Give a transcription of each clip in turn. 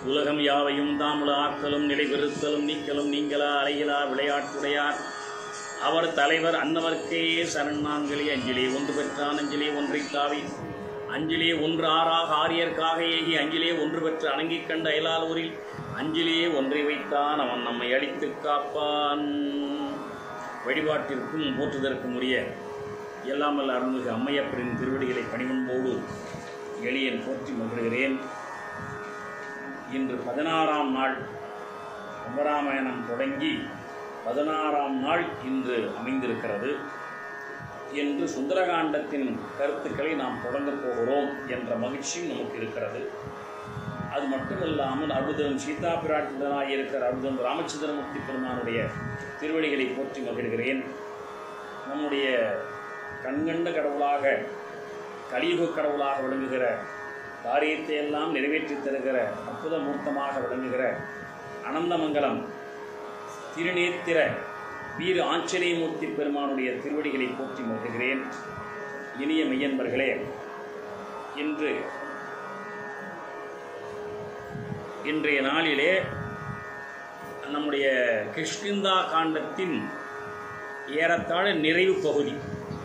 உலகம் யாவையும் தாமுல ஆக்கலும் நிலைபெறுத்தலும் நீக்கலும் நீங்களா அலைகளா விளையாட்டுடையார் அவர் தலைவர் அன்னவர்க்கே சரணாஞ்சலி அஞ்சலி ஒன்று பெற்றான் அஞ்சலி ஒன்றை தாவி அஞ்சலி ஒன்று ஆறாக ஆரியர்க்காக ஏகி அஞ்சலியே ஒன்று பெற்று அணங்கிக் கண்ட அயலால் ஊரில் அஞ்சலியே ஒன்றை வைத்தான் அவன் நம்மை அடித்து காப்பான் வழிபாட்டிற்கும் போற்றுதற்கும் உரிய எல்லாமல் அருள்மிகு அம்மையப்பரின் திருவடிகளை பணிவன்போடு எளியன் போற்றி மகிழ்கிறேன் இன்று பதினாறாம் நாள் கும்பராமாயணம் தொடங்கி பதினாறாம் நாள் இன்று அமைந்திருக்கிறது என்று சுந்தரகாண்டத்தின் கருத்துக்களை நாம் தொடங்கப் போகிறோம் என்ற மகிழ்ச்சியும் நமக்கு இருக்கிறது அது மட்டுமல்லாமல் அருள்தரும் சீதா பிராட்டுடனாய் இருக்கிற அருள்தரும் ராமச்சந்திரமூர்த்தி பெருமானுடைய திருவடிகளை போற்றி மகிழ்கிறேன் நம்முடைய கண்கண்ட கடவுளாக கலியுக கடவுளாக விளங்குகிற காரியத்தை எல்லாம் நிறைவேற்றித் தருகிற அற்புத மூர்த்தமாக விளங்குகிற அனந்தமங்கலம் திருநேத்திர வீர ஆஞ்சநேயமூர்த்தி பெருமானுடைய திருவடிகளை போற்றி மகிழ்கிறேன் இனிய மெய்யன்பர்களே இன்று இன்றைய நாளிலே நம்முடைய கிருஷ்ணிந்தா காண்டத்தின் ஏறத்தாழ நிறைவு பகுதி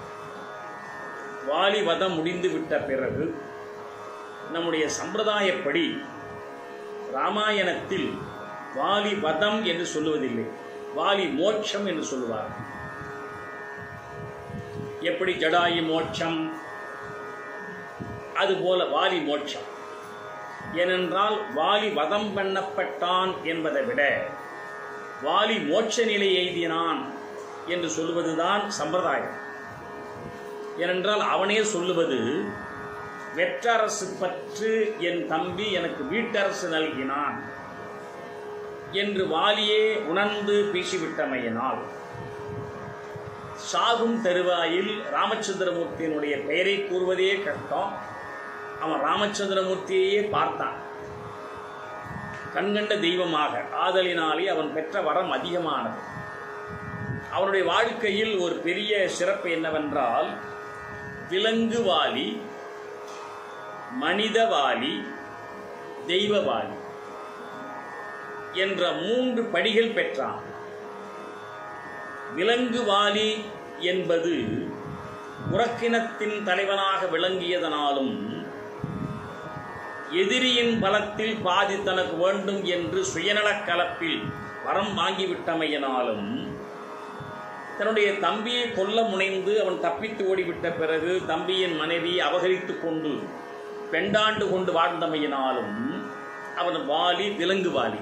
வாலி வதம் முடிந்து விட்ட பிறகு நம்முடைய சம்பிரதாயப்படி ராமாயணத்தில் வாலி வதம் என்று சொல்லுவதில்லை வாலி மோட்சம் என்று சொல்லுவார் எப்படி ஜடாயு மோட்சம் அதுபோல வாலி மோட்சம் ஏனென்றால் வாலி வதம் பண்ணப்பட்டான் என்பதை விட வாலி மோட்ச நிலை எய்தினான் என்று சொல்லுவதுதான் சம்பிரதாயம் ஏனென்றால் அவனே சொல்லுவது வெற்றரசு பற்று என் தம்பி எனக்கு வீட்டரசு நல்கினான் என்று வாலியே உணர்ந்து பேசிவிட்டமையினால் சாகும் தருவாயில் ராமச்சந்திரமூர்த்தியினுடைய பெயரை கூறுவதே கஷ்டம் அவன் ராமச்சந்திரமூர்த்தியையே பார்த்தான் கண்கண்ட தெய்வமாக ஆதலினாலே அவன் பெற்ற வரம் அதிகமானது அவனுடைய வாழ்க்கையில் ஒரு பெரிய சிறப்பு என்னவென்றால் விலங்கு வாலி மனிதவாலி தெய்வவாலி என்ற மூன்று படிகள் பெற்றான் விலங்கு வாலி என்பது உறக்கினத்தின் தலைவனாக விளங்கியதனாலும் எதிரியின் பலத்தில் பாதி தனக்கு வேண்டும் என்று சுயநலக் கலப்பில் வரம் வாங்கிவிட்டமையினாலும் தன்னுடைய தம்பியை கொல்ல முனைந்து அவன் தப்பித்து ஓடிவிட்ட பிறகு தம்பியின் மனைவி அபகரித்து கொண்டு பெண்டாண்டு கொண்டு வாழ்ந்தமையினாலும் அவன் வாலி விலங்கு வாலி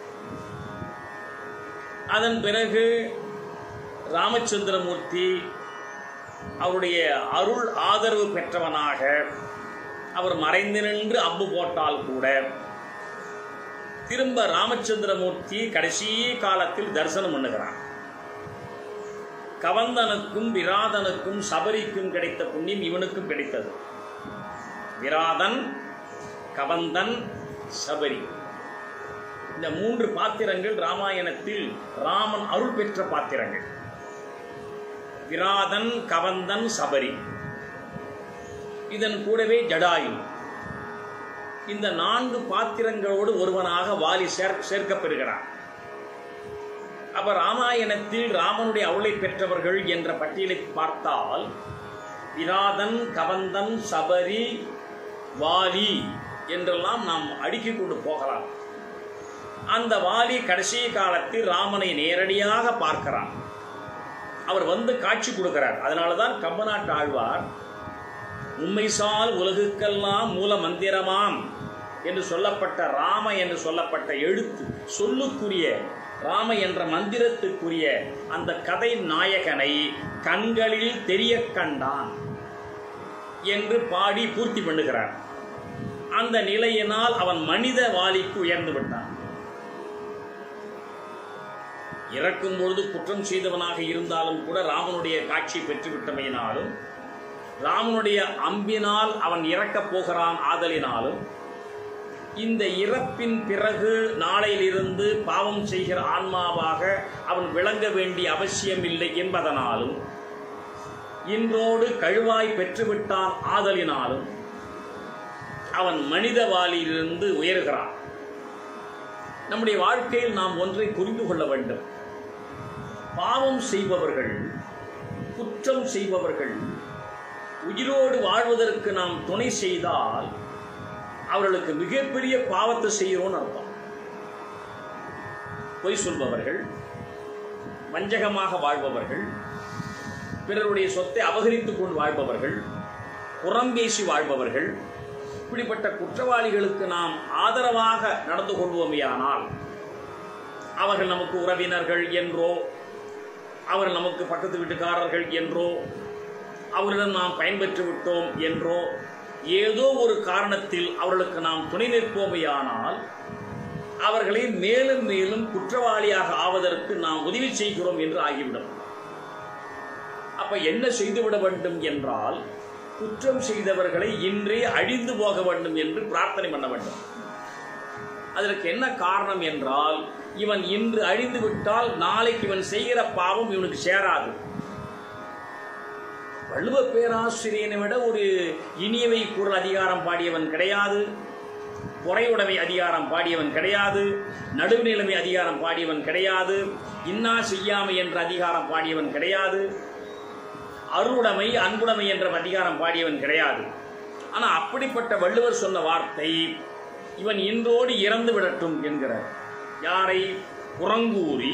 அதன் பிறகு ராமச்சந்திரமூர்த்தி அவருடைய அருள் ஆதரவு பெற்றவனாக அவர் மறைந்து நின்று அம்பு போட்டால் கூட திரும்ப ராமச்சந்திரமூர்த்தி கடைசி காலத்தில் தரிசனம் பண்ணுகிறான் கவந்தனுக்கும் விராதனுக்கும் சபரிக்கும் கிடைத்த புண்ணியம் இவனுக்கும் கிடைத்தது விராதன் கவந்தன் சபரி இந்த மூன்று பாத்திரங்கள் ராமாயணத்தில் ராமன் அருள் பெற்ற பாத்திரங்கள் விராதன் கவந்தன் சபரி இதன் கூடவே ஜடாயு இந்த நான்கு பாத்திரங்களோடு ஒருவனாக வாலி சேர் சேர்க்கப்பெறுகிறான் அப்ப ராமாயணத்தில் ராமனுடைய அருளை பெற்றவர்கள் என்ற பட்டியலை பார்த்தால் விராதன் கவந்தன் சபரி வாலி என்றெல்லாம் நாம் அடுக்கிக் கொண்டு போகலாம் அந்த வாலி கடைசி காலத்தில் ராமனை நேரடியாக பார்க்கிறான் அவர் வந்து காட்சி கொடுக்கிறார் அதனால தான் கம்பநாட்டு ஆழ்வார் உண்மைசால் உலகுக்கெல்லாம் மூல மந்திரமாம் என்று சொல்லப்பட்ட ராம என்று சொல்லப்பட்ட எழுத்து சொல்லுக்குரிய ராம என்ற மந்திரத்துக்குரிய அந்த கதை நாயகனை கண்களில் தெரிய கண்டான் என்று பாடி பூர்த்தி பண்ணுகிறார் அந்த நிலையினால் அவன் மனித வாலிக்கு உயர்ந்து விட்டான் இறக்கும் பொழுது குற்றம் செய்தவனாக இருந்தாலும் கூட ராமனுடைய காட்சி பெற்றுவிட்டமையினாலும் ராமனுடைய அம்பினால் அவன் இறக்கப் போகிறான் ஆதலினாலும் இந்த இறப்பின் பிறகு நாளையிலிருந்து பாவம் செய்கிற ஆன்மாவாக அவன் விளங்க வேண்டிய அவசியமில்லை என்பதனாலும் இன்றோடு கழுவாய் பெற்றுவிட்டான் ஆதலினாலும் அவன் மனித வாலியிலிருந்து உயர்கிறான் நம்முடைய வாழ்க்கையில் நாம் ஒன்றை புரிந்து கொள்ள வேண்டும் பாவம் செய்பவர்கள் குற்றம் செய்பவர்கள் உயிரோடு வாழ்வதற்கு நாம் துணை செய்தால் அவர்களுக்கு மிகப்பெரிய பாவத்தை செய்கிறோம்னு அர்த்தம் பொய் சொல்பவர்கள் வஞ்சகமாக வாழ்பவர்கள் பிறருடைய சொத்தை அபகரித்துக் கொண்டு வாழ்பவர்கள் புறம்பேசி வாழ்பவர்கள் இப்படிப்பட்ட குற்றவாளிகளுக்கு நாம் ஆதரவாக நடந்து கொள்வோமேயானால் அவர்கள் நமக்கு உறவினர்கள் என்றோ அவர்கள் நமக்கு பக்கத்து வீட்டுக்காரர்கள் என்றோ அவர்களிடம் நாம் பயன்பெற்று விட்டோம் என்றோ ஏதோ ஒரு காரணத்தில் அவர்களுக்கு நாம் துணை நிற்போமையானால் அவர்களை மேலும் மேலும் குற்றவாளியாக ஆவதற்கு நாம் உதவி செய்கிறோம் என்று ஆகிவிடும் அப்ப என்ன செய்துவிட வேண்டும் என்றால் குற்றம் செய்தவர்களை இன்றே அழிந்து போக வேண்டும் என்று பிரார்த்தனை பண்ண வேண்டும் அதற்கு என்ன காரணம் என்றால் இவன் இன்று அழிந்து விட்டால் நாளைக்கு இவன் செய்கிற பாவம் இவனுக்கு சேராது வள்ளுவ பேராசிரியனை விட ஒரு இனியவை குரல் அதிகாரம் பாடியவன் கிடையாது பொறையுடைமை அதிகாரம் பாடியவன் கிடையாது நடுவுநிலைமை அதிகாரம் பாடியவன் கிடையாது இன்னா செய்யாமை என்ற அதிகாரம் பாடியவன் கிடையாது அருளுடைமை அன்புடைமை என்ற அதிகாரம் பாடியவன் கிடையாது ஆனா அப்படிப்பட்ட வள்ளுவர் சொன்ன வார்த்தை இவன் இன்றோடு இறந்து விடட்டும் என்கிறார் யாரை புறங்கூறி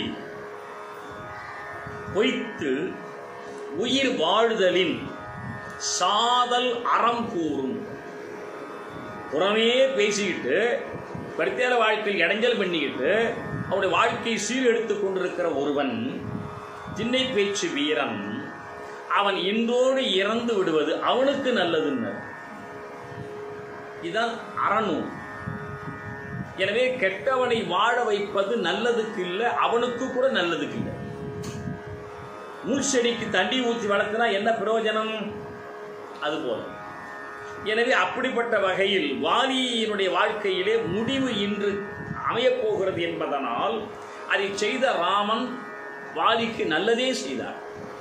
பொய்த்து உயிர் வாழ்தலின் சாதல் அறம் கூறும் புறமே பேசிக்கிட்டு பிரத்யேக வாழ்க்கையில் இடைஞ்சல் பண்ணிக்கிட்டு அவனுடைய வாழ்க்கையை சீரெடுத்துக் கொண்டிருக்கிற ஒருவன் திண்ணை பேச்சு வீரன் அவன் இன்றோடு இறந்து விடுவது அவனுக்கு நல்லதுன்னு இதுதான் அறநூல் எனவே கெட்டவனை வாழ வைப்பது நல்லதுக்கு இல்லை அவனுக்கு கூட நல்லதுக்கு இல்லை மூச்செடிக்கு தண்ணி ஊற்றி வளர்த்தினா என்ன பிரயோஜனம் அது போல எனவே அப்படிப்பட்ட வகையில் வாலியினுடைய வாழ்க்கையிலே முடிவு இன்று அமையப் போகிறது என்பதனால் அதை செய்த ராமன் வாலிக்கு நல்லதே செய்தார்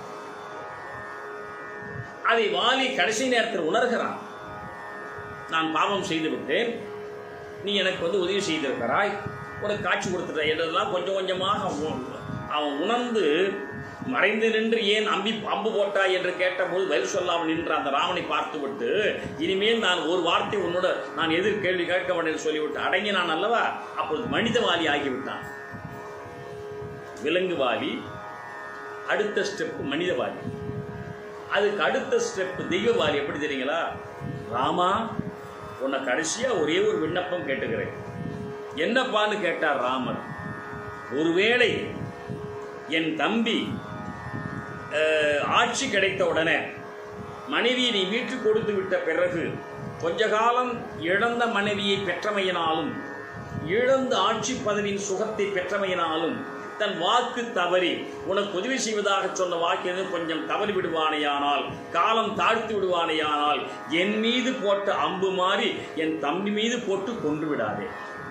அதை வாலி கடைசி நேரத்தில் உணர்கிறான் நான் பாவம் செய்து விட்டேன் நீ எனக்கு வந்து உதவி செய்திருக்கிறாய் உனக்கு காட்சி கொடுத்துட்ட என்றதெல்லாம் கொஞ்சம் கொஞ்சமாக அவன் அவன் உணர்ந்து மறைந்து நின்று ஏன் அம்பி அம்பு போட்டாய் என்று கேட்டபோது பதில் சொல்லாமல் நின்ற அந்த ராமனை பார்த்துவிட்டு இனிமேல் நான் ஒரு வார்த்தை உன்னோட நான் எதிர் கேள்வி கேட்க மாட்டேன் சொல்லிவிட்டு அடங்கினான் அல்லவா அப்பொழுது மனிதவாளி ஆகிவிட்டான் விலங்குவாளி அடுத்த ஸ்டெப் மனிதவாளி அதுக்கு அடுத்த ஸ்டெப் தெய்வவாளி எப்படி தெரியுங்களா ராமா உன்னை கடைசியா ஒரே ஒரு விண்ணப்பம் கேட்டுக்கிறேன் என்னப்பான்னு கேட்டார் ராமர் ஒருவேளை என் தம்பி அஹ், ஆட்சி கிடைத்த உடனே மனைவியை நீ மீட்டு கொடுத்து விட்ட பிறகு கொஞ்ச காலம் இழந்த மனைவியை பெற்றமையினாலும் இழந்த ஆட்சி பதவியின் சுகத்தை பெற்றமையினாலும் தன் வாக்கு தவறி உனக்கு உதவி செய்வதாக சொன்ன வாக்கு கொஞ்சம் தவறி விடுவானேயானால் காலம் தாழ்த்தி விடுவானேயானால் என் மீது போட்ட அம்பு மாறி என் தம்பி மீது போட்டு கொண்டு விடாதே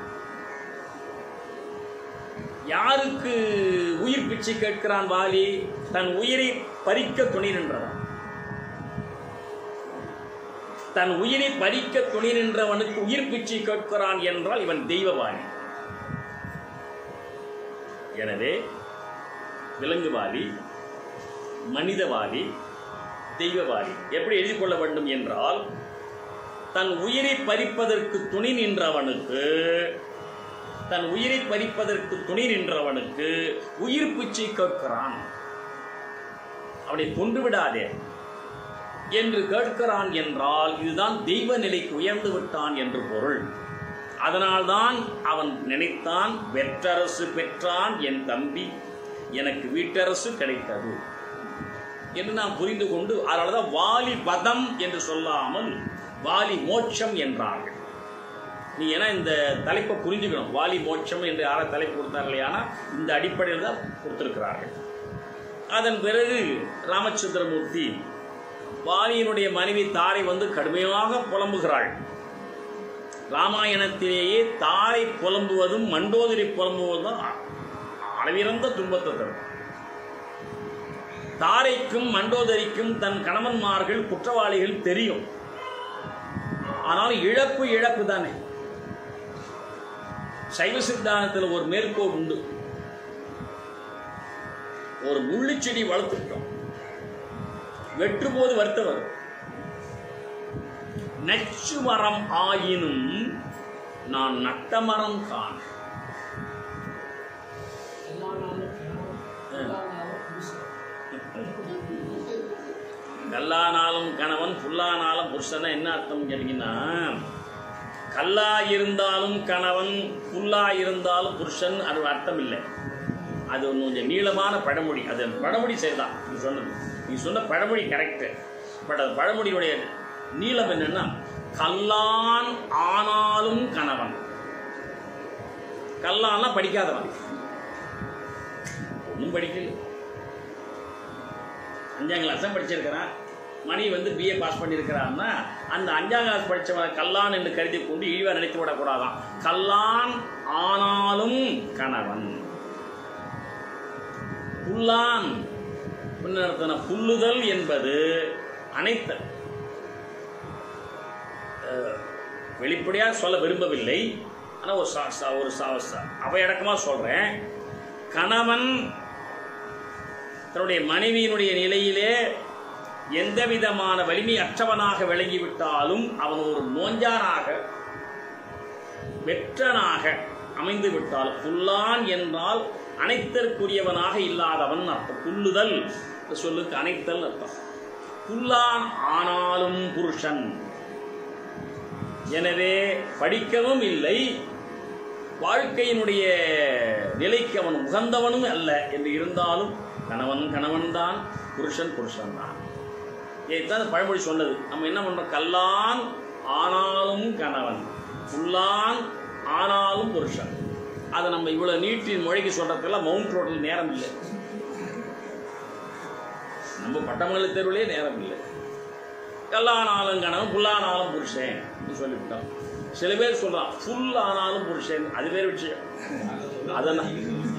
யாருக்கு உயிர் பிச்சை கேட்கிறான் வாலி தன் உயிரை பறிக்க துணை நின்றவன் தன் உயிரை பறிக்க துணை நின்றவனுக்கு உயிர் பிச்சை கேட்கிறான் என்றால் இவன் தெய்வவாதி எனவே விலங்குவாதி மனிதவாதி தெய்வவாதி எப்படி எழுதி கொள்ள வேண்டும் என்றால் தன் உயிரை பறிப்பதற்கு துணை நின்றவனுக்கு தன் உயிரை பறிப்பதற்கு துணை நின்றவனுக்கு உயிர் பிச்சை கேட்கிறான் அவனை கொன்று விடாதே என்று கேட்கிறான் என்றால் இதுதான் தெய்வ நிலைக்கு உயர்ந்து விட்டான் என்று பொருள் அதனால்தான் அவன் நினைத்தான் வெற்றரசு பெற்றான் என் தம்பி எனக்கு வீட்டரசு கிடைத்தது என்று நாம் புரிந்து கொண்டு அதனாலதான் வாலி பதம் என்று சொல்லாமல் வாலி மோட்சம் என்றார்கள் நீ ஏன்னா இந்த தலைப்பை புரிஞ்சுக்கணும் வாலி மோட்சம் என்று யார தலைப்பு கொடுத்தார்கள் ஆனால் இந்த அடிப்படையில் தான் கொடுத்திருக்கிறார்கள் அதன் பிறகு ராமச்சந்திரமூர்த்தி வாலியினுடைய மனைவி தாரை வந்து கடுமையாக புலம்புகிறாள் ராமாயணத்திலேயே தாரை புலம்புவதும் மண்டோதரி புலம்புவதும் அ- அளவிறந்த துன்பத்தை தரும் தாரைக்கும் மண்டோதரிக்கும் தன் கணவன்மார்கள் குற்றவாளிகள் தெரியும் ஆனால் இழப்பு இழப்பு தானே சைவ சித்தாந்தத்தில் ஒரு மேற்கோள் உண்டு ஒரு முள்ளுச்செடி வளர்த்துட்டோம் வெட்டும் போது வருத்த வரும் நச்சு மரம் ஆயினும் நான் நட்ட மரம் காண எல்லா நாளும் கணவன் எல்லா நாளும் புருஷன் கல்லானாலும் கணவன் புல்லானாலும் புருஷன் என்ன அர்த்தம் கேட்டீங்கன்னா கல்லா இருந்தாலும் கணவன் புல்லா இருந்தாலும் புருஷன் அது அர்த்தம் இல்லை அது ஒன்று கொஞ்சம் நீளமான பழமொழி அது பழமொழி சரிதான் நீ சொன்னது நீ சொன்ன பழமொழி கரெக்டு பட் அது பழமொழியுடைய நீளம் என்னன்னா கல்லான் ஆனாலும் கணவன் கல்லான்னா படிக்காதவன் ஒன்றும் படிக்கல அஞ்சாம் கிளாஸ் தான் படிச்சிருக்கிறான் மணி வந்து பிஏ பாஸ் பண்ணியிருக்கிறான்னா அந்த அஞ்சாம் கிளாஸ் படித்தவன் கல்லான் என்று கருதி கொண்டு இழிவாக நினைத்து விடக்கூடாதான் கல்லான் ஆனாலும் கணவன் புல்லான் பின்னர்த்தன புல்லுதல் என்பது அனைத்தல் வெளிப்படையாக சொல்ல விரும்பவில்லை ஆனால் ஒரு சா சா- ஒரு சா சா- அவையடக்கமாக சொல்கிறேன் கணவன் தன்னுடைய மனைவியினுடைய நிலையிலே எந்த விதமான வலிமை அற்றவனாக விளங்கிவிட்டாலும் அவன் ஒரு நோஞ்சானாக வெற்றனாக அமைந்து விட்டால் புல்லான் என்றால் அனைத்தற்குரியவனாக இல்லாதவன் அர்த்தம் புல்லுதல் இந்த சொல்லுக்கு அனைத்தல் அர்த்தம் புல்லான் ஆனாலும் புருஷன் எனவே படிக்கவும் இல்லை வாழ்க்கையினுடைய நிலைக்கு அவன் உகந்தவனும் அல்ல என்று இருந்தாலும் கணவன் கணவன்தான் புருஷன் புருஷன்தான் இதைத்தான் இந்த பழமொழி சொன்னது நம்ம என்ன பண்றோம் கல்லான் ஆனாலும் கணவன் புல்லான் ஆனாலும் புருஷன் அதை நம்ம இவ்வளவு நீட்டி மொழிக்கு சொல்றதுக்கெல்லாம் மவுண்ட் ரோட்டில் நேரம் இல்லை நம்ம பட்டமங்கல தெருவிலே நேரம் இல்லை கல்லானாலும் கணவன் புல்லானாலும் புருஷன் அப்படின்னு சொல்லிவிட்டோம் சில பேர் சொல்றான் புல் ஆனாலும் புருஷன் அது வேற விஷயம் அதை நான்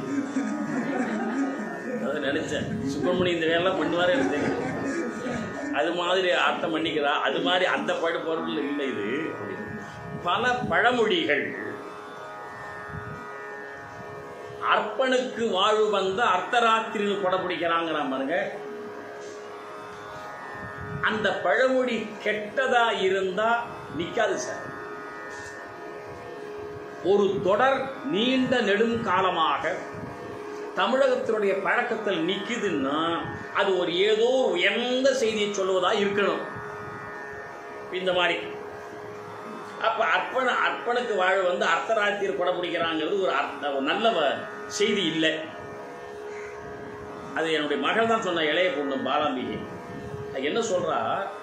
அதை நினைச்சேன் சுப்பிரமணியம் இந்த வேலைலாம் பண்ணுவாரே எனக்கு தெரியும் அது மாதிரி அர்த்தம் பண்ணிக்கிறா அது மாதிரி அந்த பழ பொருள் இல்லை இது பல பழமொழிகள் அர்ப்பனுக்கு வாழ்வு வந்த அர்த்தராத்திரியில் படப்பிடிக்கிறாங்கிறான் பாருங்க அந்த பழமொழி கெட்டதா இருந்தா நிக்காது சார் ஒரு தொடர் நீண்ட நெடும் காலமாக தமிழகத்தினுடைய பழக்கத்தில் நிக்குதுன்னா அது ஒரு ஏதோ உயர்ந்த செய்தியை சொல்லுவதா இருக்கணும் இந்த மாதிரி அப்ப அர்ப்பண அர்ப்பனுக்கு வாழ வந்து அர்த்தராத்தியர் படம் பிடிக்கிறாங்கிறது ஒரு அர்த்த ஒரு நல்ல வ- செய்தி இல்லை அது என்னுடைய மகள் தான் சொன்ன இளைய பொண்ணு பாலாம்பிகை அது என்ன சொல்றா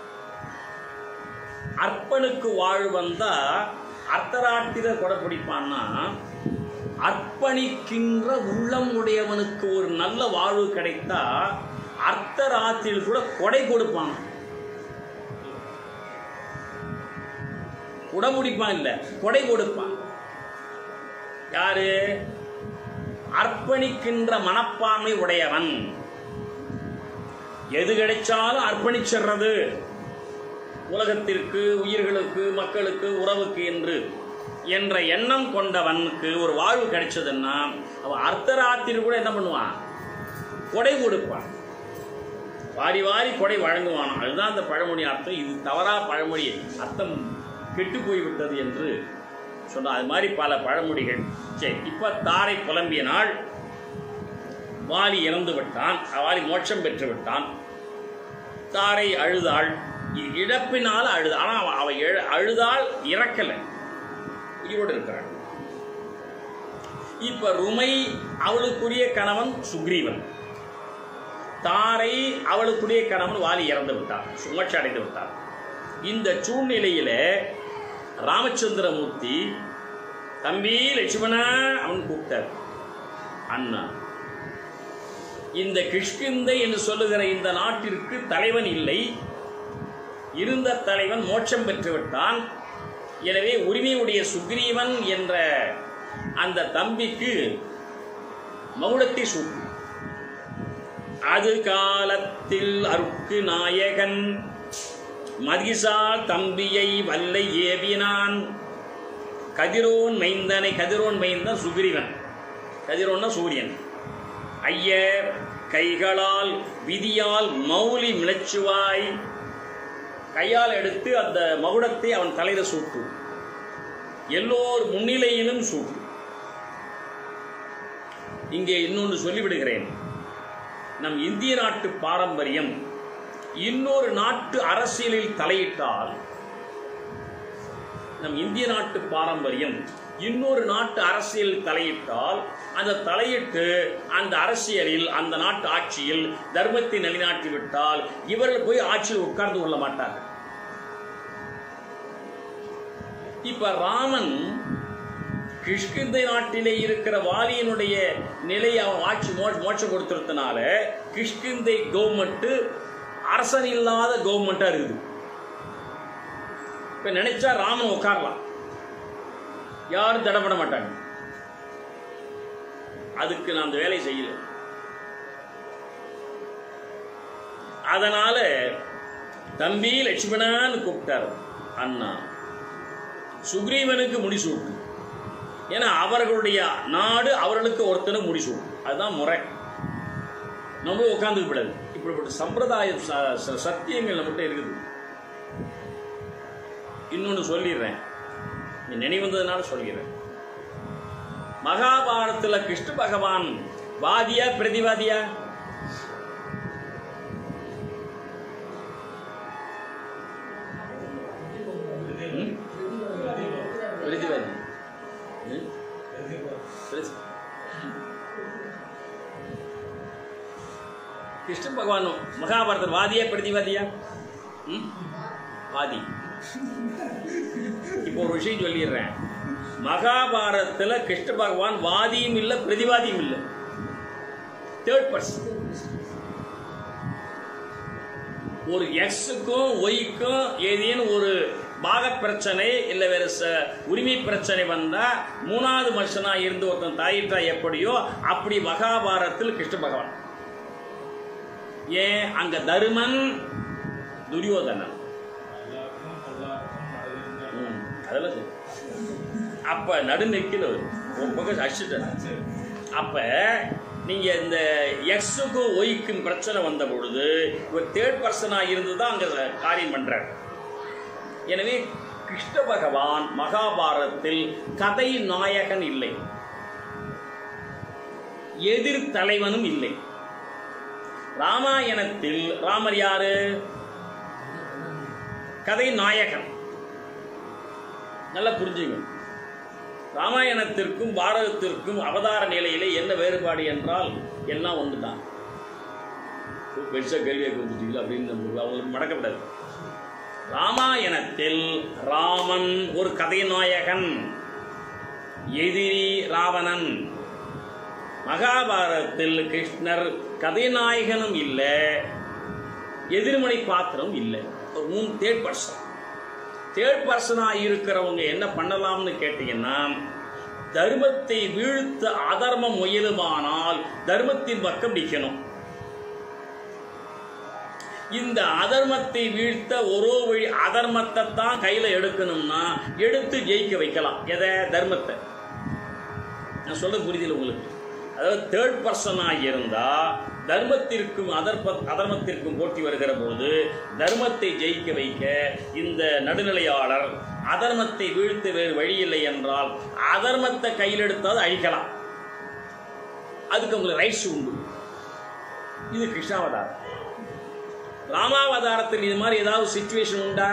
அர்ப்பனுக்கு வாழ் வந்தா அர்த்தராத்திர கொடை பிடிப்பான்னா அர்ப்பணிக்கின்ற உள்ளம் உடையவனுக்கு ஒரு நல்ல வாழ்வு கிடைத்தா அர்த்தராத்திரியில் கூட கொடை கொடுப்பான் குடமுடிப்பான் இல்ல கொடை கொடுப்பான் யாரு அர்ப்பணிக்கின்ற மனப்பான்மை உடையவன் எது கிடைச்சாலும் அர்ப்பணிச்சிடுறது உலகத்திற்கு உயிர்களுக்கு மக்களுக்கு உறவுக்கு என்று என்ற எண்ணம் கொண்டவனுக்கு ஒரு வாழ்வு கிடைச்சதுன்னா அவன் அர்த்தராத்திரி கூட என்ன பண்ணுவான் கொடை கொடுப்பான் வாரி வாரி கொடை வழங்குவான் அதுதான் அந்த பழமொழி அர்த்தம் இது தவறா பழமொழி அர்த்தம் கெட்டு போய்விட்டது என்று சொன்ன அது மாதிரி பல பழமொழிகள் சரி இப்ப தாரை புலம்பிய நாள் வாலி இறந்து விட்டான் வாலி மோட்சம் பெற்று விட்டான் தாரை அழுதாள் இ- இழப்பினால் அழுது ஆனா அவ- அவ எழ- அழுதாள் இறக்கல உயிரோடு இருக்கிறாள் இப்ப ருமை அவளுக்குரிய கணவன் சுக்ரீவன் தாரை அவளுக்குரிய கணவன் வாலி இறந்து விட்டார் சுமட்சி அடைந்து விட்டார் இந்த சூழ்நிலையில ராமச்சந்திரமூர்த்தி தம்பி லட்சுமணா அவன் கூப்பிட்டார் அண்ணா இந்த கிஷ்கிந்தை என்று சொல்லுகிற இந்த நாட்டிற்கு தலைவன் இல்லை இருந்த தலைவன் மோட்சம் பெற்று விட்டான் எனவே உரிமையுடைய சுக்ரீவன் என்ற அந்த தம்பிக்கு மகுடத்தை சூட்டு அது காலத்தில் அருக்கு நாயகன் மதிசால் தம்பியை வல்லை ஏவினான் கதிரோன் மைந்தனை கதிரோன் மைந்தன் சுகிரீவன் கதிரோன்னா சூரியன் ஐயர் கைகளால் விதியால் மௌலி மிளச்சுவாய் கையால் எடுத்து அந்த மகுடத்தை அவன் தலையில சூட்டு எல்லோர் முன்னிலையிலும் சூட்டு இங்கே இன்னொன்று சொல்லிவிடுகிறேன் நம் இந்திய நாட்டு பாரம்பரியம் இன்னொரு நாட்டு அரசியலில் தலையிட்டால் நம் இந்திய நாட்டு பாரம்பரியம் இன்னொரு நாட்டு அரசியல் தலையிட்டால் அந்த தலையிட்டு அந்த அரசியலில் அந்த நாட்டு ஆட்சியில் தர்மத்தை நிலைநாட்டி விட்டால் இவர்கள் போய் ஆட்சியில் உட்கார்ந்து கொள்ள மாட்டார்கள் இப்ப ராமன் கிஷ்கிந்தை நாட்டிலே இருக்கிற வாலியனுடைய நிலையை அவன் ஆட்சி மோ- மோட்சம் கொடுத்துறதுனால கிஷ்கிந்தை கவர்மெண்ட் அரசன் இல்லாத கவர்மெண்டா இருக்குது இப்ப நினைச்சா ராமன் உட்காரலாம் யாரும் தடப்பட மாட்டாங்க அதுக்கு நான் அந்த வேலையை செய்யல அதனால தம்பி லட்சுமணான்னு கூப்பிட்டார் அண்ணா சுக்ரீவனுக்கு முடிசூட்டு ஏன்னா அவர்களுடைய நாடு அவர்களுக்கு ஒருத்தனை முடிசூட்டு அதுதான் முறை நம்மளும் உட்காந்துக்க கூடாது இப்படிப்பட்ட சம்பிரதாய ச- ச- சத்தியங்கள் நம்மகிட்ட இருக்குது இன்னொன்று சொல்லிடுறேன் நீ நினைவந்ததுனால சொல்லிடுறேன் மகாபாரதத்தில் கிருஷ்ண பகவான் வாதியா பிரதிவாதியா ம்? பிரதிவாதி ம்? பிரதி- கிருஷ்ண பகவான் மகாபாரதத்தில் வாதியா பிரதிவாதியா ம்? வாதி இப்போ ஒரு விஷயம் சொல்லிடுறேன் மகாபாரதத்தில் கிருஷ்ண பகவான் வாதியும் இல்லை பிரதிவாதியும் இல்லை தேர்ட் பர்சன் ஒரு எக்ஸுக்கும் ஒய்க்கும் ஏதேனும் ஒரு பாக பிரச்சனை இல்லை வேற ச- உரிமை பிரச்சனை வந்தா மூணாவது மனுஷனா இருந்து ஒருத்தன் தாயிட்டா எப்படியோ அப்படி மகாபாரதத்தில் கிருஷ்ண பகவான் ஏன் அங்க தருமன் துரியோதனன் ம், அதெல்லாம் சரி அப்ப நடு நிற்கிறவர் ஒரு பக்கம் அடிச்சுட்டார் அப்ப நீங்க இந்த எக்ஸுக்கும் ஒய்க்கும் பிரச்சனை வந்த பொழுது இவர் தேர்ட் பர்சனா இருந்து தான் அங்க காரியம் பண்றார் எனவே கிருஷ்ண பகவான் மகாபாரதத்தில் கதை நாயகன் இல்லை எதிர் தலைவனும் இல்லை ராமாயணத்தில் ராமர் யாரு கதை நாயகன் நல்லா புரிஞ்சுங்க ராமாயணத்திற்கும் பாரதத்திற்கும் அவதார நிலையிலே என்ன வேறுபாடு என்றால் எல்லாம் ஒன்று தான் பெருசாக கேள்வியை கொடுத்துட்டீங்களா அப்படின்னு நம்ம அவங்களுக்கு மடக்கப்படாது ராமாயணத்தில் ராமன் ஒரு கதைநாயகன் எதிரி ராவணன் மகாபாரதத்தில் கிருஷ்ணர் கதைநாயகனும் இல்லை எதிர்மனை பாத்திரம் இல்லை ஒரு மூணு தேர்ட் பர்சன் தேர்ட் பர்சனாக இருக்கிறவங்க என்ன பண்ணலாம்னு கேட்டீங்கன்னா தர்மத்தை வீழ்த்த அதர்மம் முயலுமானால் தர்மத்தின் பக்கம் நிற்கணும் இந்த அதர்மத்தை வீழ்த்த ஒரு வழி அதர்மத்தை தான் கையில் எடுக்கணும்னா எடுத்து ஜெயிக்க வைக்கலாம் எதை தர்மத்தை நான் சொல்றது புரியுதில்லை உங்களுக்கு அதாவது தேர்ட் பர்சனாக இருந்தால் தர்மத்திற்கும் அதர்ப அதர்மத்திற்கும் போட்டி வருகிற போது தர்மத்தை ஜெயிக்க வைக்க இந்த நடுநிலையாளர் அதர்மத்தை வீழ்த்த வேறு வழி இல்லை என்றால் அதர்மத்தை கையில் எடுத்தால் அழிக்கலாம் அதுக்கு உங்களுக்கு ரைட்ஸ் உண்டு இது கிருஷ்ணாவதாரம் ராமாவதாரத்தில் இது மாதிரி ஏதாவது சுச்சுவேஷன் உண்டா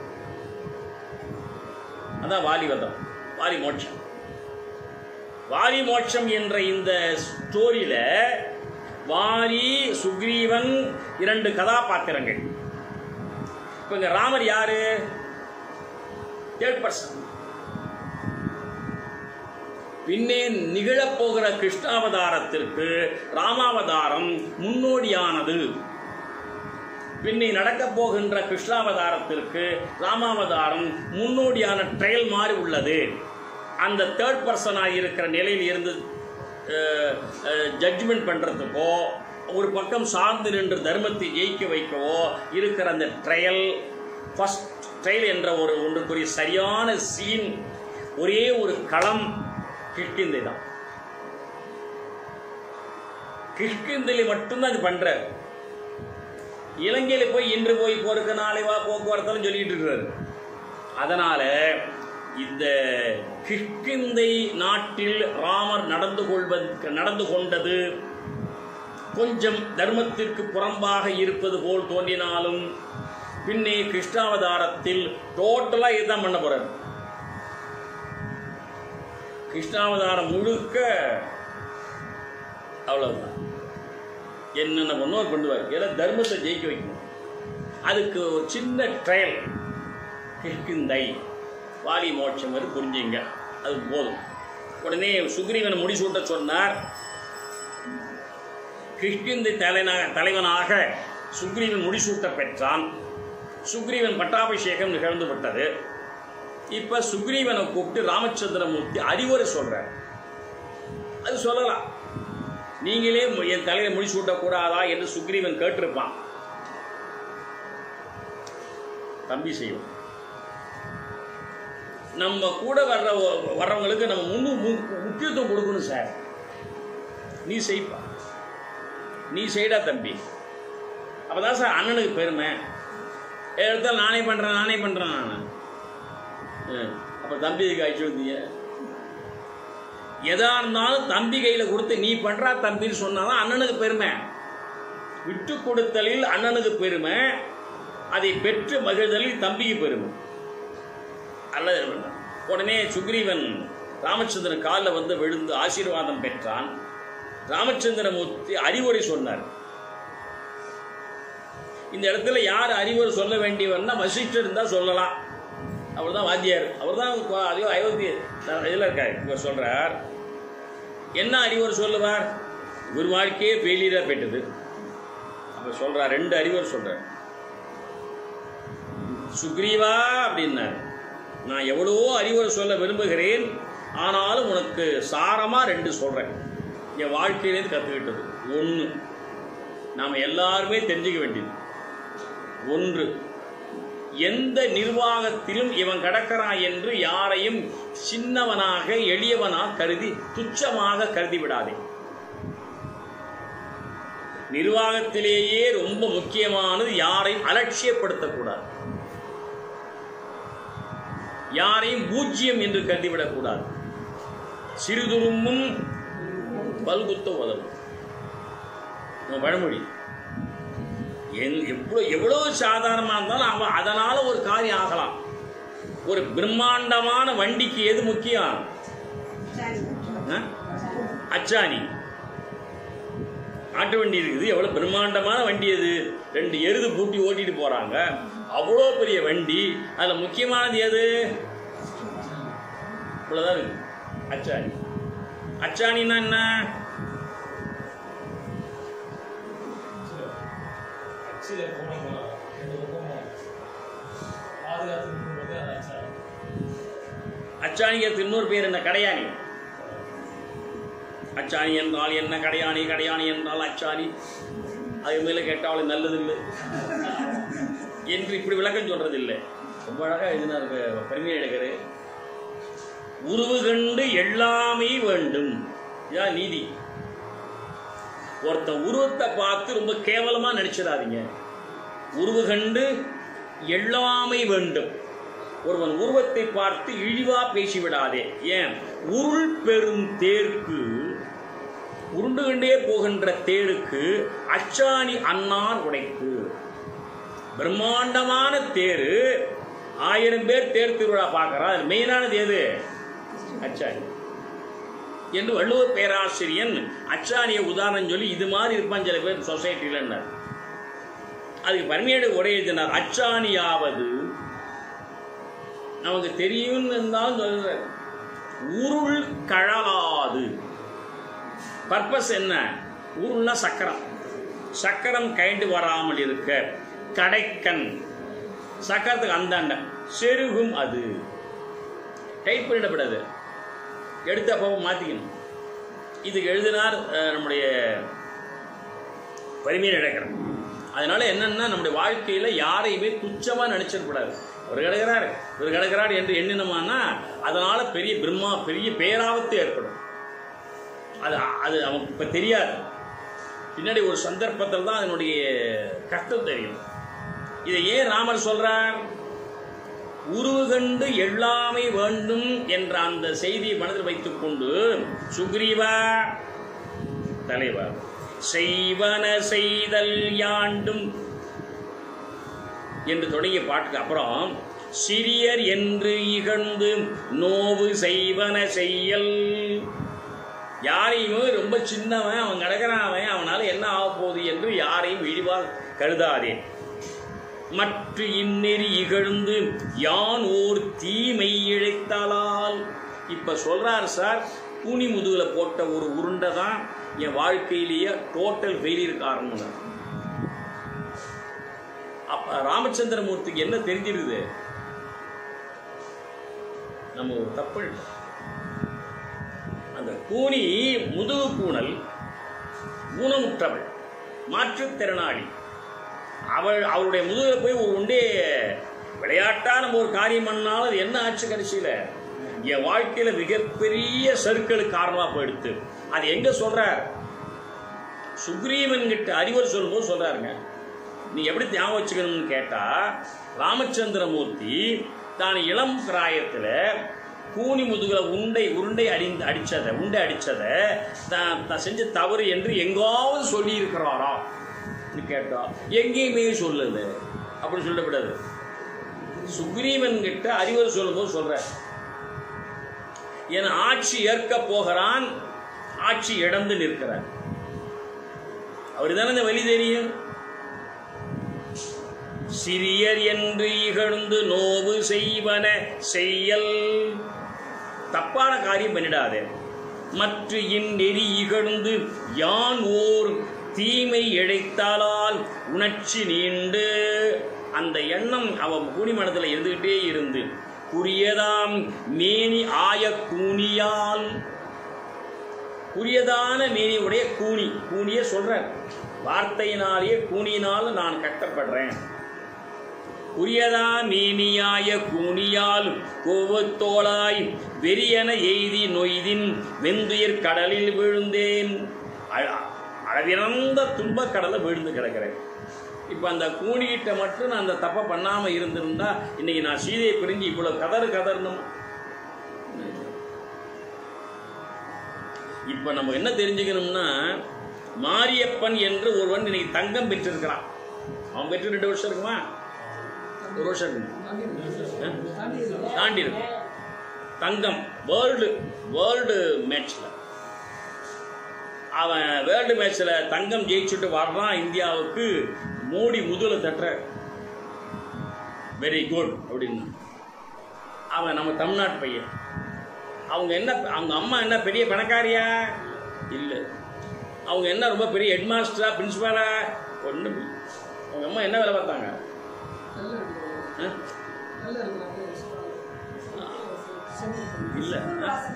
அதான் வாலிவதம் வாலி மோட்சம் வாலி மோட்சம் என்ற இந்த ஸ்டோரியில வாலி சுக்ரீவன் இரண்டு கதாபாத்திரங்கள் இப்ப இங்க ராமர் யாரு தேர்ட் பர்சன் பின்னே நிகழப்போகிற கிருஷ்ணாவதாரத்திற்கு ராமாவதாரம் முன்னோடியானது பின்னே நடக்கப் போகின்ற கிருஷ்ணாவதாரத்திற்கு ராமாவதாரம் முன்னோடியான ட்ரையல் மாதிரி உள்ளது அந்த தேர்ட் பர்சனாக இருக்கிற நிலையில் இருந்து ஜட்ஜ்மெண்ட் பண்ணுறதுக்கோ ஒரு பக்கம் சார்ந்து நின்று தர்மத்தை ஜெயிக்க வைக்கவோ இருக்கிற அந்த ட்ரையல் ஃபஸ்ட் ட்ரையல் என்ற ஒரு ஒன்றுக்குரிய சரியான சீன் ஒரே ஒரு களம் கிஷ்கிந்தை தான் கிஷ்கிந்தையில் மட்டும்தான் அது பண்றாரு இலங்கையில போய் இன்று போய் போருக்கு நாளை வா போக்குவரத்துன்னு சொல்லிட்டு இருக்கிறாரு அதனால இந்த கிஷ்கிந்தை நாட்டில் ராமர் நடந்து கொள்வது நடந்து கொண்டது கொஞ்சம் தர்மத்திற்கு புறம்பாக இருப்பது போல் தோன்றினாலும் பின்னே கிருஷ்ணாவதாரத்தில் டோட்டலா இதுதான் பண்ண போறாரு கிருஷ்ணாவதாரம் முழுக்க அவ்வளவுதான் என்னென்ன பண்ணோ அது பண்ணுவார் ஏன்னா தர்மத்தை ஜெயிக்க வைக்கணும் அதுக்கு ஒரு சின்ன ட்ரையல் கிஷ்கிந்தை வாலி மோட்சம் வரை புரிஞ்சுங்க அது போதும் உடனே சுக்ரீவனை முடிசூட்ட சொன்னார் கிஷ்கிந்தை தலைவனாக தலைவனாக சுக்ரீவன் முடிசூட்ட பெற்றான் சுக்ரீவன் பட்டாபிஷேகம் நிகழ்ந்து விட்டது இப்ப சுக்ரீவனை கூப்பிட்டு ராமச்சந்திரமூர்த்தி அறிவுரை சொல்றார் அது சொல்லலாம் நீங்களே மு- என் தலையை முடிச்சு கூடாதா என்று சுக்ரீவன் கேட்டிருப்பான் தம்பி செய்யும் நம்ம கூட வர்ற ஒ- வர்றவங்களுக்கு நம்ம முன்னு மு- முக்கியத்துவம் கொடுக்கணும் சார் நீ செய்ப்பா நீ செய்டா தம்பி அப்பதான் சார் அண்ணனுக்கு பெருமை எடுத்தால் நானே பண்றேன் நானே பண்றேன் நான் அப்ப தம்பி இதுக்கு அழிச்சு வந்தீங்க எதா இருந்தாலும் தம்பி கையில கொடுத்து நீ பண்றா தம்பின்னு சொன்னாதான் அண்ணனுக்கு பெருமை விட்டு கொடுத்தலில் அண்ணனுக்கு பெருமை அதை பெற்று மகிழ்தலில் தம்பிக்கு பெருமை அல்லது உடனே சுக்ரீவன் ராமச்சந்திரன் காலில் வந்து விழுந்து ஆசீர்வாதம் பெற்றான் ராமச்சந்திரமூர்த்தி அறிவுரை சொன்னார் இந்த இடத்துல யார் அறிவுரை சொல்ல வேண்டியவர்னா வசிஷ்டர் இருந்தா சொல்லலாம் அவர் தான் வாத்தியார் அவர் தான் ஐயோ அயோத்தி இதில் இருக்கார் இவர் சொல்றார் என்ன அறிவுரை சொல்லுவார் இவர் வாழ்க்கையே ஃபெயிலியராக போயிட்டது அப்ப சொல்றார் ரெண்டு அறிவுரை சொல்றார் சுக்ரீவா அப்படின்னார் நான் எவ்வளவோ அறிவுரை சொல்ல விரும்புகிறேன் ஆனாலும் உனக்கு சாரமா ரெண்டு சொல்றேன் என் வாழ்க்கையிலேருந்து கற்றுக்கிட்டது ஒன்று நாம் எல்லாருமே தெரிஞ்சுக்க வேண்டியது ஒன்று எந்த நிர்வாகத்திலும் இவன் கடக்கிறான் என்று யாரையும் சின்னவனாக எளியவனாக கருதி துச்சமாக கருதி விடாதே நிர்வாகத்திலேயே ரொம்ப முக்கியமானது யாரையும் அலட்சியப்படுத்தக்கூடாது யாரையும் பூஜ்யம் என்று கருதிவிடக்கூடாது சிறிதுரும்பும் பல்குத்த உதவும் நம்ம பழமொழி எங் எவ்வளோ எவ்வளவு சாதாரணமாக இருந்தாலும் அவன் அதனால ஒரு காரியம் ஆகலாம் ஒரு பிரம்மாண்டமான வண்டிக்கு எது முக்கியம் ஆ? அச்சாணி ஆட்டு வண்டி இருக்குது எவ்வளவு பிரம்மாண்டமான வண்டி அது ரெண்டு எருது பூட்டி ஓட்டிட்டு போறாங்க அவ்வளோ பெரிய வண்டி அதுல முக்கியமானது எது இவ்வளவுதான் இருக்கு அச்சாணி அச்சாணின்னா என்ன கட்சியில போனோம்னா ரெண்டு பக்கமும் பாதுகாத்து நிற்கும்போது அது அச்சாரம் அச்சாணிக்கு இன்னொரு பேர் என்ன கடையாணி அச்சாணி என்றால் என்ன கடையாணி கடையாணி என்றால் அச்சாணி அது மேலே கேட்டாலும் நல்லதில்லை என்று இப்படி விளக்கம் சொல்றது இல்லை ரொம்ப அழகா எழுதினார் பெருமையை எடுக்கிற உருவு கண்டு எல்லாமே வேண்டும் இதான் நீதி ஒருத்தன் உருவத்தை பார்த்து ரொம்ப கேவலமா நினைச்சிடாதீங்க உருவு கண்டு எல்லாமே வேண்டும் ஒருவன் உருவத்தை பார்த்து இழிவா பேசிவிடாதே ஏன் உருள் பெரும் தேர்க்கு உருண்டு கொண்டே போகின்ற தேருக்கு அச்சாணி அன்னான் உடைப்பு பிரம்மாண்டமான தேரு ஆயிரம் பேர் தேர் திருவிழா பார்க்கறா அது மெயினானது எது அச்சாணி என்று வள்ளுவர் பேராசிரியன் அச்சாணிய உதாரணம் சொல்லி இது மாதிரி இருப்பான் சில பேர் சொசைட்டியில் அதுக்கு பர்மியேடு உரை எழுதினார் அச்சாணியாவது நமக்கு தெரியும்னு இருந்தாலும் சொல்ற உருள் கழலாது பர்பஸ் என்ன உருள்னா சக்கரம் சக்கரம் கைண்டு வராமல் இருக்க கடைக்கன் சக்கரத்துக்கு அந்தாண்ட செருகும் அது டைப் பண்ணிடப்படாது எடுத்து அப்போ மாற்றிக்கணும் இதுக்கு எழுதினார் அஹ், நம்முடைய வறுமையை நடக்கிறோம் அதனால என்னன்னா நம்முடைய வாழ்க்கையில யாரையுமே துச்சமா நினைச்சிடக்கூடாது இவர் கிடக்கிறார் இவர் கிடக்கிறார் என்று எண்ணினோமானா அதனால பெரிய பிரம்மா பெரிய பேராபத்து ஏற்படும் அது அது அவனுக்கு இப்ப தெரியாது பின்னாடி ஒரு சந்தர்ப்பத்தில் தான் அதனுடைய கஷ்டம் தெரியும் இதை ஏன் ராமர் சொல்றார் உருவு கண்டு எல்லாமை வேண்டும் என்ற அந்த செய்தியை மனதில் வைத்துக்கொண்டு சுக்ரீவா தலைவா செய்வன செய்தல் யாண்டும் என்று தொடங்கிய பாட்டுக்கு அப்புறம் சிறியர் என்று இகழ்ந்து நோவு செய்வன செய்யல் யாரையுமே ரொம்ப சின்னவன் அவன் கிடக்கிறான் அவன் அவனால என்ன ஆக போகுது என்று யாரையும் இழிவால் கருதாதே மற்ற இந்நெறி இகழ்ந்து யான் ஓர் தீமை இழைத்தாலால் இப்ப சொல்றாரு சார் கூனி முதுகுல போட்ட ஒரு உருண்டை தான் என் வாழ்க்கையிலேயே டோட்டல் ஃபெயிலியர் காரணம் அப்ப ராமச்சந்திரமூர்த்திக்கு என்ன தெரிஞ்சிருது நம்ம ஒரு தப்பு இல்லை. அந்த கூனி முதுகு கூணல் ஊனமுற்றவள் மாற்றுத்திறனாளி அவள் அவளுடைய முதுகில் போய் ஒரு உண்டே விளையாட்டா நம்ம ஒரு காரியம் பண்ணாலும் அது என்ன ஆச்சு கடைசியில என் வாழ்க்கையில மிகப்பெரிய சருக்களுக்கு காரணமா போயிடுத்து அது எங்க சொல்றார் சுக்ரீவன் கிட்ட அறிவுரை சொல்லும்போது சொல்றாருங்க நீ எப்படி ஞாபகம் வச்சுக்கணும்னு கேட்டா ராமச்சந்திரமூர்த்தி தான் இளம் பிராயத்துல கூனி முதுகுல உண்டை உருண்டை அடிந்து அடிச்சதை உண்டை அடிச்சதை தான் தான் செஞ்ச தவறு என்று எங்காவது சொல்லி இருக்கிறாரா கேட்டா எங்கேயுமே சொல்லல அப்படி சொல்லக்கூடாது சுக்ரீவன் கிட்ட அறிவுரை சொல்லும்போது சொல்ற என் ஆட்சி ஏற்க போகிறான் ஆட்சி இழந்து நிற்கிறார் அவருக்கு தானே இந்த வழி தெரியும் சிறியர் என்று இகழ்ந்து நோவு செய்வன செய்யல் தப்பான காரியம் பண்ணிடாதே மற்ற இந்நெறி இகழ்ந்து யான் ஓர் தீமை இழைத்தாலால் உணர்ச்சி நீண்டு அந்த எண்ணம் அவன் கூடிமனத்தில் இருந்துகிட்டே இருந்து குறியதாம் மேனி ஆய கூனியால் குறியதான மேனியுடைய கூனி கூனிய சொல்றேன் வார்த்தையினாலேயே கூனியினால் நான் கட்டப்படுறேன் உரியதா மேனியாய கூனியால் கோவத்தோளாய் வெறியன எய்தி நொய்தின் வெந்துயிர் கடலில் விழுந்தேன் அழ- அளவிறந்த துன்பக் கடலை விழுந்து கிடக்கிறேன் இப்போ அந்த கூனிகிட்ட மட்டும் நான் அந்த தப்பை பண்ணாமல் இருந்திருந்தா இன்னைக்கு நான் சீதையை பிரிஞ்சு இவ்வளோ கதறு கதறணும் இப்போ நம்ம என்ன தெரிஞ்சுக்கணும்னா மாரியப்பன் என்று ஒருவன் இன்னைக்கு தங்கம் பெற்றிருக்கிறான் அவன் பெற்று ரெண்டு வருஷம் இருக்குமா ஒரு வருஷம் இருக்குமா ஆ? தாண்டி இருக்கு தங்கம் வேர்ல்டு வேர்ல்டு மேட்ச்ல அவன் வேர்ல்டு மேட்ச்ல தங்கம் ஜெயிச்சுட்டு வர்றான் இந்தியாவுக்கு மோடி முதுகுல தட்டுற வெரி குட் அப்படின்னு அவன் நம்ம தமிழ்நாட்டு பையன் அவங்க என்ன அவங்க அம்மா என்ன பெரிய பணக்காரியா இல்லை அவங்க என்ன ரொம்ப பெரிய ஹெட் மாஸ்டரா பிரின்சிபாலா ஒன்றும் அவங்க அம்மா என்ன வேலை பார்த்தாங்க ஆ? இல்ல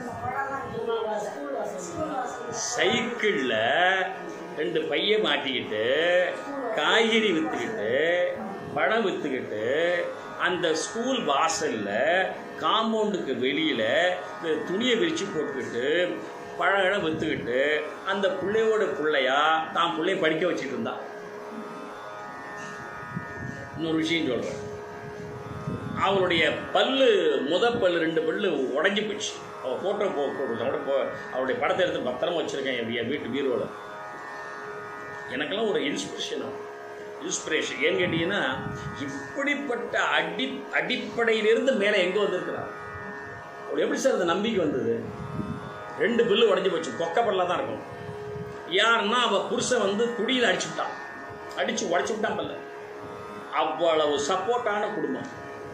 சைக்கிள்ல ரெண்டு பைய மாட்டிக்கிட்டு காய்கறி வித்துக்கிட்டு பழம் வித்துக்கிட்டு அந்த ஸ்கூல் வாசல்ல காம்பவுண்டுக்கு வெளியில இந்த துணியை விரிச்சு போட்டுக்கிட்டு பழம் வித்துக்கிட்டு அந்த பிள்ளையோட பிள்ளையா தான் பிள்ளைய படிக்க வச்சுட்டு இருந்தா இன்னொரு விஷயம் சொல்றேன் அவளுடைய பல்லு முத பல்லு ரெண்டு பல்லு உடஞ்சி போச்சு அவள் ஃபோட்டோ போ அவட போ அவளுடைய படத்தை எடுத்து பத்திரமா வச்சுருக்கேன் என் வீ- வீட்டு பீரோவில் எனக்கெல்லாம் ஒரு இன்ஸ்பிரேஷன் இன்ஸ்பிரேஷன் ஏன்னு கேட்டிங்கன்னா இப்படிப்பட்ட அடி அடிப்படையிலிருந்து மேலே எங்கே வந்திருக்கிறார் அவள் எப்படி சார் அந்த நம்பிக்கை வந்தது ரெண்டு பில்லு உடஞ்சி போச்சு கொக்க பல்லாக தான் இருக்கும் யாருன்னா அவள் புருஷன் வந்து குடியில் அடிச்சுட்டான் அடித்து உடச்சி விட்டான் பல்ல அவ்வளவு சப்போர்ட்டான குடும்பம்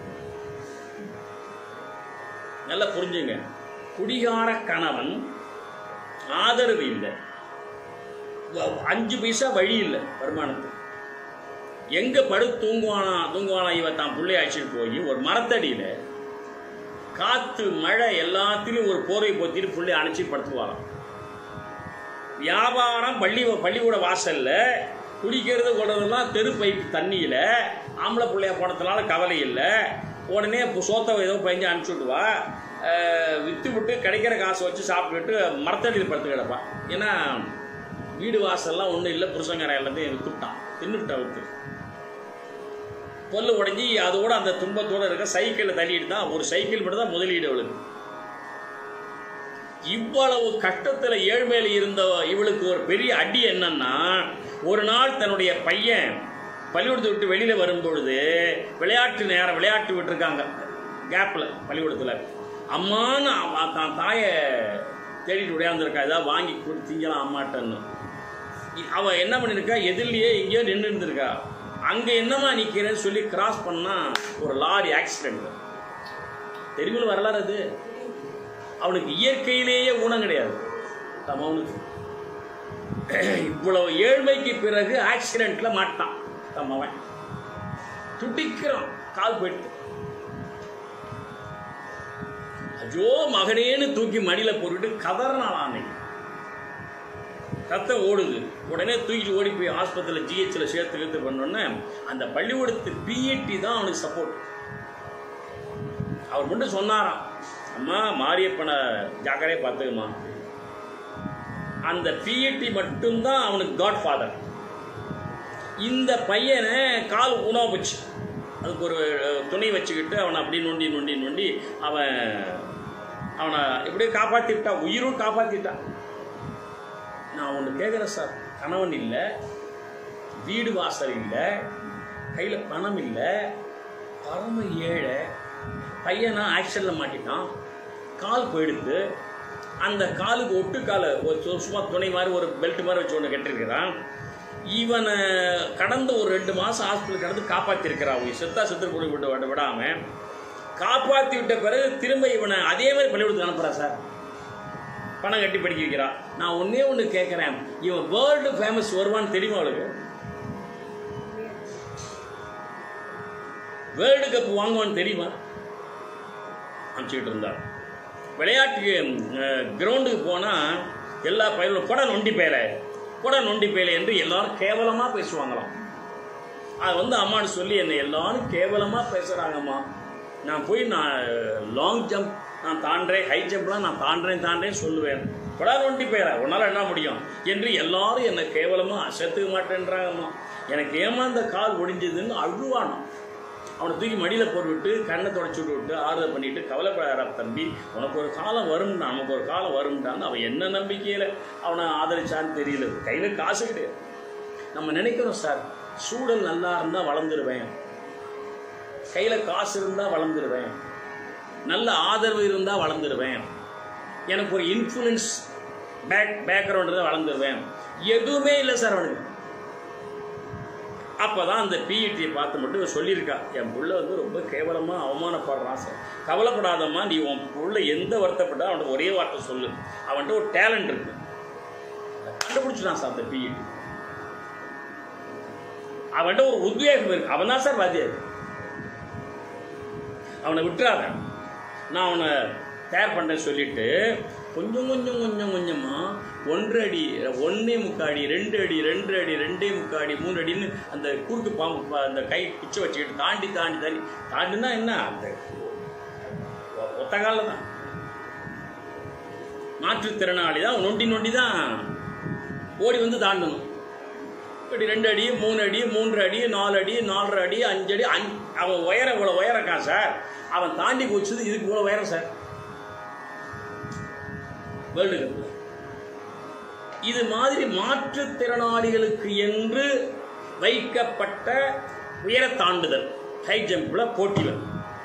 நல்லா புரிஞ்சுங்க குடிகார கணவன் ஆதரவு இல்லை வ- அஞ்சு பைசா வழி இல்லை வருமானத்துக்கு எங்க படு தூங்குவானா தூங்குவானா இவன் தான் பிள்ளை அழைச்சிட்டு போய் ஒரு மரத்தடியில காத்து மழை எல்லாத்திலையும் ஒரு போரை போத்திட்டு பிள்ளை அணைச்சி படுத்துவாராம் வியாபாரம் பள்ளி பள்ளிக்கூட வாசல்ல குடிக்கிறது கொள்றதெல்லாம் தெரு பைப் தண்ணியில ஆம்பளை பிள்ளைய போனதுனால கவலை இல்லை உடனே இப்போ சோத்தை ஏதோ பையன் அனுப்பிச்சி விட்டுவா அஹ், வித்து விட்டு கிடைக்கிற காசை வச்சு சாப்பிட்டுட்டு மரத்தடியில் படுத்து கிடப்பா ஏன்னா வீடு வாசல்லாம் ஒன்றும் இல்லை புருஷங்கார எல்லாத்தையும் வித்துட்டான் தின்னுட்டான் வித்து பொல்லு உடைஞ்சி அதோட அந்த துன்பத்தோட இருக்க சைக்கிளை தள்ளிட்டு தான் ஒரு சைக்கிள் மட்டும் தான் முதலீடு அவளுக்கு இவ்வளவு கஷ்டத்துல ஏழ்மையில இருந்த இவளுக்கு ஒரு பெரிய அடி என்னன்னா ஒரு நாள் தன்னுடைய பையன் பள்ளிக்கூடத்தை விட்டு வெளியில வரும்பொழுது விளையாட்டு நேரம் விளையாட்டு விட்டுருக்காங்க கேப்ல பள்ளிக்கூடத்துல அம்மான்னு அவ தான் தாயை தேடிட்டு உடையாந்துருக்கா ஏதாவது வாங்கி கொடுத்து திங்கலாம் அம்மாட்டன்னு இ- அவ என்ன பண்ணிருக்கா எதிரிலேயே எங்கேயோ நின்று இருந்திருக்கா அங்க என்னமா நிக்கிறேன்னு சொல்லி கிராஸ் பண்ணா ஒரு லாரி ஆக்சிடென்ட் தெரியுமில்ல வரலாறு அது அவனுக்கு இயற்கையிலேயே ஊனம் கிடையாது நம்ம அவனுக்கு இவ்வளவு ஏழ்மைக்கு பிறகு ஆக்சிடென்ட்ல மாட்டான் நம்ம அவன் துடிக்கிறான் கால் போயிட்டு ஐயோ மகனேன்னு தூக்கி மடியில போட்டுட்டு கதறனான் அன்னைக்கு ரத்தம் ஓடுது உடனே தூக்கிட்டு ஓடி போய் ஆஸ்பத்திரியில் ஜிஹெச்சில் சேர்த்து இழுத்து பண்ணோன்னே அந்த பள்ளிக்கூடத்து பிஎட்டி தான் அவனுக்கு சப்போர்ட் அவர் மட்டும் சொன்னாராம் அம்மா மாரியப்பனை ஜாக்கிரதையா பார்த்துக்குமா அந்த பிஎட்டி மட்டும்தான் அவனுக்கு காட் ஃபாதர் இந்த பையனை கால் உணவு போச்சு அதுக்கு ஒரு அஹ், துணி வச்சுக்கிட்டு அவனை அப்படி நொண்டி நொண்டி நொண்டி அவன் அவனை இப்படியே காப்பாற்றிட்டான் உயிரும் காப்பாற்றிட்டான் நான் ஒன்று கேட்குறேன் சார் கணவன் இல்லை வீடு வாசல் இல்லை கையில் பணம் இல்லை பரம ஏழை பையனா ஆக்சிடென்ட்ல மாட்டிட்டான் கால் போயிடுது அந்த காலுக்கு ஒட்டு காலை ஒரு சு- சும்மா துணை மாதிரி ஒரு பெல்ட் மாதிரி வச்சு ஒன்று கட்டிருக்கிறான் இவனை கடந்த ஒரு ரெண்டு மாதம் ஹாஸ்பிட்டல் கடந்து காப்பாற்றிருக்கிறான் அவங்க செத்தா செத்து கூட விட்டு விட விடாமல் காப்பாற்றி விட்ட பிறகு திரும்ப இவனை அதே மாதிரி பள்ளிக்கூடத்துக்கு அனுப்புகிறான் சார் பணம் கட்டி படிக்க வைக்கிறான் நான் ஒன்னே ஒன்று கேட்குறேன் இவன் வேர்ல்டு ஃபேமஸ் வருவான்னு தெரியுமா அவளுக்கு வேர்ல்டு கப் வாங்குவான்னு தெரியுமா அனுப்பிச்சுக்கிட்டு இருந்தார் விளையாட்டுக்கு கிரவுண்டுக்கு போனால் எல்லா பயிலும் கொடை நொண்டி பேல கொடை நொண்டி பேல என்று எல்லாரும் கேவலமாக பேசுவாங்களாம் அது வந்து அம்மான்னு சொல்லி என்னை எல்லாரும் கேவலமாக பேசுகிறாங்கம்மா நான் போய் நான் லாங் ஜம்ப் நான் தாண்டேன் ஹை ஜம்ப்லாம் நான் தாண்டேன் தாண்டேன் சொல்லுவேன் கொடா நொண்டி பேர உன்னால் என்ன முடியும் என்று எல்லாரும் என்னை கேவலமாக செத்துக்க மாட்டேன்றாங்கம்மா எனக்கு ஏமாந்த கால் ஒடிஞ்சதுன்னு அழுவானோ அவனை தூக்கி மடியில் போட்டுவிட்டு கண்ணை தொடச்சி விட்டு விட்டு ஆறுதல் பண்ணிட்டு கவலைப்படாத தம்பி உனக்கு ஒரு காலம் வரும்டா நமக்கு ஒரு காலம் வரும்டான்னு அவன் என்ன நம்பிக்கையில் அவனை ஆதரிச்சான்னு தெரியல கையில் காசு கிடையாது நம்ம நினைக்கிறோம் சார் சூழல் நல்லா இருந்தால் வளர்ந்துருவேன் கையில் காசு இருந்தால் வளர்ந்துருவேன் நல்ல ஆதரவு இருந்தால் வளர்ந்துருவேன் எனக்கு ஒரு இன்ஃப்ளூயன்ஸ் பேக் பேக்ரவுண்ட் இருந்தால் வளர்ந்துருவேன் எதுவுமே இல்லை சார் அவனுக்கு அப்போ தான் அந்த பிஇடியை பார்த்து மட்டும் இவன் சொல்லியிருக்கா என் புள்ள வந்து ரொம்ப கேவலமாக அவமானப்படுறான் சார் கவலைப்படாதம்மா நீ உன் புள்ள எந்த வருத்தப்பட்டா அவன்கிட்ட ஒரே வார்த்தை சொல்லு அவன்கிட்ட ஒரு டேலண்ட் இருக்கு அதை கண்டுபிடிச்சிட்டான் சார் அந்த பிஇடி அவன்கிட்ட ஒரு உத்வேகம் இருக்கு அவன் தான் சார் வாத்தியார் அவனை விட்டுறாத நான் அவனை தயார் பண்ணுறேன்னு சொல்லிட்டு கொஞ்சம் கொஞ்சம் கொஞ்சம் கொஞ்சமாக ஒன்றரை அடி ஒன்றே முக்கால் அடி ரெண்டு அடி ரெண்டு அடி ரெண்டே முக்கால் அடி மூணு அடின்னு அந்த குறுக்கு பாம்பு பா- அந்த கை பிச்சை வச்சுக்கிட்டு தாண்டி தாண்டி தாண்டி தாண்டினா என்ன அந்த ஒ- ஒத்த காலில் தான் மாற்றுத்திறனாளி தான் நொண்டி நொண்டி தான் ஓடி வந்து தாண்டணும் இப்படி ரெண்டு அடி மூணு அடி மூன்று அடி நாலு அடி நாலரை அடி அஞ்சு அடி அஞ் அவன் உயரம் இவ்வளோ உயரம் இருக்கான் சார் அவன் தாண்டி போச்சது இதுக்கு இவ்வளோ உயரம் சார் வேர்ல்டு கப்பில் இது மாதிரி மாற்றுத்திறனாளிகளுக்கு என்று வைக்கப்பட்ட உயர தாண்டுதல் ஹை ஜம்பில் போட்டியில்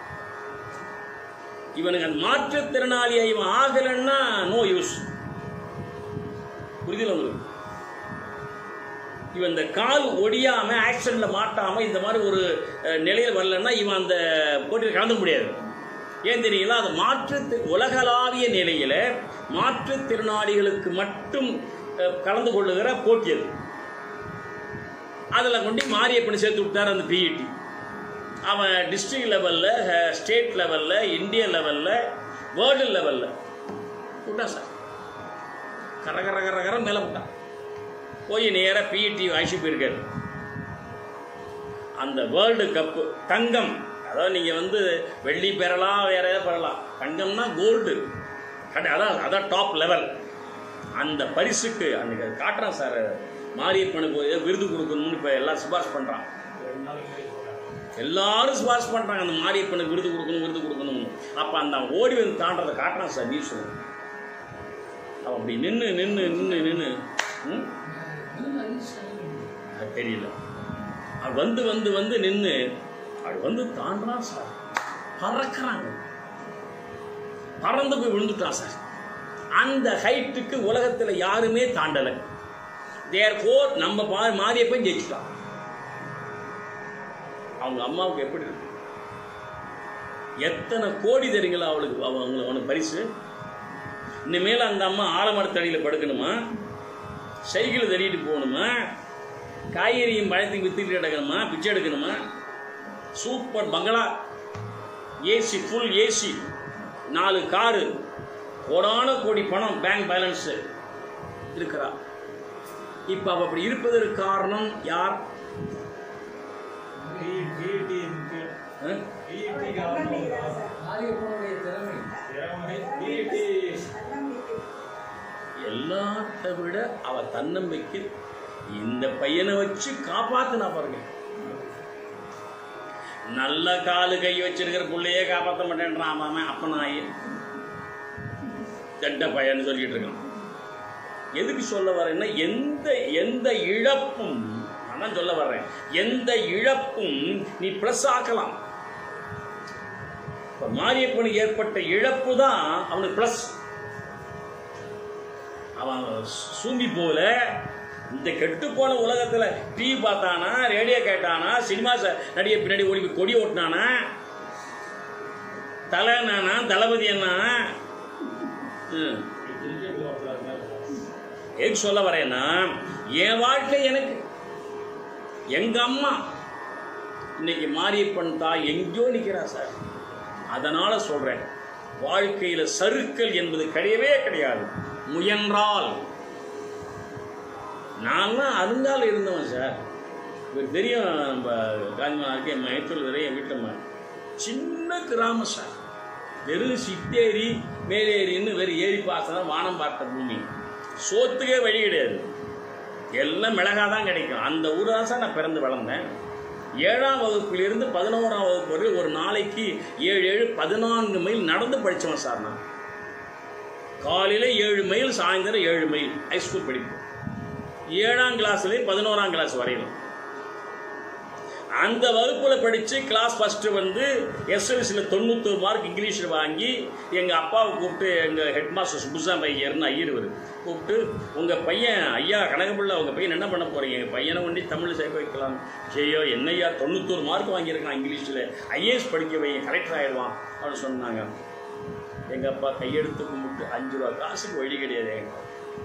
இவனுக்கு அந்த மாற்றுத்திறனாளியை இவன் ஆகலைன்னா நோ யூஸ் புரிதல் உங்களுக்கு இவன் இந்த கால் ஒடியாம ஆக்சிடென்ட்ல மாட்டாம இந்த மாதிரி ஒரு அஹ், நிலையில் வரலன்னா இவன் அந்த போட்டியில் கலந்து முடியாது ஏன் தெரியுங்களா அது மாற்று உலகளாவிய நிலையில மாற்றுத்திறனாளிகளுக்கு மட்டும் அஹ், கலந்து கொள்ளுகிற போட்டி அது அதில் கொண்டு மாரியப்பனை சேர்த்து விட்டார் அந்த பிஇடி அவன் டிஸ்ட்ரிக்ட் லெவலில் ஸ்டேட் லெவலில் இந்திய லெவலில் வேர்ல்டு லெவலில் விட்டான் சார் கர கர கர கர மேலே விட்டான் போய் நேராக பிஇடி அழைச்சி போயிருக்காரு அந்த வேர்ல்டு கப்பு தங்கம் அதாவது நீங்கள் வந்து வெள்ளி பெறலாம் வேற எதாவது பெறலாம் தங்கம்னா கோல்டு கடை அதான் அதான் டாப் லெவல் அந்த பரிசுக்கு அன்னைக்கு அது காட்டுறான் சார் மாரியப்பனுக்கு ஏதோ விருது கொடுக்கணும்னு இப்போ எல்லாம் சிபாரிசு பண்ணுறான் ரெண்டு நாளைக்கு முன்னாடி போறாங்க. எல்லாரும் சிபாரிசு பண்ணுறாங்க அந்த மாரியப்பனுக்கு விருது கொடுக்கணும் விருது கொடுக்கணும்னு அப்போ அந்த ஓடி வந்து தாண்டதை காட்டுறான் சார் நியூஸ் அவன் அப்படி நின்று நின்று நின்று நின்று ம் அது தெரியல அது வந்து வந்து வந்து நின்று அது வந்து தாண்டான் சார் பறக்கிறாங்க பறந்து போய் விழுந்துட்டான் சார் அந்த ஹைட்டுக்கு உலகத்தில் யாருமே தாண்டலை தேர் போர் நம்ம பா மாரியப்பன் ஜெயிச்சுட்டான் அவங்க அம்மாவுக்கு எப்படி இருக்கு எத்தனை கோடி தெரியுங்களா அவளுக்கு அவ- அவங்களுக்கு அவனுக்கு பரிசு இனிமேல் அந்த அம்மா ஆலமரத்தடியில் படுக்கணுமா சைக்கிள் தள்ளிட்டு போகணுமா காய்கறியும் பழத்தையும் வித்துட்டு கிடக்கணுமா பிச்சை எடுக்கணுமா super bungalow AC full AC நாலு காரு கோடான கோடி பணம் பேங்க் பேலன்ஸு இருக்கிறா இப்போ அவ அப்படி இருப்பதற்கு காரணம் யார் டி- டிடி இருக்கு. ஆ? டிடி காரணம் தான். மாரியப்பனுடைய திறமை திறமை. டிடி. எல்லாத்த விட அவ தன்னம்பிக்கை இந்த பையனை வச்சு காப்பாத்துனா பாருங்க நல்ல காலு கை வச்சிருக்கிற புள்ளையே காப்பாற்ற மாட்டேன்றான் அவன் அவன் அப்பனாயி தட்ட பையன் சொல்லிட்டு இருக்கான் எதுக்கு சொல்ல வரேன்னா எந்த எந்த இழப்பும் நான் தான் சொல்ல வர்றேன் எந்த இழப்பும் நீ ப்ளஸ் ஆக்கலாம் இப்போ மாரியப்பனுக்கு ஏற்பட்ட இழப்பு தான் அவனுக்கு ப்ளஸ் அவன் சூம்பி போல இந்த கெட்டு போன உலகத்துல டிவி பார்த்தானா ரேடியோ கேட்டானா சினிமா ச- நடிகை பின்னாடி ஓடி போய் கொடி ஓட்டினானா தலை என்னானா தளபதி என்ன கிரிக்கெட்ல ஒருத்தர் இருந்தாரு. எதுக்கு சொல்ல வரேன்னா என் வாழ்க்கை எனக்கு எங்க அம்மா இன்னைக்கு மாரியப்பன் தாய் எங்கேயோ நிற்கிறா சார் அதனால சொல்றேன் வாழ்க்கையில சறுக்கல் என்பது கிடையவே கிடையாது முயன்றால் நான்லாம் அருந்தால் இருந்தவன் சார் இவர் தெரியும் நம்ம காஞ்சிமாருக்கு என் மைத்தூர் தெரியும் என் வீட்டில் சின்ன கிராமம் சார் வெறும் சித்தேரி மேலேரின்னு வெறும் ஏரி பார்த்தா வானம் பார்த்த பூமி சோத்துக்கே வழி கிடையாது எல்லாம் மிளகா தான் கிடைக்கும் அந்த ஊர் தான் சார் நான் பிறந்து வளர்ந்தேன் ஏழாம் வகுப்பிலிருந்து பதினோராம் வகுப்பு வரை ஒரு நாளைக்கு ஏழு ஏழு பதினான்கு மைல் நடந்து படித்தவன் சார் நான் காலையில் ஏழு மைல் சாயந்தரம் ஏழு மைல் ஹைஸ்கூல் படிப்பு ஏழாம் கிளாஸ்லேயும் பதினோராம் கிளாஸ் வரையிலும் அந்த வகுப்பில் படித்து கிளாஸ் ஃபஸ்ட்டு வந்து எஸ்எல்சியில் தொண்ணூத்தொரு மார்க் இங்கிலீஷில் வாங்கி எங்கள் அப்பாவை கூப்பிட்டு எங்கள் ஹெட் மாஸ்டர் சுப்புசாமி ஐயர்னு ஐயர் இவர் கூப்பிட்டு உங்கள் பையன் ஐயா கனகபிள்ளை உங்கள் பையன் என்ன பண்ண போகிறீங்க எங்கள் பையனை ஒண்டி தமிழ் சேர்க்க வைக்கலாம் ஐயோ என்னய்யா தொண்ணூத்தொரு மார்க் வாங்கியிருக்கான் இங்கிலீஷில் ஐஏஎஸ் படிக்க வைங்க கலெக்டர் ஆயிடுவான் அப்படின்னு சொன்னாங்க எங்கள் அப்பா கையெடுத்து கும்பிட்டு அஞ்சு ரூபா காசுக்கு வழி கிடையாது எங்க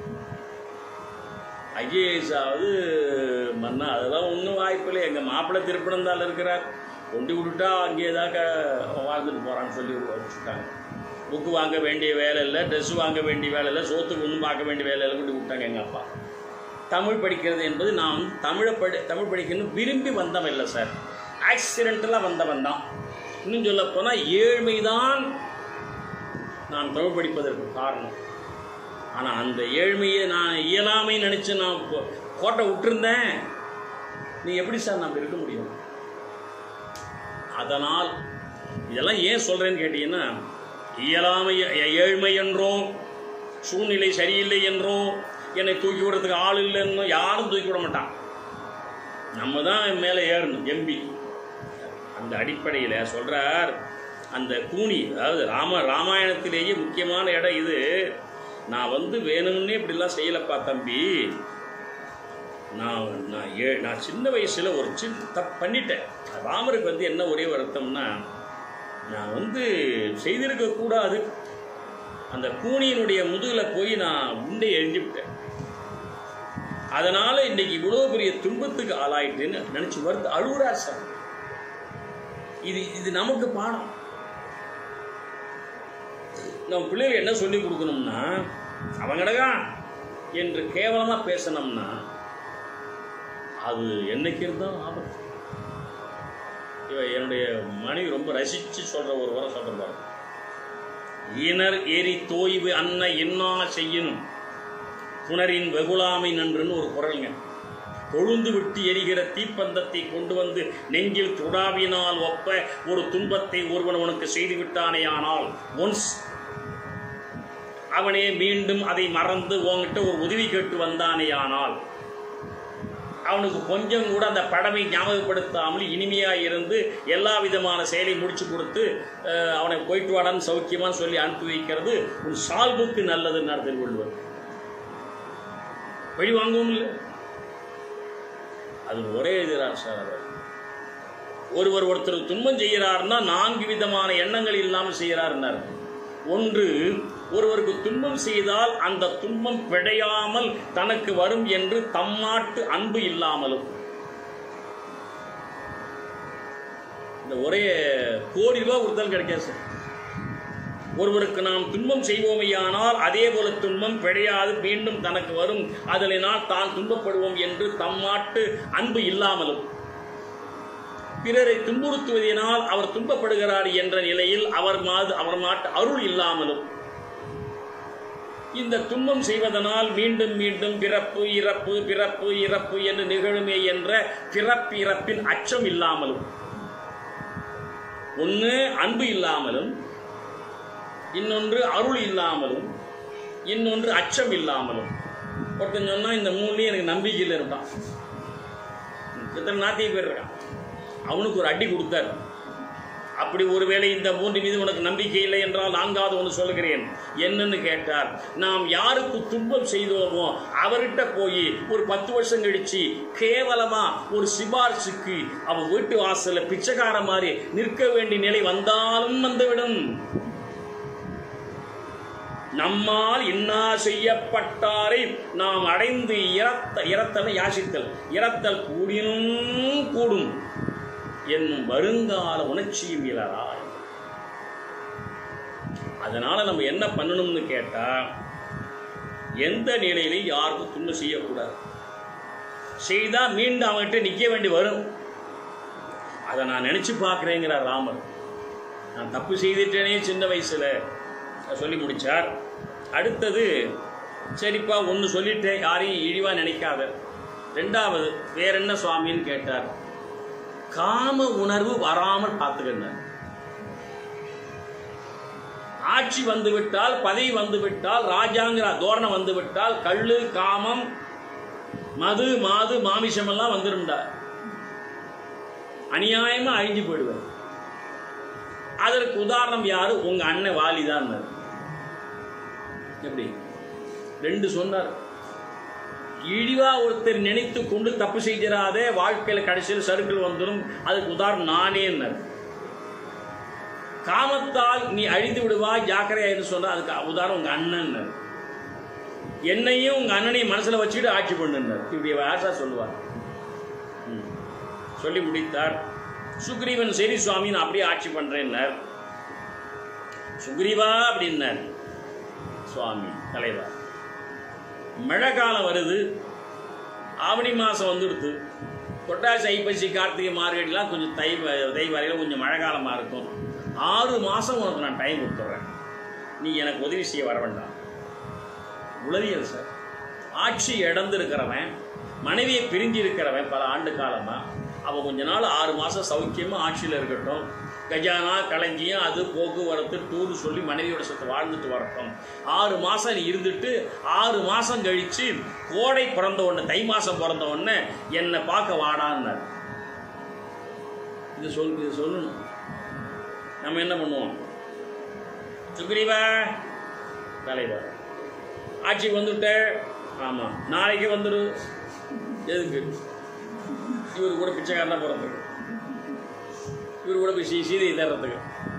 ஐஏஎஸ் ஆகுது மன்னா அதெல்லாம் ஒன்றும் வாய்ப்பில்லை எங்கள் மாப்பிள்ளை திருப்பனந்தால் இருக்கிறார் கொண்டு விட்டுட்டா அங்கே ஏதாக்க வாழ்ந்துட்டு போகிறான்னு சொல்லி வச்சுட்டாங்க புக்கு வாங்க வேண்டிய வேலை இல்லை ட்ரெஸ் வாங்க வேண்டிய வேலை இல்லை சோத்துக்கு ஒன்றும் பார்க்க வேண்டிய வேலை இல்லை கொண்டு விட்டாங்க எங்கள் அப்பா தமிழ் படிக்கிறது என்பது நான் வந்து தமிழை படி தமிழ் படிக்கணும் விரும்பி வந்தவன் இல்லை சார் ஆக்சிடென்டலாக வந்தவன் தான் இன்னும் சொல்லப் போனால் ஏழ்மை தான் நான் தமிழ் படிப்பதற்கு காரணம் ஆனால் அந்த ஏழ்மையை நான் இயலாமை நினச்சி நான் கோ- கோட்டை விட்டுருந்தேன் நீ எப்படி சார் நம்ம இருக்க முடியும் அதனால் இதெல்லாம் ஏன் சொல்கிறேன்னு கேட்டீங்கன்னா இயலாமை ஏ- ஏழ்மை என்றோ சூழ்நிலை சரியில்லை என்றோ என்னை தூக்கி விடுறதுக்கு ஆள் இல்லைன்னு யாரும் தூக்கி விட மாட்டான் நம்ம தான் மேலே ஏறணும் எம்பி அந்த அடிப்படையில் சொல்கிறார் அந்த கூனி அதாவது ராம ராமாயணத்திலேயே முக்கியமான இடம் இது நான் வந்து வேணும்னே இப்படிலாம் செய்யலப்பா தம்பி நான் நான் ஏ நான் சின்ன வயசில் ஒரு சின்ன தப்பு பண்ணிட்டேன் ராமருக்கு வந்து என்ன ஒரே வருத்தம்னா நான் வந்து செய்திருக்க கூடாது அந்த கூனியினுடைய முதுகில் போய் நான் உண்டை எரிஞ்சு விட்டேன் அதனால் இன்னைக்கு இவ்வளோ பெரிய துன்பத்துக்கு ஆளாயிட்டேன்னு நினச்சி வருது அழுகுறார் சார் இது இது நமக்கு பாடம் நம்ம பிள்ளைகள் என்ன சொல்லி கொடுக்கணும்னா அவங்கடகா என்று கேவலமாக பேசணும்னா அது என்னைக்கு இருந்தாலும் ஆபத்து இவ என்னுடைய மனைவி ரொம்ப ரசித்து சொல்கிற ஒரு வரை சொல்கிற பாரு இனர் எரி தோய்வு அன்ன என்னா செய்யணும் புனரின் வெகுளாமை நன்றுன்னு ஒரு குரலுங்க கொழுந்து விட்டு எரிகிற தீப்பந்தத்தை கொண்டு வந்து நெஞ்சில் துடாவினால் ஒப்ப ஒரு துன்பத்தை ஒருவன் உனக்கு செய்து விட்டானேயானால் ஒன்ஸ் அவனே மீண்டும் அதை மறந்து உன்கிட்ட ஒரு உதவி கேட்டு வந்தானேயானால் அவனுக்கு கொஞ்சம் கூட அந்த படமை ஞாபகப்படுத்தாமல் இனிமையாக இருந்து எல்லா விதமான செயலை முடிச்சு கொடுத்து அஹ், அவனை போயிட்டு வாடான்னு சௌக்கியமான்னு சொல்லி அனுப்பி வைக்கிறது உன் சால்புக்கு நல்லதுன்னு திருவள்ளுவர் வழி வாங்கவும் இல்லை அது ஒரே எதிராக சார் அவர் ஒருவர் ஒருத்தர் துன்பம் செய்கிறார்னா நான்கு விதமான எண்ணங்கள் இல்லாமல் செய்கிறார்னார் ஒன்று ஒருவருக்கு துன்பம் செய்தால் அந்த துன்பம் பிழையாமல் தனக்கு வரும் என்று தம்மாட்டு அன்பு இல்லாமலும் இந்த ஒரே கோடி ரூபாய் கொடுத்தாலும் கிடைக்காது சார் ஒருவருக்கு நாம் துன்பம் செய்வோமையானால் அதே போல துன்பம் பிழையாது மீண்டும் தனக்கு வரும் அதனால் தான் துன்பப்படுவோம் என்று தம்மாட்டு அன்பு இல்லாமலும் பிறரை துன்புறுத்துவதனால் அவர் துன்பப்படுகிறார் என்ற நிலையில் அவர் மாது அவர் மாட்டு அருள் இல்லாமலும் இந்த துன்பம் செய்வதனால் மீண்டும் மீண்டும் பிறப்பு இறப்பு பிறப்பு இறப்பு என்று நிகழுமே என்ற பிறப்பு இறப்பின் அச்சம் இல்லாமலும் ஒன்று அன்பு இல்லாமலும் இன்னொன்று அருள் இல்லாமலும் இன்னொன்று அச்சம் இல்லாமலும் ஒருத்தன் சொன்னா இந்த மூணுலையும் எனக்கு நம்பிக்கையில் இருக்கான் எத்தனை நாத்திய பேர் இருக்கான் அவனுக்கு ஒரு அடி கொடுத்தார் அப்படி ஒருவேளை இந்த மூன்று மீது உனக்கு நம்பிக்கை இல்லை என்றால் நான்காவது ஒன்று சொல்கிறேன் என்னன்னு கேட்டார் நாம் யாருக்கு துன்பம் செய்தோமோ அவர்கிட்ட போய் ஒரு பத்து வருஷம் கழிச்சு கேவலமா ஒரு சிபாரிசுக்கு அவன் வீட்டு வாசல்ல பிச்சைக்கார மாதிரி நிற்க வேண்டிய நிலை வந்தாலும் வந்துவிடும் நம்மால் இன்னா செய்யப்பட்டாரை நாம் அடைந்து இறத்த இறத்தல் யாசித்தல் இறத்தல் கூடினும் கூடும் என்னும் வருங்கால உணர்ச்சியும் இலராய் அதனால நம்ம என்ன பண்ணணும்னு கேட்டா எந்த நிலையிலையும் யாருக்கும் துன்பம் செய்யக்கூடாது செய்தா மீண்டும் அவன்கிட்ட நிற்க வேண்டி வரும் அதை நான் நினைச்சு பார்க்குறேங்கிறார் ராமர் நான் தப்பு செய்துட்டேனே சின்ன வயசுல சொல்லி முடிச்சார் அடுத்தது சரிப்பா ஒன்று சொல்லிட்டேன் யாரையும் இழிவாக நினைக்காத ரெண்டாவது வேற என்ன சுவாமின்னு கேட்டார் காம உணர்வு வராமல் பார்த்துக்கிட்டார் ஆட்சி வந்து விட்டால் பதவி வந்து விட்டால் ராஜாங்கிற தோரணம் வந்து விட்டால் கள்ளு காமம் மது மாது மாமிசம் எல்லாம் வந்துரும்டா அநியாயமா அழிஞ்சு போயிடுவார் அதற்கு உதாரணம் யாரு உங்க அண்ணன் வாலிதான் எப்படி ரெண்டு சொன்னார் இழிவா ஒருத்தர் நினைத்து கொண்டு தப்பு செய்கிறாதே வாழ்க்கையில கடைசியில் சருக்கள் வந்துடும் அதுக்கு உதாரணம் நானே காமத்தால் நீ அழிந்து விடுவாய் ஜாக்கிரதையாயின்னு சொன்னா அதுக்கு உதாரணம் உங்க அண்ணன் என்னையும் உங்க அண்ணனையும் மனசுல வச்சுக்கிட்டு ஆட்சி பண்ணுனார் இப்படி ஆசா சொல்லுவார் ம். சொல்லி முடித்தார் சுக்ரீவன் சரி சுவாமி நான் அப்படியே ஆட்சி பண்றேன்னார் சுக்ரீவா அப்படின்னார் சுவாமி தலைவர் மழை காலம் வருது ஆவணி மாதம் வந்துடுது புரட்டாசி ஐப்பசி கார்த்திகை மார்கழிலாம் கொஞ்சம் தை தை வரையில கொஞ்சம் மழை காலமாக இருக்கும் ஆறு மாதம் உனக்கு நான் டைம் கொடுத்துட்றேன் நீ எனக்கு உதவி செய்ய வர வேண்டாம் உளவியல் சார் ஆட்சி இழந்திருக்கிறவன் மனைவியை பிரிஞ்சு இருக்கிறவன் பல ஆண்டு காலமாக அவன் கொஞ்ச நாள் ஆறு மாதம் சௌக்கியமாக ஆட்சியில் இருக்கட்டும் கஜானா களஞ்சியம் அது போக்குவரத்து டூர் சொல்லி மனைவியோட சேர்த்து வாழ்ந்துட்டு வரட்டும் ஆறு மாதம் நீ இருந்துட்டு ஆறு மாதம் கழித்து கோடை பிறந்த உடனே தை மாதம் பிறந்த உடனே என்னை பார்க்க வாடான்னார் இது சொல் இது சொல்லணும் நம்ம என்ன பண்ணுவோம் சுக்ரீவா தலைவர் ஆட்சிக்கு வந்துவிட்டேன் ஆமாம் நாளைக்கு வந்துடு எதுக்கு இவர் கூட பிச்சைக்காரனா போகிறதுக்கு இவர் கூட போய் சீ சீதையை தேடுறதுக்கு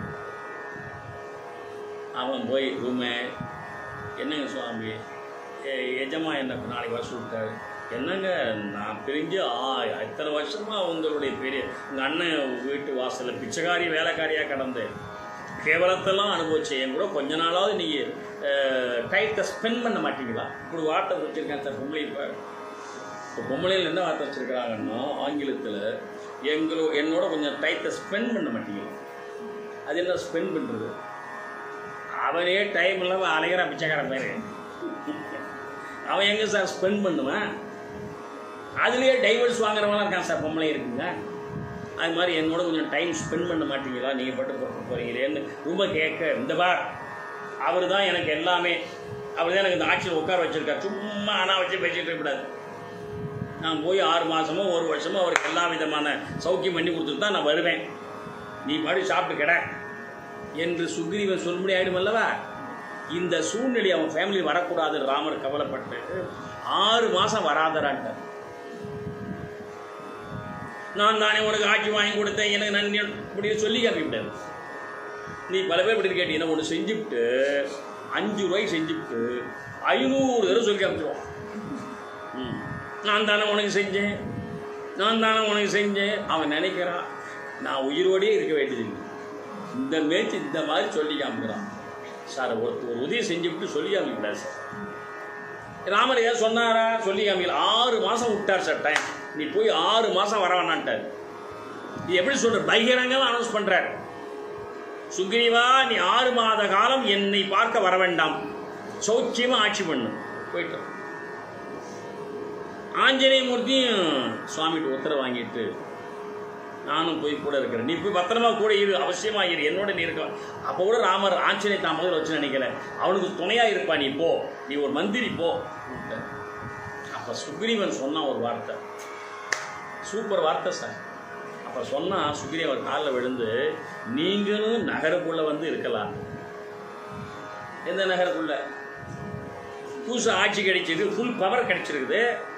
அவன் போய் ரூமே என்னங்க சுவாமி எ- எஜமா என்ன நாளைக்கு வர சொல்லிட்டாரு என்னங்க நான் பிரிஞ்சு ஆ இத்தனை வருஷமா உங்களுடைய பெரிய உங்கள் அண்ணன் வீட்டு வாசலில் பிச்சைக்காரி வேலைக்காரியாக கடந்தேன் கேவலத்தெல்லாம் அனுபவிச்சேன் என் கூட கொஞ்ச நாளாவது நீங்கள் டைத்தை ஸ்பெண்ட் பண்ண மாட்டீங்களா இப்படி வார்த்தை வச்சுருக்கேன் சார் பொம்பளை இப்போ இப்போ பொம்பளையில் என்ன வார்த்தை வச்சுருக்கிறாங்கன்னா ஆங்கிலத்தில் எங்களோ என்னோட கொஞ்சம் டைத்தை ஸ்பெண்ட் பண்ண மாட்டீங்க அது என்ன ஸ்பெண்ட் பண்ணுறது அவனே டைம் இல்லாமல் அலைகிற பிச்சைக்கார பேர் அவன் எங்கே சார் ஸ்பெண்ட் பண்ணுவான் அதுலேயே டைவர்ஸ் வாங்குறவங்களாம் இருக்கான் சார் பொம்பளை இருக்குங்க அது மாதிரி என்னோட கொஞ்சம் டைம் ஸ்பெண்ட் பண்ண மாட்டீங்களா நீங்கள் பட்டு போட்டு போகிறீங்களேன்னு ரொம்ப கேட்க இந்த பார் அவர் தான் எனக்கு எல்லாமே அவர் தான் எனக்கு இந்த ஆட்சியில் உட்கார வச்சிருக்கார் சும்மா ஆனால் வச்சு பேசிட்டு இருக்கக்கூடாது நான் போய் ஆறு மாதமோ ஒரு வருஷமோ அவருக்கு எல்லா விதமான சௌக்கியம் பண்ணி கொடுத்துட்டு தான் நான் வருவேன் நீ பாடி சாப்பிட்டு கிட என்று சுக்ரீவன் சொல்லும்படி ஆயிடும் அல்லவா இந்த சூழ்நிலை அவன் ஃபேமிலி வரக்கூடாது ராமர் கவலைப்பட்டு ஆறு மாதம் வராதரான்ட்டார் நான் தானே உனக்கு ஆட்சி வாங்கி கொடுத்தேன் எனக்கு நன்றி இப்படி சொல்லி காமிவிட்டார் நீ பல பேர் இப்படி கேட்டீங்கன்னா ஒன்று செஞ்சுவிட்டு அஞ்சு ரூபாய்க்கு செஞ்சுவிட்டு ஐநூறு தடவை சொல்லி காமிச்சிருவான் ம். நான் தானே உனக்கு செஞ்சேன் நான் தானே உனக்கு செஞ்சேன் அவன் நினைக்கிறான் நான் உயிரோடே இருக்க வேண்டியது இந்த மேய்ச்சி இந்த மாதிரி சொல்லி காமிக்கிறான் சார் ஒருத்தர் ஒரு உதவி செஞ்சுவிட்டு சொல்லி காமிக்கிறார் சார் ராமர் ஏதாவது சொன்னாரா சொல்லி காமிக்கல ஆறு மாதம் விட்டார் சார் டைம் நீ போய் ஆறு மாதம் வர வேணான்ட்டார் இது எப்படி சொல்ற பகிரங்கமாக அனௌன்ஸ் பண்றார் சுக்ரீவா நீ ஆறு மாத காலம் என்னை பார்க்க வர வேண்டாம் சௌக்கியமா ஆட்சி பண்ணு போயிட்டு ஆஞ்சநேயமூர்த்தியும் சுவாமிகிட்ட உத்தரவு வாங்கிட்டு நானும் போய் கூட இருக்கிறேன் நீ போய் பத்திரமா கூட இரு அவசியமா இரு என்னோட நீ இருக்க அப்போ கூட ராமர் ஆஞ்சநேய தான் முதல்ல வச்சு நினைக்கல அவனுக்கு துணையா இருப்பா நீ போ நீ ஒரு மந்திரி போ கூப்பிட்டார். அப்ப சுக்ரீவன் சொன்னான் ஒரு வார்த்தை சூப்பர் வார்த்தை சார் அப்போ சொன்னா சுக்ரீவன் காலில் விழுந்து நீங்களும் நகருக்குள்ள வந்து இருக்கலாம் எந்த நகருக்குள்ள புதுசாக ஆட்சி கிடைச்சது ஃபுல் பவர் கிடைச்சிருக்குது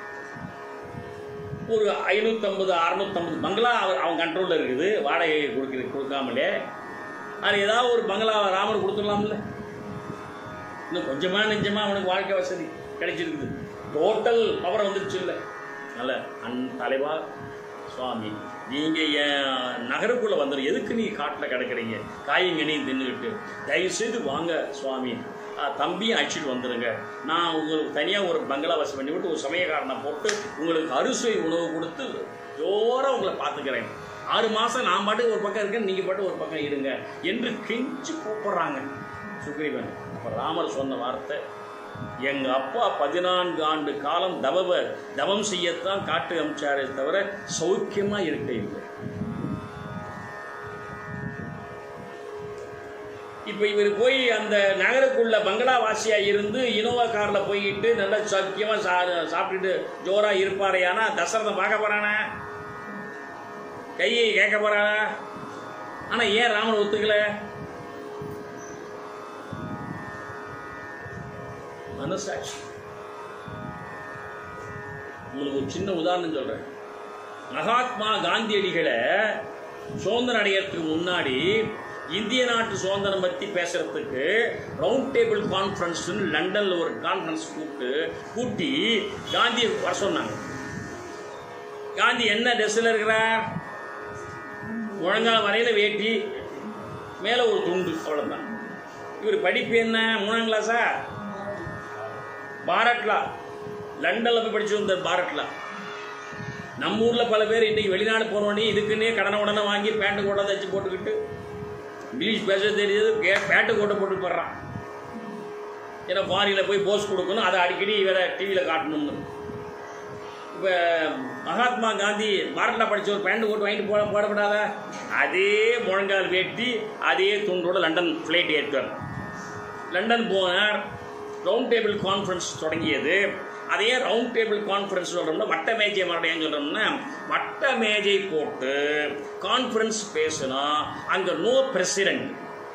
ஒரு ஐநூற்றம்பது அறநூற்றம்பது பங்களா அவர் அவன் கண்ட்ரோலில் இருக்குது வாடகை கொடுக்குறது கொடுக்காமலே அது ஏதாவது ஒரு பங்களா ராமர் கொடுத்துடலாம்ல இன்னும் கொஞ்சமா நெஞ்சமா அவனுக்கு வாழ்க்கை வசதி கிடைச்சிருக்குது டோட்டல் பவர் வந்துருச்சு இல்லை நல்ல அன் தலைவா சுவாமி நீங்கள் என் நகருக்குள்ளே வந்துடும் எதுக்கு நீ காட்டில் கிடக்குறீங்க காய்கனியும் தின்னுக்கிட்டு தயவுசெய்து வாங்க சுவாமி ஆ, தம்பியும் அழைச்சிட்டு வந்துடுங்க நான் உங்களுக்கு தனியாக ஒரு பங்களா வசதி பண்ணி விட்டு ஒரு சமயக்காரனை போட்டு உங்களுக்கு அறுசுவை உணவு கொடுத்து ஜோராக உங்களை பார்த்துக்கிறேன் ஆறு மாதம் நான் பாட்டுக்கு ஒரு பக்கம் இருக்கேன் நீங்கள் பாட்டு ஒரு பக்கம் இருங்க என்று கெஞ்சி கூப்பிடுறாங்க சுக்ரீவன் அப்போ ராமர் சொன்ன வார்த்தை எங்க அப்பா பதினான்கு ஆண்டு காலம் தவவ தவம் செய்யத்தான் காட்டு அமிச்சாரே தவிர சௌக்கியமா இருக்க இல்லை இப்போ இவர் போய் அந்த நகருக்குள்ள பங்களா வாசியா இருந்து இனோவா கார்ல போயிட்டு நல்லா சௌக்கியமா சா சாப்பிட்டுட்டு ஜோரா இருப்பாரையானா தசரதன் பார்க்க போறானா கையை கேட்க போறானா ஆனா ஏன் ராமன் ஒத்துக்கல மனசாட்சி உங்களுக்கு ஒரு சின்ன உதாரணம் சொல்றேன் மகாத்மா காந்தியடிகளை சுதந்திரம் அடையறதுக்கு முன்னாடி இந்திய நாட்டு சுதந்திரம் பற்றி பேசுறதுக்கு ரவுண்ட் டேபிள் கான்ஃபரன்ஸ்னு லண்டனில் ஒரு கான்ஃபரன்ஸ் கூப்பிட்டு கூட்டி காந்தியை வர சொன்னாங்க காந்தி என்ன ட்ரெஸ்ஸில் இருக்கிறார் முழங்கால் வரையில் வேட்டி மேலே ஒரு துண்டு அவ்வளோதான் இவர் படிப்பு என்ன மூணாம் கிளாஸா பாரட்லா லண்டனில் போய் படிச்சு வந்த பாரட்லா நம்ம ஊரில் பல பேர் இன்றைக்கி வெளிநாடு போனோடனே இதுக்குன்னே கடனை உடனே வாங்கி பேண்ட்டு கோட்டை தச்சு போட்டுக்கிட்டு இங்கிலீஷ் பேச தெரியுது கே பேண்ட்டு கோட்டை போட்டு போடுறான் ஏன்னா ஃபாரினில் போய் போஸ் கொடுக்கணும் அதை அடிக்கடி வேற டிவியில் காட்டணும்னு இப்போ மகாத்மா காந்தி பாரட்டில் படிச்ச ஒரு பேண்ட் கோட் வாங்கிட்டு போட போடப்படாதா அதே முழங்கால் வேட்டி அதே துண்டோட லண்டன் ஃப்ளைட் ஏற்றார் லண்டன் போனார் ரவுண்ட் டேபிள் கான்ஃபரன்ஸ் தொடங்கியது அதையே ரவுண்ட் டேபிள் கான்ஃபரன்ஸ் சொல்கிறோம்னா வட்ட மேஜை மறுபடியும் சொல்கிறோம்னா வட்ட மேஜை போட்டு கான்ஃபரன்ஸ் பேசுனா அங்கே நோ பிரசிடென்ட்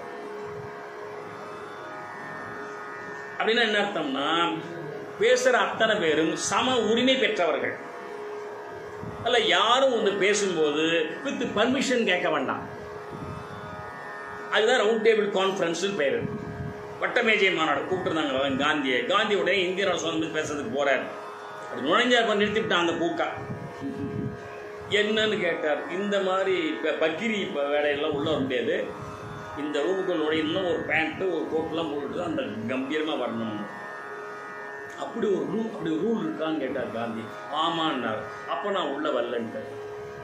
அப்படின்னா என்ன அர்த்தம்னா பேசுகிற அத்தனை பேரும் சம உரிமை பெற்றவர்கள் அல்ல யாரும் வந்து பேசும்போது வித் பர்மிஷன் கேட்க வேண்டாம் அதுதான் ரவுண்ட் டேபிள் கான்ஃபரன்ஸ் பேர் வட்டமேஜை மாநாடு கூப்பிட்டுருந்தாங்க காந்தியை காந்தி உடனே இந்திய அரசு வந்து பேசுறதுக்கு போறார் அப்படி நுழைஞ்சார் அப்ப நிறுத்திவிட்டான் அந்த கூக்கா என்னன்னு கேட்டார் இந்த மாதிரி இப்போ பக்கிரி இப்போ வேலையெல்லாம் உள்ள வர முடியாது இந்த ரூமுக்குள் நுழையணும்னா ஒரு பேண்ட்டு ஒரு கோட்லாம் போட்டுட்டு அந்த கம்பீரமாக வரணும் அப்படி ஒரு ரூல் அப்படி ஒரு ரூல் இருக்கான்னு கேட்டார் காந்தி ஆமான்னார் அப்போ நான் உள்ள வரலன்ட்டார்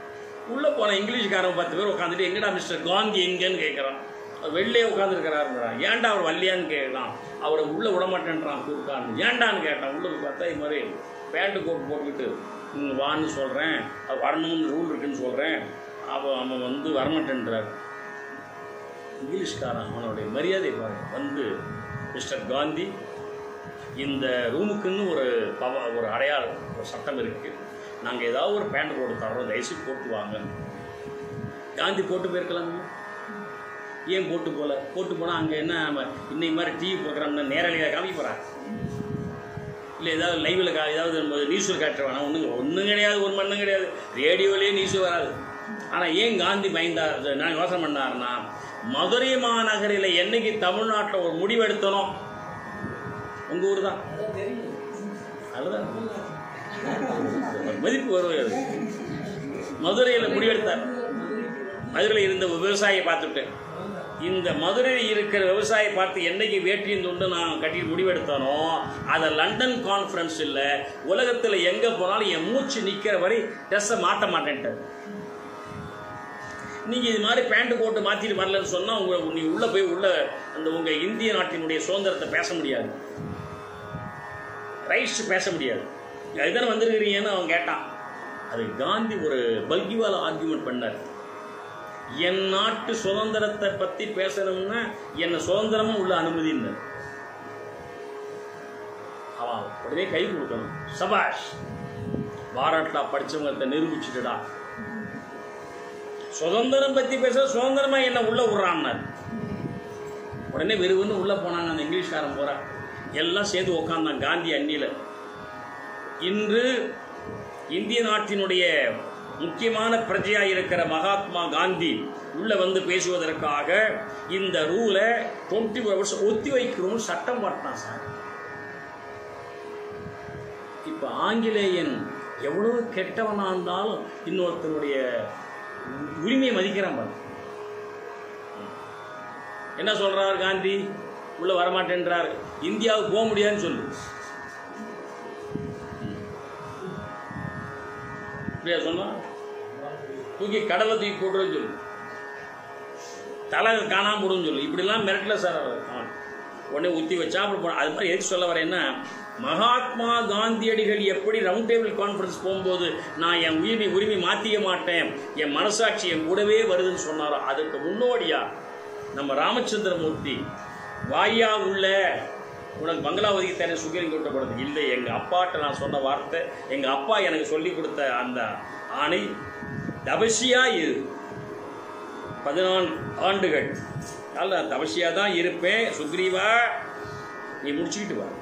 உள்ளே போன இங்கிலீஷ்காரன் பத்து பேர் உட்காந்துட்டு எங்கடா மிஸ்டர் காந்தி எங்கன்னு கேட்குறான் வெளிலே உட்காந்துருக்கிறாருங்கிறான் ஏன்டா அவர் வரலையான்னு கேட்கலாம் அவரை உள்ளே விட மாட்டேன்றான் கூப்பிட்டான்னு ஏன்டான்னு கேட்டான் உள்ள போய் பார்த்தா இது மாதிரி பேண்ட்டு கோட் போட்டுக்கிட்டு "ம், வான்னு சொல்கிறேன் அது வரணும்னு ரூல் இருக்குன்னு சொல்கிறேன் அவன் அவன் வந்து வரமாட்டேன்றார் இங்கிலீஷ்காரன் அவனுடைய மரியாதை பாருங்க வந்து மிஸ்டர் காந்தி இந்த ரூமுக்குன்னு ஒரு பவ ஒரு அடையாளம் ஒரு சட்டம் இருக்குது நாங்கள் ஏதாவது ஒரு பேண்ட் போட்டு தர்றோம் தயவுசெய்து போட்டு வாங்க காந்தி போட்டு போயிருக்கலாங்க ஏன் போட்டு போகல போட்டு போனால் அங்கே என்ன நம்ம இன்னைக்கு மாதிரி டிவி ப்ரோக்ராம்னு நேரடியாக காமிக்க போகிறாங்க இல்லை ஏதாவது லைவில் கா ஏதாவது நம்ம நியூஸில் காட்டுற வேணாம் ஒன்றும் ஒன்றும் கிடையாது ஒரு மண்ணும் கிடையாது ரேடியோலேயே நியூஸ் வராது ஆனால் ஏன் காந்தி பயந்தார் நான் யோசனை பண்ணாருன்னா மதுரை மாநகரில் என்னைக்கு தமிழ்நாட்டில் ஒரு முடிவெடுத்தனோ உங்கள் ஊர் தான் அதான் தெரியும் அதுதான் மதிப்பு வருவது மதுரையில் முடிவெடுத்தார் மதுரையில் இருந்த விவசாயியை பார்த்துட்டு இந்த மதுரையில் இருக்கிற விவசாயி பார்த்து என்னைக்கு வேற்றியும் துண்டு நான் கட்டி முடிவெடுத்தானோ அதை லண்டன் கான்ஃபரன்ஸ் இல்லை உலகத்தில் எங்கே போனாலும் என் மூச்சு நிற்கிற வரை ட்ரெஸ்ஸை மாற்ற மாட்டேன்ட்டார் நீங்கள் இது மாதிரி பேண்ட் போட்டு மாற்றிட்டு வரலன்னு சொன்னால் உங்களை நீ உள்ளே போய் உள்ள அந்த உங்கள் இந்திய நாட்டினுடைய சுதந்திரத்தை பேச முடியாது ரைட்ஸ் பேச முடியாது அதுதானே வந்திருக்கிறீங்கன்னு அவன் கேட்டான் அது காந்தி ஒரு பல்கிவால ஆர்கியூமெண்ட் பண்ணார் என் நாட்டு சுதந்திரத்தை பற்றி பேசணும்னா என்னை சுதந்திரமும் உள்ள அனுமதின்னார் அவன் உடனே கை கொடுக்கணும் சபாஷ் பாராட்டா படிச்சவங்க நிரூபிச்சுட்டுடா சுதந்திரம் பற்றி பேச சுதந்திரமா என்ன உள்ள விடுறான்னார் உடனே வெறுவன்னு உள்ள போனாங்க அந்த இங்கிலீஷ்காரன் போறா எல்லாம் சேர்ந்து உட்காந்தான் காந்தி அண்ணியில் இன்று இந்திய நாட்டினுடைய முக்கியமான பிரஜையாக இருக்கிற மகாத்மா காந்தி உள்ள வந்து பேசுவதற்காக இந்த ரூலை டுவெண்ட்டி வருஷம் ஒத்தி வைக்கிறோம்னு சட்டம் போட்டான் சார் இப்போ ஆங்கிலேயன் எவ்வளவு கெட்டவனா இருந்தாலும் இன்னொருத்தனுடைய உரிமையை மதிக்கிறான் பாரு என்ன சொல்றார் காந்தி உள்ள வரமாட்டேன்றார் இந்தியாவுக்கு போக முடியாதுன்னு சொல்லு இப்படியா சொன்னா தூக்கி கடலை தூக்கி போட்டுருன்னு சொல்லு தலை காணாம போடுன்னு சொல்லு இப்படிலாம் மிரட்டல சார் அவர் அவன் உடனே ஊற்றி வச்சா அப்படி போன அது மாதிரி எதுக்கு சொல்ல வரேன்னா மகாத்மா காந்தியடிகள் எப்படி ரவுண்ட் டேபிள் கான்ஃபரன்ஸ் போகும்போது நான் என் உரிமை உரிமை மாற்றிக்க மாட்டேன் என் மனசாட்சி என் கூடவே வருதுன்னு சொன்னாரோ அதுக்கு முன்னோடியா நம்ம ராமச்சந்திரமூர்த்தி வாயா உள்ள உனக்கு பங்களாவதிக்கு தானே சுகரிங் கொட்டப்படுது இல்லை எங்கள் அப்பாட்ட நான் சொன்ன வார்த்தை எங்கள் அப்பா எனக்கு சொல்லி கொடுத்த அந்த ஆணை தபசியா இரு பதினான்கு ஆண்டுகள் அதனால் நான் தபசியாக தான் இருப்பேன் சுக்ரீவா நீ முடிச்சுக்கிட்டு வா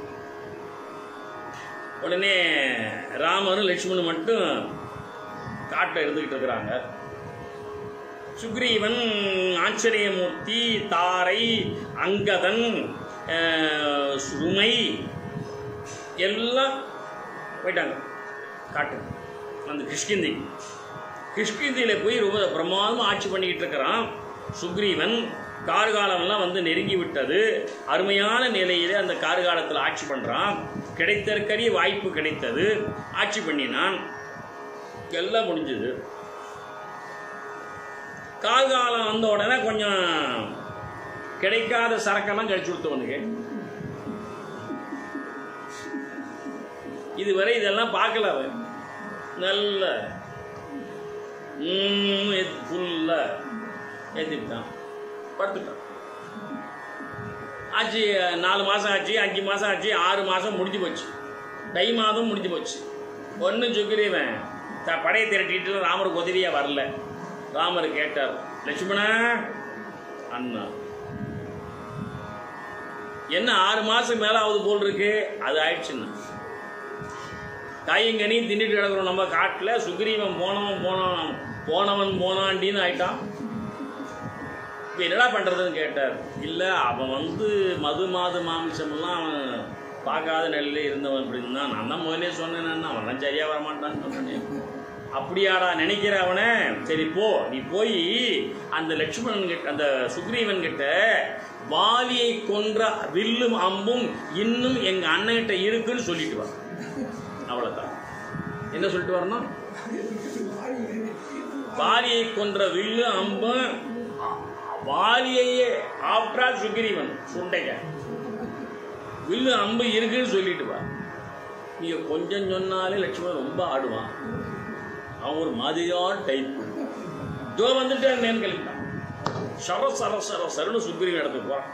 உடனே ராமரும் லட்சுமணன் மட்டும் காட்டில் இருந்துக்கிட்டு இருக்கிறாங்க சுக்ரீவன் ஆஞ்சநேயமூர்த்தி தாரை அங்கதன் அஹ், சுமை எல்லாம் போயிட்டாங்க காட்டு அந்த கிஷ்கிந்தி கிஷ்கிந்தியில் போய் ரொம்ப பிரமாதமாக ஆட்சி பண்ணிக்கிட்டு இருக்கிறான் சுக்ரீவன் கார்காலம்லாம் வந்து நெருங்கி விட்டது அருமையான நிலையிலே அந்த கார்காலத்தில் ஆட்சி பண்ணுறான் கிடைத்தற்கரிய வாய்ப்பு கிடைத்தது ஆட்சி பண்ணினான் எல்லாம் முடிஞ்சது கார்காலம் வந்த உடனே கொஞ்சம் கிடைக்காத சரக்கெல்லாம் கழிச்சு கொடுத்தவனுக்கு இதுவரை இதெல்லாம் பார்க்கல அவன் நல்ல ஃபுல்லாக ஏற்றிட்டான் படுத்துட்டான் ஆச்சு நாலு மாதம் ஆச்சு அஞ்சு மாதம் ஆச்சு ஆறு மாதம் முடிஞ்சு போச்சு தை மாதம் முடிஞ்சு போச்சு ஒன்றும் சுக்கிரீவன் த படையை திரட்டிட்டு ராமருக்கு உதவியாக வரல ராமர் கேட்டார் லட்சுமணா அண்ணா என்ன ஆறு மாதம் மேலே ஆகுது போல் இருக்கு அது ஆயிடுச்சுன்னா காயங்கனியும் தின்னுட்டு கிடக்குறோம் நம்ம காட்டில் சுக்ரீவன் போனவன் போனான் போனவன் போனாண்டின்னு ஆயிட்டான் இப்போ என்னடா பண்ணுறதுன்னு கேட்டார் இல்லை அவன் வந்து மது மாது மாமிசமெல்லாம் அவன் பார்க்காத நிலையில இருந்தவன் அப்படின்னு தான் நான் தான் முதலே சொன்னேன் அவன் சரியாக வரமாட்டான்னு சொன்னேன் அப்படியாடா நினைக்கிற அவனை சரி போ நீ போய் அந்த லட்சுமணன் கிட்ட அந்த சுக்ரீவன் கிட்ட வாலியை கொன்ற வில்லும் அம்பும் இன்னும் எங்க அண்ணன்கிட்ட இருக்குன்னு சொல்லிட்டு வா அவ்வளவுதான் என்ன சொல்லிட்டு வரணும் வாலியை கொன்ற வில்லு அம்பும் வாலியையே ஆப்டா சுக்ரீவன் சுண்டைங்க வில்லு அம்பு இருக்குன்னு சொல்லிட்டு வா நீங்க கொஞ்சம் சொன்னாலே லட்சுமணன் ரொம்ப ஆடுவான் அவன் ஒரு மாதிரியான டைப் இதோ வந்துட்டேன் கழிப்பான் சர சர சர சரன்னு சுக்ரீவன் இடத்துக்கு போறான்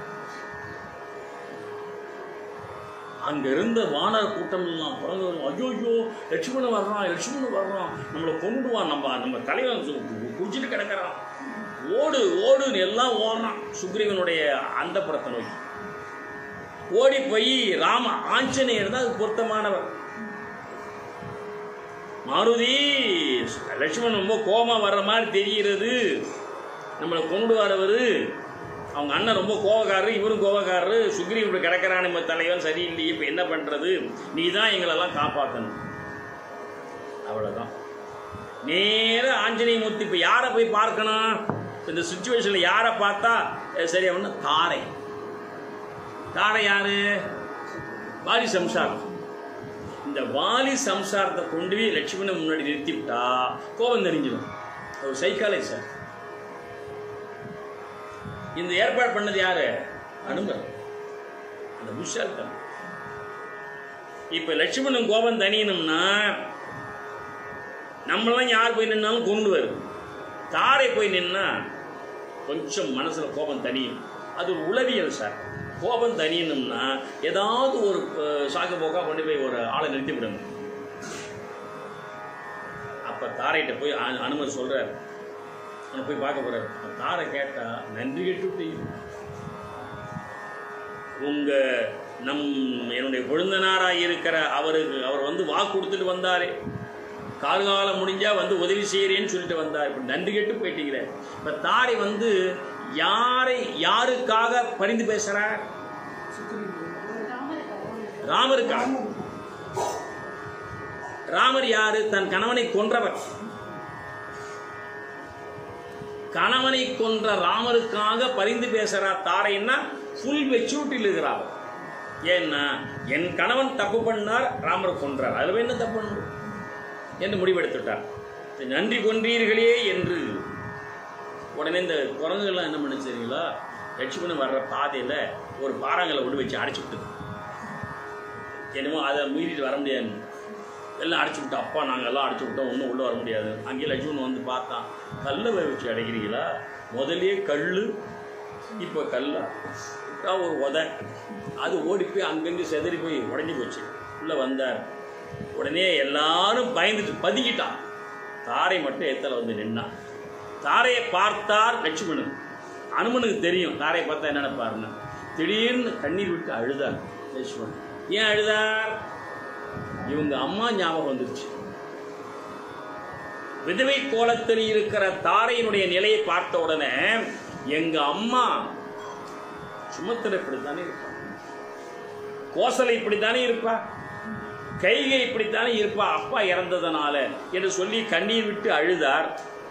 அங்க இருந்த வானர கூட்டம் எல்லாம் பிறகு ஐயோ லட்சுமணன் வர்றான் லட்சுமணன் வர்றான் நம்மளை கொண்டுடுவான் நம்ம நம்ம தலைவன் சு- குடிச்சிட்டு கிடக்கிறான் ஓடு ஓடுன்னு எல்லாம் ஓடுறான் சுக்ரீவனுடைய அந்த புறத்தை நோக்கி ஓடி போய் ராம ஆஞ்சநேயர் தான் அதுக்கு பொருத்தமானவர் மாருதி லட்சுமணன் ரொம்ப கோபமா வர்ற மாதிரி தெரிகிறது நம்மளை கொண்டு வரவர் அவங்க அண்ணன் ரொம்ப கோவக்காரரு இவரும் கோவக்காரரு சுக்ரீவன் இப்படி கிடக்கிறான் நம்ம தலைவன் சரியில்லையே இப்போ என்ன பண்ணுறது நீ தான் எங்களெல்லாம் காப்பாற்றணும் அவ்வளோதான் நேர ஆஞ்சநேய மூர்த்தி இப்போ யாரை போய் பார்க்கணும் இப்ப இந்த சுச்சுவேஷனில் யாரை பார்த்தா அஹ் சரி அவனு தாரை தாரை யாரு வாலி சம்சாரம் இந்த வாலி சம்சாரத்தை கொண்டு போய் லட்சுமணன் முன்னாடி நிறுத்தி விட்டா கோபம் தெரிஞ்சிடும் ஒரு சைக்காலஜி சார் இந்த ஏற்பாடு பண்ணது யாரு அனுமர் அந்த புஷால்தான் இப்ப லட்சுமணன் கோபம் தணியணும்னா நம்மளாம் யார் போய் நின்னாலும் கொண்டு வரும் தாரை போய் நின்னா கொஞ்சம் மனசுல கோபம் தனியும் அது ஒரு உளவியல் சார் கோபம் தனியணும்னா ஏதாவது ஒரு அஹ், சாக்கு போக்கா கொண்டு போய் ஒரு ஆளை நிறுத்தி விடுங்க அப்ப தாரைகிட்ட போய் அ- அனுமர் சொல்றாரு அவனை போய் பார்க்க போறாரு அப்ப தாரை கேட்டா நன்றி கெட்டு உங்க நம் என்னுடைய கொழுந்தனாராய் இருக்கிற அவருக்கு அவர் வந்து வாக்கு கொடுத்துட்டு வந்தாரே கார்காலம் முடிஞ்சா வந்து உதவி செய்கிறேன்னு சொல்லிட்டு வந்தார் இப்ப நன்றி கெட்டு போயிட்டீங்களே இப்ப தாரை வந்து யாரை யாருக்காக பரிந்து பேசுறார் ராமருக்காக ராமர் யாரு தன் கணவனை கொன்றவர் கணவனை கொன்ற ராமருக்காக பரிந்து பேசுறார் தாரைன்னா ஃபுல் மெச்சூரிட்டியில் இருக்கிறார் ஏன்னா என் கணவன் தப்பு பண்ணார் ராமர் கொன்றார் அதுல என்ன தப்பு பண்ணணும் என்று முடிவெடுத்துட்டார் சரி, நன்றி கொன்றீர்களே என்று உடனே இந்த குரங்குகள்லாம் என்ன பண்ணுச்சு தெரியுங்களா லட்சுமணன் வர்ற பாதையில் ஒரு பாறாங்கலை கொண்டு வச்சு அடைச்சி விட்டுது என்னமோ அதை மீறிட்டு வர முடியாது எல்லாம் அடைச்சி விட்டோம் அப்பா நாங்கள் எல்லாம் அடைச்சி விட்டோம் ஒன்றும் உள்ளே வர முடியாது அங்கேயே லட்சுமணன் வந்து பார்த்தான் கல்லை வச்சு அடைக்கிறீங்களா முதல்லயே கல் இப்போ கல்லா அதான் ஒரு உதை அது ஓடி போய் அங்கங்கே செதறி போய் உடஞ்சி போச்சு உள்ளே வந்தார் உடனே எல்லாரும் பயந்துட்டு பதுக்கிட்டான் தாரை மட்டும் எத்தல வந்து நின்னான் தாரையை பார்த்தார் லட்சுமணன் அனுமனுக்கு தெரியும் தாரையை பார்த்தா என்ன நினைப்பாருன்னு திடீர்னு கண்ணீர் விட்டு அழுதார் லட்சுமணன் ஏன் அழுதார் இவங்க அம்மா ஞாபகம் வந்துருச்சு விதவை கோலத்தில் இருக்கிற தாரையினுடைய நிலையை பார்த்த உடனே எங்க அம்மா சுமத்திர இப்படித்தானே இருப்பா கோசலை இப்படித்தானே இருப்பா கைகை இப்படித்தானே இருப்பா அப்பா இறந்ததனால என்று சொல்லி கண்ணீர் விட்டு அழுதார்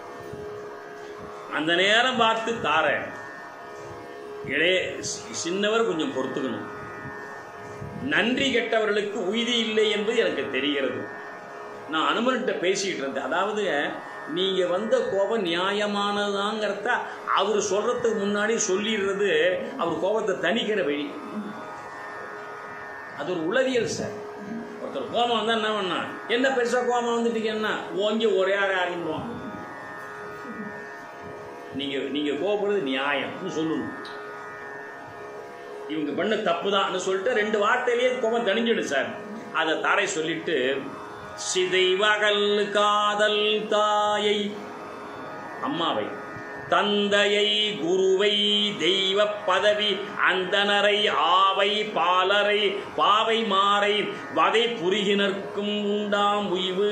அந்த நேரம் பார்த்து தார இளைய சி- சின்னவர் கொஞ்சம் பொறுத்துக்கணும் நன்றி கெட்டவர்களுக்கு உய்தி இல்லை என்பது எனக்கு தெரிகிறது நான் அனுமன்கிட்ட பேசிக்கிட்டு இருந்தேன் அதாவது நீங்க வந்த கோபம் நியாயமானதாங்கிறத அவர் சொல்றதுக்கு முன்னாடி சொல்லிடுறது அவர் கோபத்தை தணிக்கிற வழி அது ஒரு உளவியல் சார் ஒருத்தர் கோபம் வந்தா என்ன பண்ணா என்ன பெருசா கோபம் வந்துட்டீங்கன்னா ஓங்கி ஒரே ஆறு ஆரம்பிடுவான் நீங்க நீங்க கோபப்படுறது நியாயம்னு சொல்லணும் இவங்க பண்ண தப்பு தான் சொல்லிட்டு ரெண்டு வார்த்தையிலேயே கோபம் தணிஞ்சிடும் சார் அதை தாரை சொல்லிட்டு சிதைவகல் காதல் தாயை அம்மாவை தந்தையை குருவை தெய்வ பதவி அந்தனரை ஆவை பாலரை பாவை மாறை வதை புரிகினர்க்கும் உண்டாம் உய்வு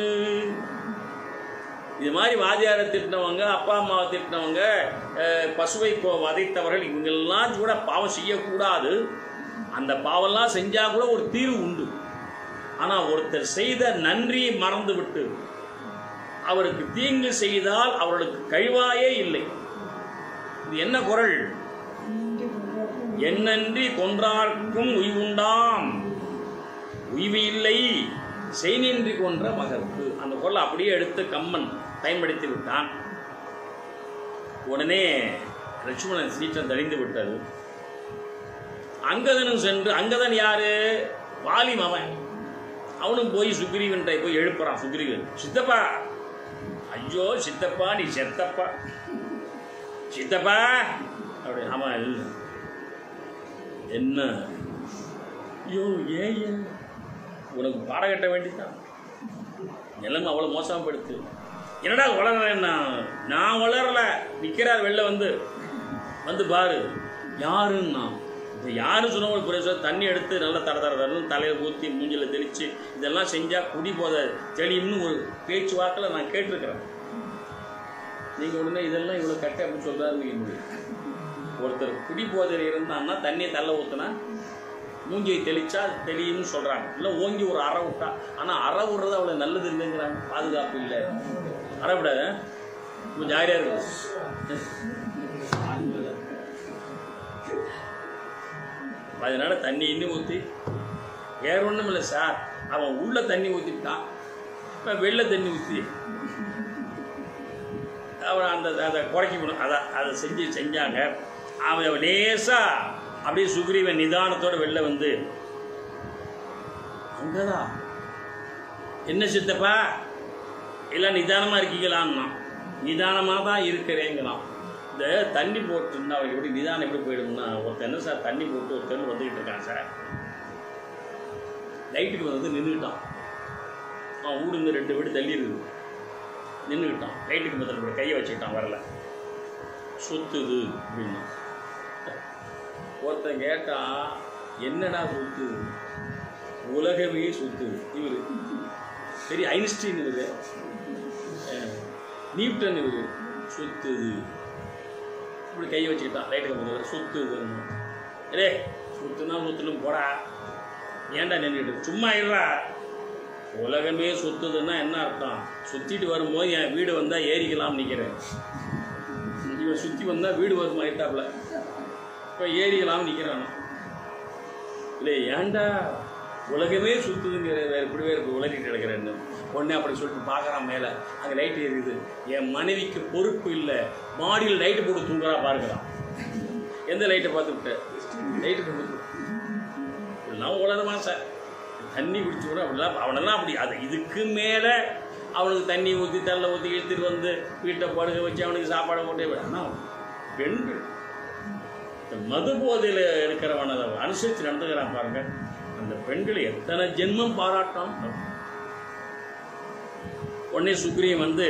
இது மாதிரி வாதியாரை திட்டினவங்க அப்பா அம்மாவை திட்டினவங்க அஹ், பசுவை கொ- வதைத்தவர்கள் இவங்கெல்லாம் கூட பாவம் செய்யக்கூடாது அந்த பாவம்லாம் செஞ்சா கூட ஒரு தீர்வு உண்டு ஆனா ஒருத்தர் செய்த நன்றியை மறந்து விட்டு அவருக்கு தீங்கு செய்தால் அவர்களுக்கு கழிவாயே இல்லை இது என்ன குரல் என்னன்றி கொன்றார்க்கும் உய்வுண்டாம் உய்வு இல்லை செய்நின்றி கொன்ற மகற்கு அந்த குரலை அப்படியே எடுத்து கம்மன் பயன்படுத்தி விட்டான் உடனே லட்சுமணன் சீற்றம் தெளிந்து விட்டது அங்கதனும் சென்று அங்கதன் யாரு வாலி மவன் அவனும் போய் சுக்ரீவன்றை போய் எழுப்புறான் சுக்ரீவன் சித்தப்பா ஐயோ சித்தப்பா நீ செத்தப்பா சித்தப்பா அப்படி ஆமாம் இல்லை என்ன ஐயோ ஏன் ஏன் உனக்கு பாடம் கட்ட வேண்டியதான் நிலைமை அவ்வளோ மோசமாக படுத்து என்னடா வளரலன்னா நான் வளரல நிற்கிறார் வெளில வந்து வந்து பாரு யாருன்னா இப்போ யாரும் சொன்னவங்களுக்கு புரிய தண்ணி எடுத்து நல்லா தட தட தரணும் தலையில் ஊற்றி மூஞ்சில் தெளித்து இதெல்லாம் செஞ்சால் குடி போத தெளியும்னு ஒரு பேச்சு வாக்கில் நான் கேட்டிருக்கிறேன் நீங்கள் உடனே இதெல்லாம் இவ்வளோ கட்ட அப்படின்னு சொல்கிறாரு முடியும் ஒருத்தர் குடி போதையில் இருந்தான்னா தண்ணியை தள்ள ஊற்றுனா மூஞ்சியை தெளிச்சா தெளியும்னு சொல்கிறாங்க இல்லை ஓங்கி ஒரு அறை விட்டா ஆனால் அறை விடுறது அவ்வளோ நல்லது இல்லைங்கிறாங்க பாதுகாப்பு இல்லை அறை விட கொஞ்சம் ஜாலியாக இருக்கும் அதனால தண்ணி இன்னும் ஊற்றி வேற ஒன்றும் இல்லை சார் அவன் உள்ள தண்ணி ஊற்றிட்டான் இப்போ வெளில தண்ணி ஊற்றி அவன் அந்த அதை குறைக்கணும் அதை அதை செஞ்சு செஞ்சாங்க அவன் லேசாக அப்படியே சுக்ரீவன் நிதானத்தோட வெளில வந்து அங்கதா என்ன சித்தப்பா எல்லாம் நிதானமாக இருக்கீங்களான்னா நிதானமாக தான் இருக்கிறேங்களாம் இந்த தண்ணி போட்டுருந்தா அவருக்கு எப்படி நிதானம் எப்படி போயிடும்னா ஒருத்தர் என்ன சார் தண்ணி போட்டு ஒரு தெரு வந்துக்கிட்டு இருக்கான் சார் லைட்டுக்கு வந்து நின்றுக்கிட்டான் அவன் வீடு இருந்து ரெண்டு வீடு தள்ளி இருக்குது நின்றுக்கிட்டான் லைட்டுக்கு முதல்ல இப்படி கையை வச்சுக்கிட்டான் வரல சுத்துது அப்படின்னா ஒருத்தன் கேட்டான் என்னடா சுத்துது உலகமே சுத்துது இவரு சரி ஐன்ஸ்டீன் இவரு அஹ், நியூட்டன் இவரு சுத்துது இப்படி கையை வச்சுக்கிட்டான் லைட்டுக்கு முதல்ல சுத்துதுன்னு டே சுத்துனா சுத்துலும் போடா ஏன்டா நின்றுட்டு சும்மா இருடா உலகமே சுத்துதுன்னா என்ன அர்த்தம் சுத்திட்டு வரும்போது என் வீடு வந்தால் ஏறிக்கலாம் நிற்கிறேன் இவன் சுற்றி வந்தால் வீடு வருமா ஆயிட்டாப்புல இப்போ ஏறிக்கலாம் நிற்கிறான் இல்லை ஏன்டா உலகமே சுத்துதுங்கிற வேறு இப்படி வேறு இப்போ உலகிட்டு கிடக்கிறேன்னு உடனே அப்படி சொல்லிட்டு பார்க்குறான் மேலே அங்கே லைட்டு எரியுது என் மனைவிக்கு பொறுப்பு இல்லை மாடியில் லைட்டு போட்டு தூங்குறா பாருங்கிறான் எந்த லைட்டை பார்த்து விட்ட லைட்டு போட்டு இப்படிலாம் உலகமா சார் தண்ணி குடிச்சு கூட அப்படிலாம் அவனெல்லாம் அப்படி அது இதுக்கு மேலே அவனுக்கு தண்ணி ஊற்றி தள்ள ஊற்றி இழுத்துட்டு வந்து வீட்டை படுக்க வச்சு அவனுக்கு சாப்பாடு போட்டு ஆனால் பெண்கள் இந்த மது போதையில் இருக்கிறவன் அதை அனுசரித்து நடந்துக்கிறான் பாருங்க அந்த பெண்கள் எத்தனை ஜென்மம் பாராட்டம் உடனே சுக்ரீவன் வந்து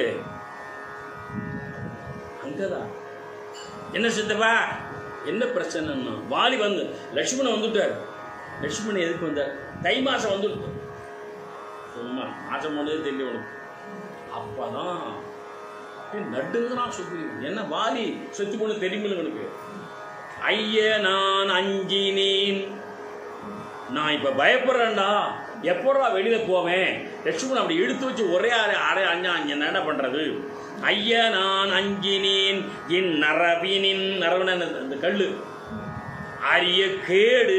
அங்கதான் என்ன சித்தப்பா என்ன பிரச்சனைன்னா வாலி வந்து லட்சுமணன் வந்துட்டார் லட்சுமணன் எதுக்கு வந்தார் தை மாசம் வந்துட்டு சும்மா மாசம் போனதே தெரியல உனக்கு அப்பதான் அப்படியே நடுங்குறான் சுக்ரீவன் என்ன வாலி செத்து போன தெரியுமில்ல உனக்கு ஐய நான் அஞ்சினேன் நான் இப்ப பயப்படுறேன்டா எப்படா வெளியில போவேன் லட்சுமணன் அப்படி இழுத்து வச்சு ஒரே அரை அரை அஞ்சா அஞ்சு என்ன பண்றது ஐய நான் அஞ்சினேன் என் நரவினின் நரவன அந்த கல்லு அரிய கேடு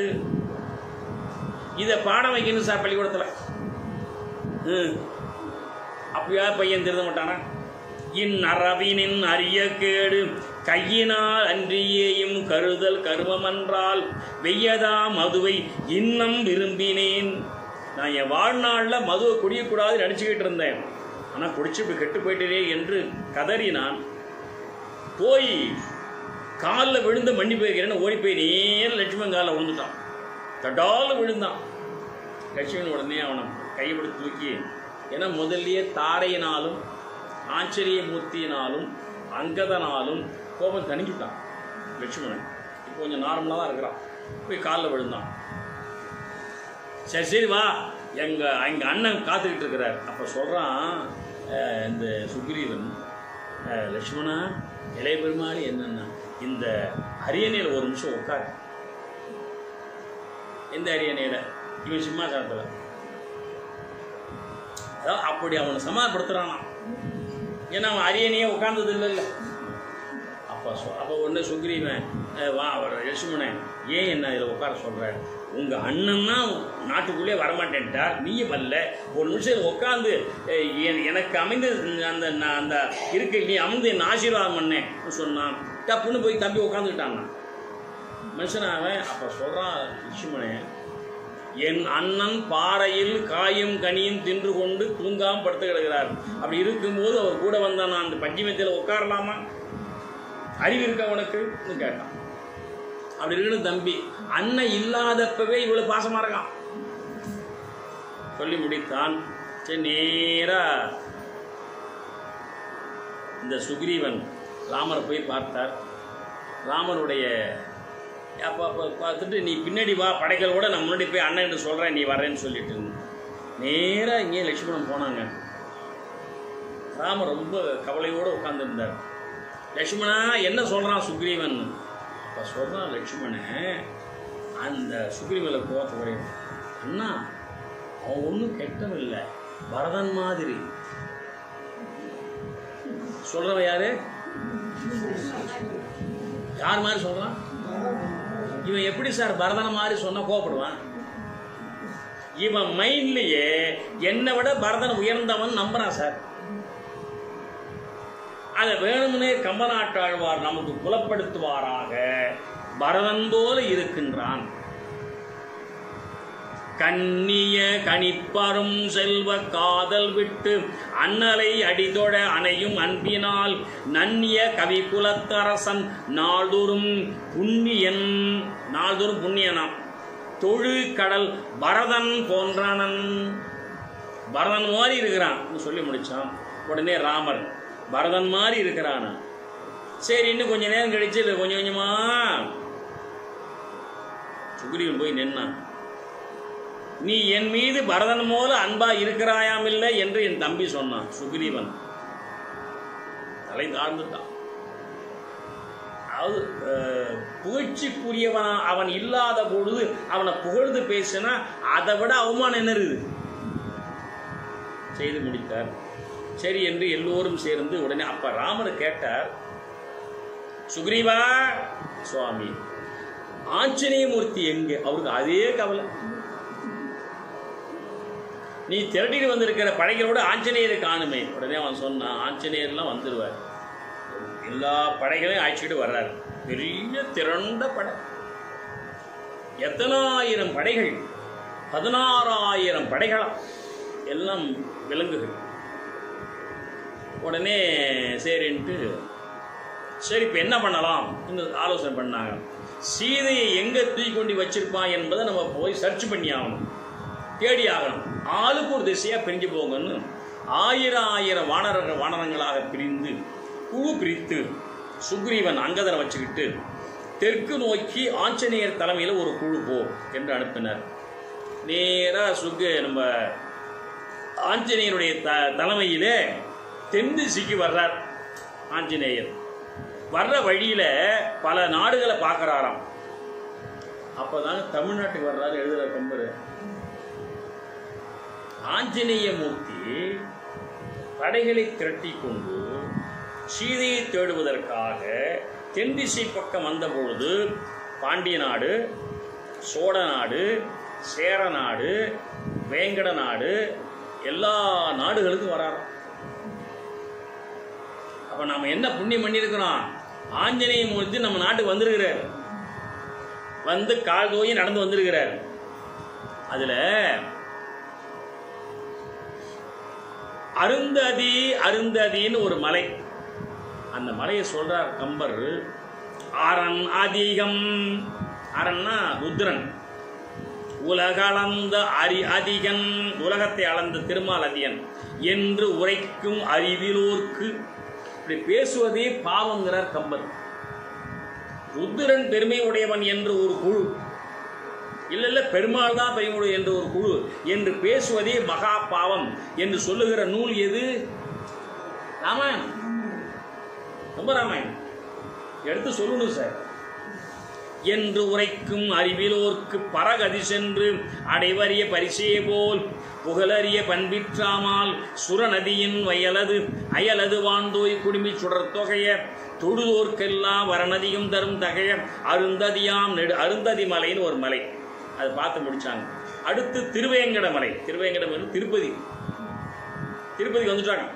இதை பாடம் வைக்கணும் சார் பள்ளிக்கூடத்தில் ம் அப்படியா பையன் திருந்த மாட்டானா இந்நரவினின் அரிய கேடு கையினால் அன்றியேயும் கருதல் கருமமன்றால் வெய்யதா மதுவை இன்னம் விரும்பினேன் நான் என் வாழ்நாளில் மதுவை குடிக்கக்கூடாது நினச்சிக்கிட்டு இருந்தேன் ஆனால் குடிச்சு இப்படி கெட்டு போயிட்டே என்று கதறினான் போய் காலில் விழுந்து மண்ணி போயிருக்கிறேன்னு ஓடி போய் நேர லட்சுமணன் காலில் விழுந்துட்டான் தடால விழுந்தான் லட்சுமணன் உடனே அவனை கைப்பிடித்து தூக்கி ஏன்னா முதல்லயே தாரையினாலும் ஆச்சரிய மூர்த்தியினாலும் அங்கதனாலும் கோபம் தணிஞ்சுட்டான் லட்சுமணன் இப்போ கொஞ்சம் நார்மலாக தான் இருக்கிறான் போய் காலில் விழுந்தான் சரி சரி வா எங்கள் எங்கள் அண்ணன் காத்துக்கிட்டு இருக்கிறார் அப்போ சொல்கிறான் இந்த சுக்ரீவன் அஹ், லட்சுமணா இளைய பெருமாள் என்னன்னா இந்த அரியணையில் ஒரு நிமிஷம் உட்கார் எந்த அரியணையில் இவன் சிம்மாசனத்தில் அதாவது அப்படி அவனை சமாதானப்படுத்துறானாம் ஏன்னா அவன் அரியணையே உட்கார்ந்தது இல்லைல்ல அப்போ அப்போ சொ அப்போ ஒன்று சுக்ரீவன் அஹ், வா அவர் லட்சுமணன் ஏன் என்ன இதில் உட்கார சொல்கிற உங்கள் அண்ணன் தான் நாட்டுக்குள்ளே வரமாட்டேன்ட்டார் நீயும் வரல ஒரு நிமிஷம் உட்காந்து எனக்கு அமைந்து அந்த நான் அந்த இருக்கை நீ அமர்ந்து என்ன ஆசீர்வாதம் பண்ணேன் சொன்னான் டப்புன்னு போய் தம்பி உட்காந்துக்கிட்டான் மனுஷனாவன் அப்போ சொல்கிறான் லட்சுமணன் என் அண்ணன் பாறையில் காயும் கனியும் தின்று கொண்டு தூங்காம படுத்து கிடக்கிறார் அப்படி இருக்கும்போது அவர் கூட வந்த நான் அந்த பஞ்சிமத்தில் உட்காரலாமா அறிவு இருக்கா உனக்குன்னு கேட்டான் அப்படி இருக்கணும் தம்பி அண்ணன் இல்லாதப்பவே இவ்வளவு பாசமா இருக்கான் சொல்லி முடித்தான் சரி நேரா இந்த சுக்ரீவன் ராமரை போய் பார்த்தார் ராமனுடைய அப்போ அப்போ பார்த்துட்டு நீ பின்னாடி வா படைகளோட நான் முன்னாடி போய் அண்ணன் சொல்கிறேன் நீ வரேன்னு சொல்லிட்டு நேராக இங்கே லட்சுமணன் போனாங்க ராமர் ரொம்ப கவலையோடு உட்காந்துருந்தார் லட்சுமணா என்ன சொல்கிறான் சுக்ரீவன் அப்போ சொல்கிறான் லட்சுமணன் அந்த சுக்ரீவனில் கோவத்தை குறையும் அண்ணா அவன் ஒன்றும் கெட்டவன் இல்லை பரதன் மாதிரி சொல்கிறவன் யாரு யார் மாதிரி சொல்கிறான் இவன் எப்படி சார் பரதனை மாதிரி சொன்னா கோவப்படுவான் இவன் மைண்ட்லயே என்னை விட பரதன் உயர்ந்தவன் நம்புறான் சார் அதை வேணும்னே கம்பநாட்டாழ்வார் நமக்கு புலப்படுத்துவாராக பரதன் போல இருக்கின்றான் கண்ணிய கணிப்பரும் செல்வ காதல் விட்டு அண்ணலை அடிதொழ அணையும் அன்பினால் நன்னிய கவி குலத்தரசன் நாள்தோறும் புண்ணியன் நாள்தோறும் புண்ணியனாம் தொழு கடல் பரதன் போன்றானன் பரதன் மாதிரி இருக்கிறான் சொல்லி முடிச்சான் உடனே ராமர் பரதன் மாதிரி இருக்கிறானா சரி இன்னும் கொஞ்ச நேரம் கழிச்சு இல்லை கொஞ்சம் கொஞ்சமா சுக்ரீவன் போய் நின்னான் நீ என் மீது பரதன் போல அன்பா இருக்கிறாயாம் இல்லை என்று என் தம்பி சொன்னான் சுக்ரீவன் தலை தாழ்ந்துட்டான் அதாவது அஹ், புகழ்ச்சிக்குரியவன் அவன் இல்லாத பொழுது அவனை புகழ்ந்து பேசினா அதை விட அவமானம் என்ன இருக்குது செய்து முடித்தார் சரி என்று எல்லோரும் சேர்ந்து உடனே அப்ப ராமர் கேட்டார் சுக்ரீவா சுவாமி ஆஞ்சநேயமூர்த்தி எங்கே அவருக்கு அதே கவலை நீ திரட்டிட்டு வந்திருக்கிற படைகளோட ஆஞ்சநேயரை காணுமே உடனே அவன் சொன்னான் ஆஞ்சநேயர்லாம் வந்துடுவார் எல்லா படைகளையும் அழைச்சிட்டு வர்றாரு பெரிய திரண்ட படை எத்தனாயிரம் படைகள் பதினாறாயிரம் படைகளா எல்லாம் விலங்குகள் உடனே சரின்ட்டு சரி இப்போ என்ன பண்ணலாம் ஆலோசனை பண்ணாங்க சீதையை எங்கே தூக்கி கொண்டு வச்சிருப்பான் என்பதை நம்ம போய் சர்ச் பண்ணி ஆகணும் தேடி ஆகணும் ஆளுக்கு ஒரு திசையாக பிரிஞ்சு போங்கன்னு ஆயிரம் ஆயிரம் வானரங்கள் வானரங்களாக பிரிந்து குழு பிரித்து சுக்ரீவன் அங்கதனை வச்சுக்கிட்டு தெற்கு நோக்கி ஆஞ்சநேயர் தலைமையில் ஒரு குழு போ என்று அனுப்பினார் நேராக சுக்கு நம்ம ஆஞ்சநேயருடைய த தலைமையிலே தென் திசைக்கு வர்றார் ஆஞ்சநேயர் வர்ற வழியில் பல நாடுகளை பார்க்குறாராம் அப்போதாங்க தமிழ்நாட்டுக்கு வர்றாரு எழுதுகிற கம்பர் ஆஞ்சநேய மூர்த்தி படைகளை திரட்டி கொண்டு சீதையை தேடுவதற்காக தென் திசை பக்கம் வந்தபொழுது பாண்டிய நாடு சோழ நாடு சேர நாடு வேங்கட நாடு எல்லா நாடுகளுக்கும் வராராம் அப்ப நாம என்ன புண்ணியம் பண்ணியிருக்கிறோம் ஆஞ்சநேய மூர்த்தி நம்ம நாட்டுக்கு வந்திருக்கிறார் வந்து கால் தோய் நடந்து வந்திருக்கிறார் அதுல அருந்ததி அருந்ததின்னு ஒரு மலை அந்த மலையை சொல்றார் கம்பர் அரண் அதிகம் அரண்னா ருத்ரன் உலகளந்த அரி அதிகன் உலகத்தை அளந்த திருமால் அதியன் என்று உரைக்கும் அறிவிலோர்க்கு இப்படி பேசுவதே பாவங்கிறார் கம்பர் ருத்ரன் பெருமை உடையவன் என்று ஒரு குழு இல்ல இல்ல பெருமாள் தான் பெருமை என்று ஒரு குழு என்று பேசுவதே மகா பாவம் என்று சொல்லுகிற நூல் எது ராமாயணம் ரொம்ப ராமாயணம் எடுத்து சொல்லணும் சார் என்று உரைக்கும் அறிவிலோர்க்கு பரகதி சென்று அடைவறிய பரிசே போல் புகழறிய பண்பிற்றாமால் சுரநதியின் வயலது அயலது வாண்டோய் குடுமி சுடர் தொகைய தொழுதோர்க்கெல்லாம் வரணதியும் தரும் தகைய அருந்ததியாம் நெடு அருந்ததி மலைன்னு ஒரு மலை அதை பார்த்து முடிச்சாங்க அடுத்து திருவேங்கட மலை திருவேங்கட மலை திருப்பதி திருப்பதி வந்துட்டாங்க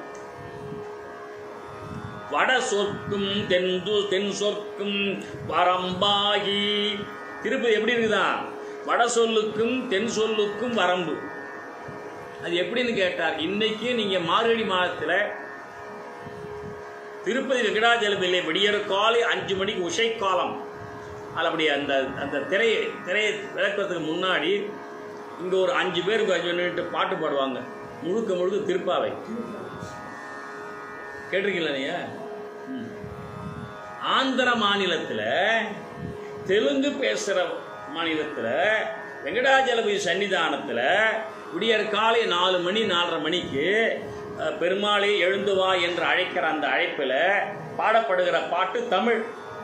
வட சொற்கும் தென்து தென் சொற்கும் வரம்பாகி திருப்பதி எப்படி இருக்குதா வட சொல்லுக்கும் தென் சொல்லுக்கும் வரம்பு அது எப்படின்னு கேட்டார் இன்னைக்கு நீங்க மார்கழி மாதத்துல திருப்பதி வெங்கடாஜலபில்லை விடியற காலை அஞ்சு மணிக்கு உஷை காலம் அது அப்படி அந்த அந்த திரையை திரையை விளக்குறதுக்கு முன்னாடி இங்கே ஒரு அஞ்சு பேருக்கு அஞ்சு நின்றுட்டு பாட்டு பாடுவாங்க முழுக்க முழுக்க திருப்பாவை கேட்டிருக்கீங்களா நீங்க ம். ஆந்திர மாநிலத்தில் தெலுங்கு பேசுகிற மாநிலத்தில் வெங்கடாஜலபதி சன்னிதானத்தில் விடியற் காலை நாலு மணி நாலரை மணிக்கு அஹ், பெருமாளே எழுந்து வா என்று அழைக்கிற அந்த அழைப்பில் பாடப்படுகிற பாட்டு தமிழ்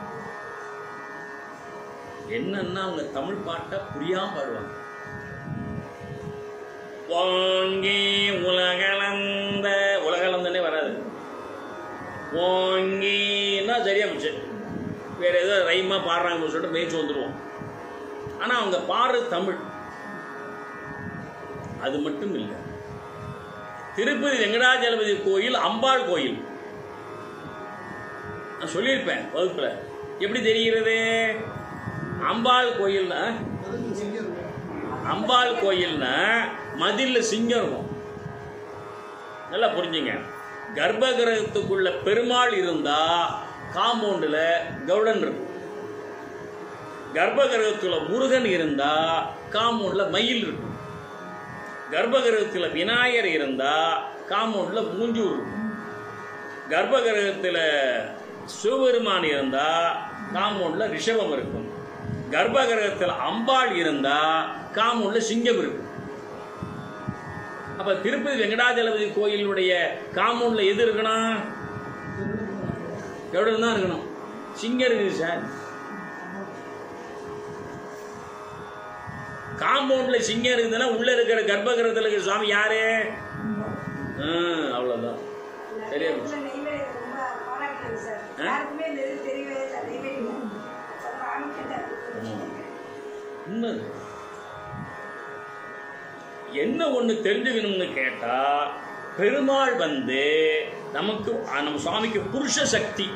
என்னன்னா அவங்க தமிழ் பாட்டை புரியாம பாடுவாங்க வாங்கி உலகளந்த உலகளந்தனே வராது வாங்கின்னா சரியா போச்சு வேற ஏதோ ரைமா பாடுறாங்கன்னு சொல்லிட்டு மேய்ச்சி வந்துடுவோம் ஆனா அவங்க பாடுறது தமிழ் அது மட்டும் இல்லை திருப்பதி வெங்கடாஜலபதி கோயில் அம்பாள் கோயில் நான் சொல்லியிருப்பேன் வகுப்புல எப்படி தெரிகிறது அம்பாள் கோயில்னா மதுரையில் சிங்கம் இருக்கும். அம்பாள் கோயில்னா மதில்ல சிங்கம் இருக்கும் நல்லா புரிஞ்சுங்க கர்ப்பகிரகத்துக்குள்ள பெருமாள் இருந்தா காம்பவுண்டில் கவுடன் இருக்கும் கர்ப்பகிரகத்துல முருகன் இருந்தா காம்பவுண்டில் மயில் இருக்கும் கர்ப்பகிரகத்தில் விநாயகர் இருந்தா காம்பவுண்டில் மூஞ்சூர் இருக்கும் கர்ப்பகிரகத்தில் சிவபெருமான் இருந்தா காம்பவுண்டில் ரிஷபம் இருக்கும் கர்ப்பகிரகத்தில் அம்பாள் இருந்தா காம்பவுண்டில் சிங்கம் இருக்கும் அப்ப திருப்பதி வெங்கடாஜலபதி கோயிலுடைய காம்பவுண்ட்ல எது இருக்கணும் கருடன் தான் இருக்கணும் சிங்கம் இருக்குது சார் காம்பவுண்ட்ல சிங்கம் இருக்குதுன்னா உள்ள இருக்கிற கர்ப்பகிரகத்தில் இருக்கிற சுவாமி யாரு ஆ, அவ்வளவுதான் சரியா போச்சு. உள்ள நெய்வேலி ரொம்ப பாராட்டுறது சார். ஆ? யாருக்குமே இந்த இது தெரியவே இல்லை, நெய்வேலியில. அப்ப நானும் கேட்டேன். உண்மை அது. என்ன ஒண்ணு தெரிஞ்சுக்கணும்னு கேட்டா பெருமாள் வந்து நமக்கு அஹ், நம்ம சுவாமிக்கு புருஷ சக்தி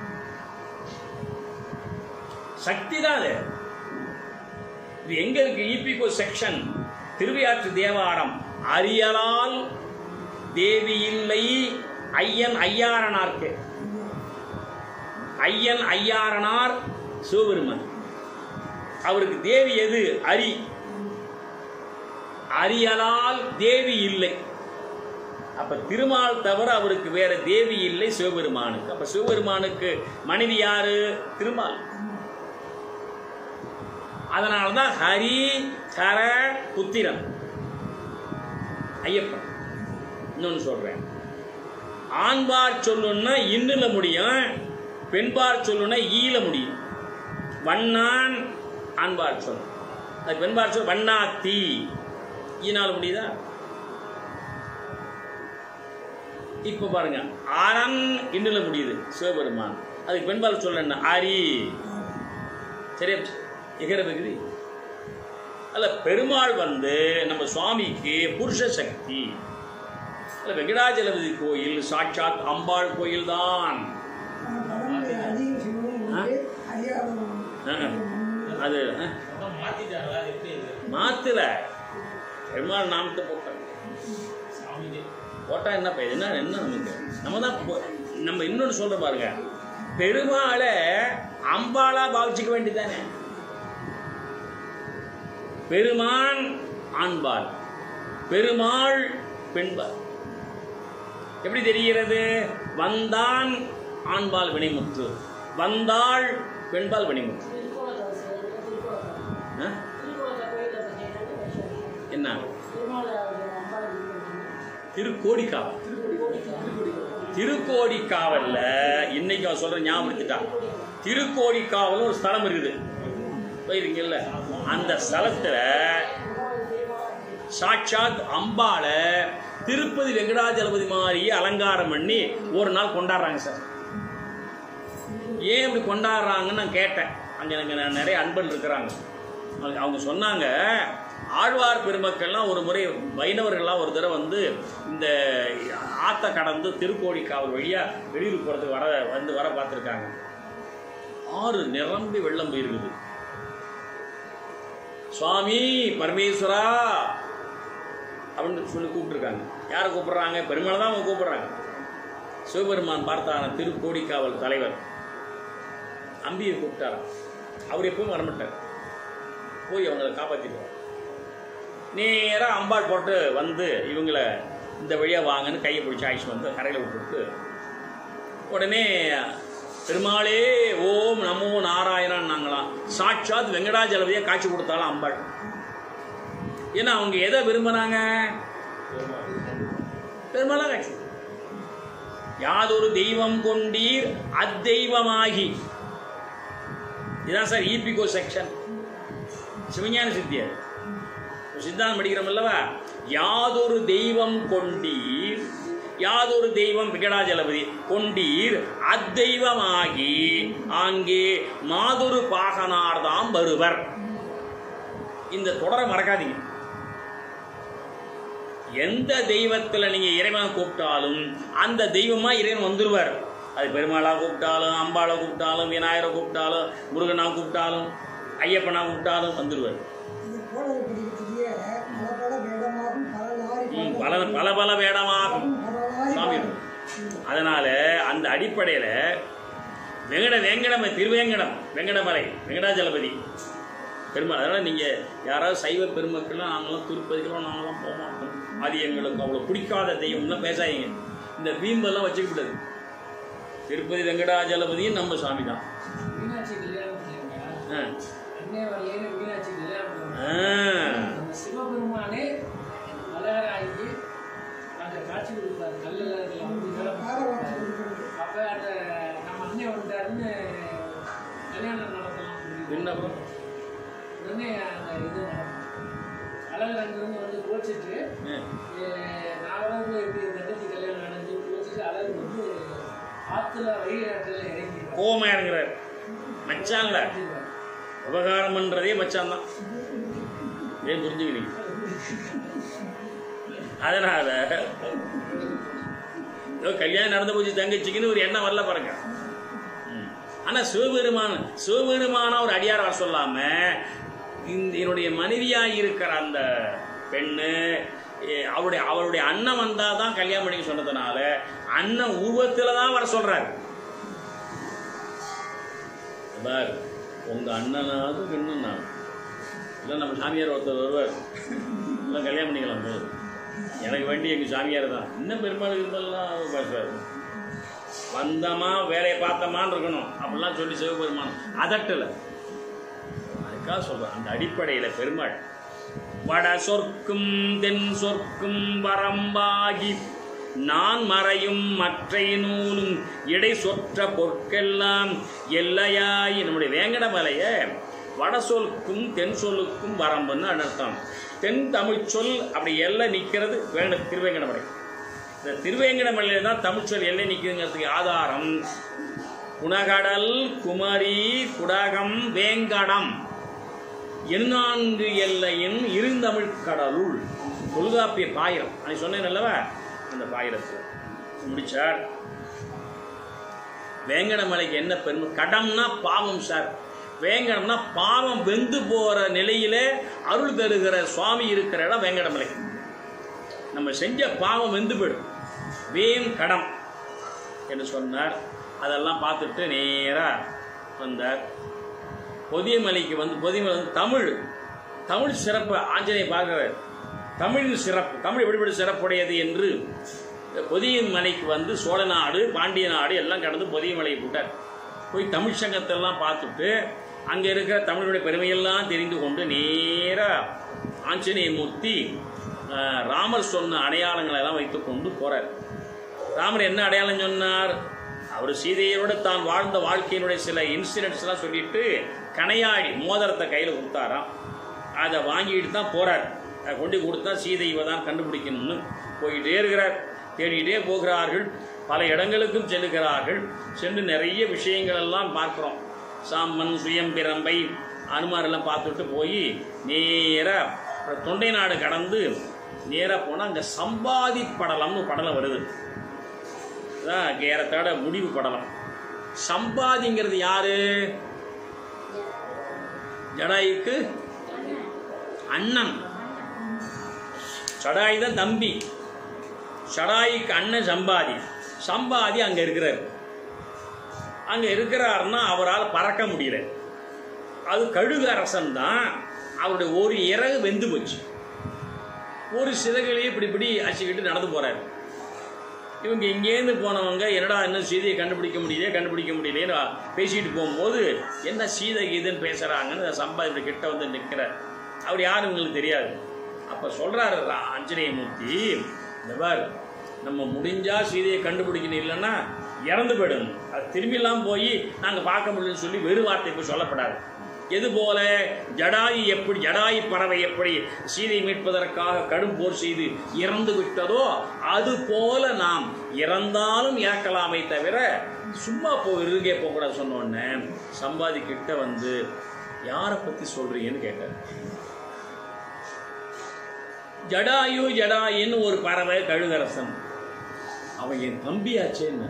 சக்தி தான் அது இது எங்க இருக்கு ஈபிகோ செக்ஷன் திருவியாற்று தேவாரம் அரியலால் தேவி இல்லை ஐயன் ஐயாரனார்க்கு ஐயன் ஐயாரனார் சிவபெருமான் அவருக்கு தேவி எது அரி அரியலால் தேவி இல்லை அப்ப திருமால் தவிர அவருக்கு வேற தேவி இல்லை சிவபெருமானுக்கு அப்ப சிவபெருமானுக்கு மனைவி யாரு திருமால் அதனால்தான் ஹரி ஹர புத்திரன் ஐயப்பன் இன்னொன்னு சொல்றேன் ஆண்பார் சொல்லுன்னா இன்னுல முடியும் பெண்பார் சொல்லுன்னா ஈல முடியும் வண்ணான் ஆண்பார் சொல் அது பெண்பார் சொல் வண்ணாத்தி ஈனால் முடியுதா இப்போ பாருங்க ஆரன் இன்னுல முடியுது சிவபெருமான் அதுக்கு பெண்பால் சொல்ல என்ன ஆரி சரியா எகிற பகுதி அல்ல பெருமாள் வந்து நம்ம சுவாமிக்கு புருஷ சக்தி அல்ல வெங்கடாஜலபதி கோயில் சாட்சாத் அம்பாள் கோயில் தான் பரம்பரை அதிக சிவனும் உண்டு, அறியாதவனும் உண்டு. அது ஆ, அதான் மாத்திட்டாங்களா அது எப்படி இது? மாத்துல பெருமாள் நாமத்தை போட்டாங்க சாமிக்கு போட்டா என்ன பய- என்ன என்ன நமக்கு நம்ம தான் போ- நம்ம இன்னொன்று சொல்ற பாருங்க பெருமாளை அம்பாளா பாவிச்சுக்க வேண்டியதானே பெருமான் ஆண்பால் பெருமாள் பெண்பால் எப்படி தெரிகிறது வந்தான் ஆண்பால் வினைமுற்று வந்தாள் பெண்பால் வினைமுற்று திருக்கோலத்தில் சார், திருக்கோலத்தில். ஆ? திருக்கோலத்தில் கோயிலை பத்தி என்னன்னு பேசுறீங்க. என்ன திருமாலை அம்பாள் இது பண்ணுறாங்க. திருக்கோடிக்காவல் திருக்கோடிக்காவல்ல இன்னைக்கு அவன் சொல்ற ஞாபகத்துட்டா திருக்கோடிக்காவல் ஒரு ஸ்தலம் இருக்குது போயிருக்கீங்கல்ல அந்த ஸ்தலத்துல சாட்சாத் அம்பால திருப்பதி வெங்கடாஜலபதி மாதிரியே அலங்காரம் பண்ணி ஒரு நாள் கொண்டாடுறாங்க சார் ஏன் இப்படி கொண்டாடுறாங்கன்னு நான் கேட்டேன் அங்கே எனக்கு நான் நிறைய அன்பர்கள் இருக்கிறாங்க அவங்க- அவங்க சொன்னாங்க ஆழ்வார் பெருமக்கள்லாம் ஒரு முறை வைணவர்கள்லாம் ஒரு தடவை வந்து இந்த ஆத்த கடந்து திருக்கோடிக்காவல் வழியாக வெளியூர் போகிறதுக்கு வர வந்து வர பார்த்துருக்காங்க ஆறு நிரம்பி வெள்ளம் போயிருக்குது சுவாமி பரமேஸ்வரா அப்படின்னு சொல்லி கூப்பிட்டுருக்காங்க யாரை கூப்பிடுறாங்க பெருமாளை தான் அவங்க கூப்பிடுறாங்க சிவபெருமான் பார்த்தான திருக்கோடிக்காவல் தலைவர் அம்பியை கூப்பிட்டாராம் அவர் எப்பவும் வரமாட்டார் போய் அவங்களை காப்பாற்றிடுவார் நேராக அம்பாள் போட்டு வந்து இவங்களை இந்த வழியாக வாங்கன்னு கையை பிடிச்சி ஆயிஷ் வந்து கரையில் விட்டுட்டு உடனே பெருமாளே ஓம் நமோ நாராயணன் நாங்களாம் சாட்சாத் வெங்கடாஜலபதியாக காட்சி கொடுத்தாலும் அம்பாள் ஏன்னா அவங்க எதை விரும்புனாங்க பெருமாளா காட்சி யாதொரு தெய்வம் கொண்டீர் அத்தெய்வமாகி இதான் சார் ஈபிகோ செக்ஷன் சிவஞான சித்தியர் சித்தாந்தம் படிக்கிறோம் அல்லவா யாதொரு தெய்வம் கொண்டீர் யாதொரு தெய்வம் விகடாஜலபதி கொண்டீர் அத்தெய்வமாகி ஆங்கே மாதொரு பாகனார்தாம் வருவர் இந்த தொடரை மறக்காதீங்க எந்த தெய்வத்துல நீங்க இறைவனை கூப்பிட்டாலும் அந்த தெய்வமா இறைவன் வந்துருவார் அது பெருமாளா கூப்பிட்டாலும் அம்பாளை கூப்பிட்டாலும் விநாயகரை கூப்பிட்டாலும் முருகனா கூப்பிட்டாலும் ஐயப்பனா கூப்பிட்டாலும் வந்துருவார் இது கோடலை பிடிக்கிறதுலயே பல பல வேடமாகும் பல லாரி ம், பல பல பல வேடமாகும் பல லாரி சாமி அதனால அந்த அடிப்படையில வெங்கட வேங்கடம் திருவேங்கடம் வெங்கடமலை வெங்கடாஜலபதி பெருமாள் அதனால் நீங்கள் யாராவது சைவ பெருமக்கள்லாம் நாங்களாம் திருப்பதிக்கெல்லாம் நாங்களாம் போக மாட்டோம் அது எங்களுக்கு அவ்வளோ பிடிக்காத தெய்வம்லாம் பேசாதீங்க இந்த வீம்பெல்லாம் வச்சுக்க கூடாது திருப்பதி வெங்கடாஜலபதியும் நம்ம சாமி தான் மீனாட்சி கல்யாணம் பண்ணிருங்க ஆ. அன்னை வரலையே மீனாட்சி கல்யாணம் பண்ணுவாங்க ஆ. நம்ம சிவபெருமானே மலராகி அந்த காட்சி கொடுப்பாரு கல்லில் வந்து பாரவாட்சி கொடுக்கிறது அப்ப அந்த நம்ம அண்ணன் வந்தாருன்னு கல்யாணம் நடத்தலாம் சொல்லி என்ன அப்புறம்? உடனே அந்த இது நடக்கும் அழகர் அங்கிருந்து வந்து கோச்சிட்டு ஆ. நாகராஜு எப்படி தங்கச்சி கல்யாணம் நடந்து கோச்சிட்டு அழகர் வந்து ஆற்றுல வழிகாட்டில் இறங்கி கோவமா இறங்குறாரு மச்சான்ல உபகாரம் பண்றதே மச்சான் தான் ஏன் புரிஞ்சுக்கிறீங்க அதனால ஏதோ கல்யாணம் நடந்து போச்சு தங்கச்சிக்குன்னு ஒரு எண்ணம் வரல பாருங்க ம். ஆனா சிவபெருமான் சிவபெருமான ஒரு அடியார் வர சொல்லாம இந்த என்னுடைய மனைவியா இருக்கிற அந்த பெண்ணு எ, அவருடைய அவருடைய அண்ணன் வந்தாதான் தான் கல்யாணம் பண்ணிக்க சொன்னதுனால அண்ணன் உருவத்துல தான் வர சொல்றாரு பார் உங்க அண்ணனாவது இன்னும் நான் இல்லை நம்ம சாமியார் ஒருத்தர் வருவார் இல்லை கல்யாணம் பண்ணிக்கலாம் போதும் எனக்கு வேண்டி எங்கள் சாமியார் தான் இன்னும் பெருமாள் இருந்தாலும் பேசுவார் வந்தமா வேலையை பார்த்தமான்னு இருக்கணும் அப்படிலாம் சொல்லி சிவபெருமான் அதட்டல அதுக்காக சொல்கிறேன் அந்த அடிப்படையில் பெருமாள் வட சொற்கும் தென் சொற்கும் வரம்பாகி நான் மறையும் மற்றை நூலும் இடை சொற்ற பொற்கெல்லாம் எல்லையாய் நம்முடைய வேங்கடமலைய வட சொல்லுக்கும் தென் சொல்லுக்கும் வரம்புன்னு அர்த்தம் தென் தமிழ் சொல் அப்படி எல்லை நிற்கிறது வேங்க திருவேங்கடமலை இந்த திருவேங்கடமலையில தான் தமிழ் சொல் எல்லை நிற்குதுங்கிறதுக்கு ஆதாரம் குணகடல் குமரி குடகம் வேங்கடம் எண்ணான்கு எல்லையின் இருந்தமிழ் கடலுள் தொல்காப்பிய பாயிரம் அன்னைக்கு சொன்னேன் அல்லவா அந்த பாயிரத்தில் முடிச்சார் வேங்கடமலைக்கு என்ன பெருமை கடம்னா பாவம் சார் வேங்கடம்னா பாவம் வெந்து போற நிலையிலே அருள் தருகிற சுவாமி இருக்கிற இடம் வேங்கடமலை நம்ம செஞ்ச பாவம் வெந்து போயிடும் வேம் கடம் என்று சொன்னார் அதெல்லாம் பார்த்துட்டு நேராக வந்தார் பொதியமலைக்கு வந்து பொதியமலை வந்து தமிழ் தமிழ் சிறப்பு ஆஞ்சநேய பார்க்கிறார் தமிழின் சிறப்பு தமிழ் எப்படிப்பட்ட சிறப்புடையது என்று பொதியமலைக்கு வந்து சோழ நாடு பாண்டிய நாடு எல்லாம் கடந்து பொதியமலையை போட்டார் போய் தமிழ் சங்கத்தெல்லாம் பார்த்துட்டு அங்கே இருக்கிற தமிழுடைய பெருமையெல்லாம் தெரிந்து கொண்டு நேராக ஆஞ்சநேய மூர்த்தி ஆஹ், ராமர் சொன்ன அடையாளங்களை எல்லாம் வைத்து கொண்டு போறார் ராமர் என்ன அடையாளம் சொன்னார் அவர் சீதையோட தான் வாழ்ந்த வாழ்க்கையினுடைய சில இன்சிடென்ட்ஸ்லாம் சொல்லிட்டு கணையாழி மோதிரத்தை கையில் கொடுத்தாராம் அதை வாங்கிட்டு தான் போகிறார் அதை கொண்டு கொடுத்தா சீதை இவ தான் கண்டுபிடிக்கணும்னு போயிட்டே இருக்கிறார் தேடிட்டே போகிறார்கள் பல இடங்களுக்கும் செல்லுகிறார்கள் சென்று நிறைய விஷயங்கள் எல்லாம் பார்க்குறோம் சாம்பன் சுயம்பிரம்பை அனுமாரெல்லாம் பார்த்துட்டு போய் நேராக தொண்டை நாடு கடந்து நேராக போனால் அங்கே சம்பாதி படலம்னு படலம் வருது அதான் ஏறத்தோட முடிவு படலம் சம்பாதிங்கிறது யாரு ஜடாயுக்கு அண்ணன் சடாயி தான் தம்பி சடாயிக்கு அண்ணன் சம்பாதி சம்பாதி அங்கே இருக்கிறார் அங்கே இருக்கிறாருன்னா அவரால் பறக்க முடியல அது கழுகு அரசன் தான் அவருடைய ஒரு இறகு வெந்து போச்சு ஒரு சிறகுலையே இப்படி இப்படி அச்சுக்கிட்டு நடந்து போறாரு இவங்க இங்கேருந்து போனவங்க என்னடா இன்னும் சீதையை கண்டுபிடிக்க முடியலையே கண்டுபிடிக்க முடியலையேன்னு பேசிட்டு போகும்போது என்ன சீதை கீதைன்னு பேசுகிறாங்கன்னு சம்பா இப்படி கிட்ட வந்து நிற்கிறார் அவர் யாரும் இவங்களுக்கு தெரியாது அப்போ சொல்கிறாரு ஆஞ்சநேய மூர்த்தி இந்த பார் நம்ம முடிஞ்சா சீதையை கண்டுபிடிக்கணும் இல்லைன்னா இறந்து போயிடணும் அது திரும்பிலாம் போய் நாங்கள் பார்க்க முடியலன்னு சொல்லி வெறு வார்த்தை போய் சொல்லப்படாது எது போல ஜடாயு எப்படி ஜடாயு பறவை எப்படி சீதை மீட்பதற்காக கடும் போர் செய்து இறந்து விட்டதோ அது போல நாம் இறந்தாலும் இறக்கலாமே தவிர சும்மா போ இருங்கே போகக்கூடாது சொன்ன உடனே சம்பாதி கிட்ட வந்து யாரை பற்றி சொல்றீங்கன்னு கேட்டார் ஜடாயு ஜடாயின்னு ஒரு பறவை கழுகரசன் அவன் என் தம்பியாச்சேன்னு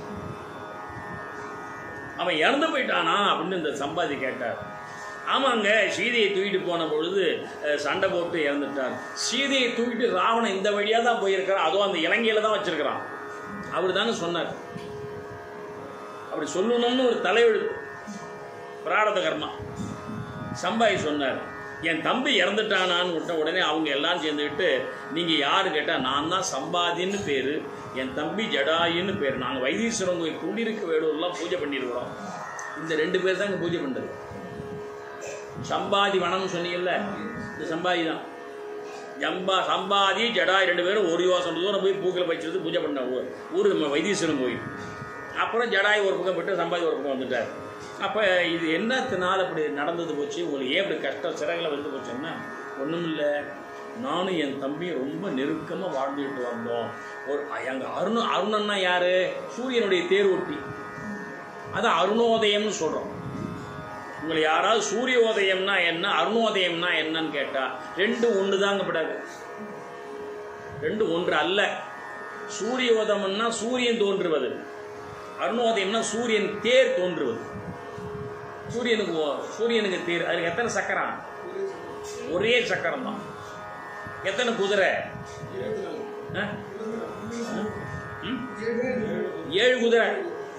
அவன் இறந்து போயிட்டானா அப்படின்னு இந்த சம்பாதி கேட்டார் ஆமாங்க சீதையை தூக்கிட்டு போன பொழுது அஹ், சண்டை போட்டு இறந்துட்டார் சீதையை தூக்கிட்டு ராவணன் இந்த வழியாக தான் போயிருக்கிறான் அதுவும் அந்த இலங்கையில தான் வச்சிருக்கிறான் அவர் தாங்க சொன்னார் அப்படி சொல்லணும்னு ஒரு தலையெழுத்து பிராரத கர்மா சம்பாய் சொன்னார் என் தம்பி இறந்துட்டானான்னு விட்ட உடனே அவங்க எல்லாம் சேர்ந்துக்கிட்டு நீங்கள் யாரு கேட்டால் நான் தான் சம்பாதின்னு பேர் என் தம்பி ஜடாயின்னு பேர் நாங்கள் வைத்தீஸ்வரன் கோயில் குடியிருக்க வேலூர்லாம் பூஜை பண்ணியிருக்கிறோம் இந்த ரெண்டு பேர் தான் இங்கே பூஜை பண்ணுறது சம்பாதி வனம்னு சொன்னீங்கல்ல இந்த சம்பாதி தான் ஜம்பா சம்பாதி ஜடாய் ரெண்டு பேரும் ஒரு யோசனை தூரம் போய் பூக்கில் வச்சுட்டு பூஜை பண்ண ஊர் ஊர் நம்ம வைத்தீஸ்வரன் கோயில் அப்புறம் ஜடாய் ஒரு பக்கம் போயிட்டு சம்பாதி ஒரு பக்கம் வந்துட்டார் அப்போ இது என்னத்தினால அப்படி நடந்தது போச்சு உங்களுக்கு ஏன் இப்படி கஷ்டம் சிறகில் வந்து போச்சுன்னா ஒன்றும் இல்லை நானும் என் தம்பியும் ரொம்ப நெருக்கமாக வாழ்ந்துக்கிட்டு வந்தோம் ஒரு எங்கள் அருண அருணன்னா யார் சூரியனுடைய தேர் ஒட்டி அதான் அருணோதயம்னு சொல்கிறோம் உங்களை யாராவது சூரிய உதயம்னா என்ன அருணோதயம்னா என்னன்னு கேட்டால் ரெண்டு ஒன்று தாங்க படாது ரெண்டு ஒன்று அல்ல சூரிய உதயம்னா சூரியன் தோன்றுவது அருணோதயம்னா சூரியன் தேர் தோன்றுவது சூரியனுக்கு ஓ- சூரியனுக்கு தேர் அதுக்கு எத்தனை சக்கரம் ஒரே சக்கரம் தான் எத்தனை குதிரை ஆ? ம்? ஏழு குதிரை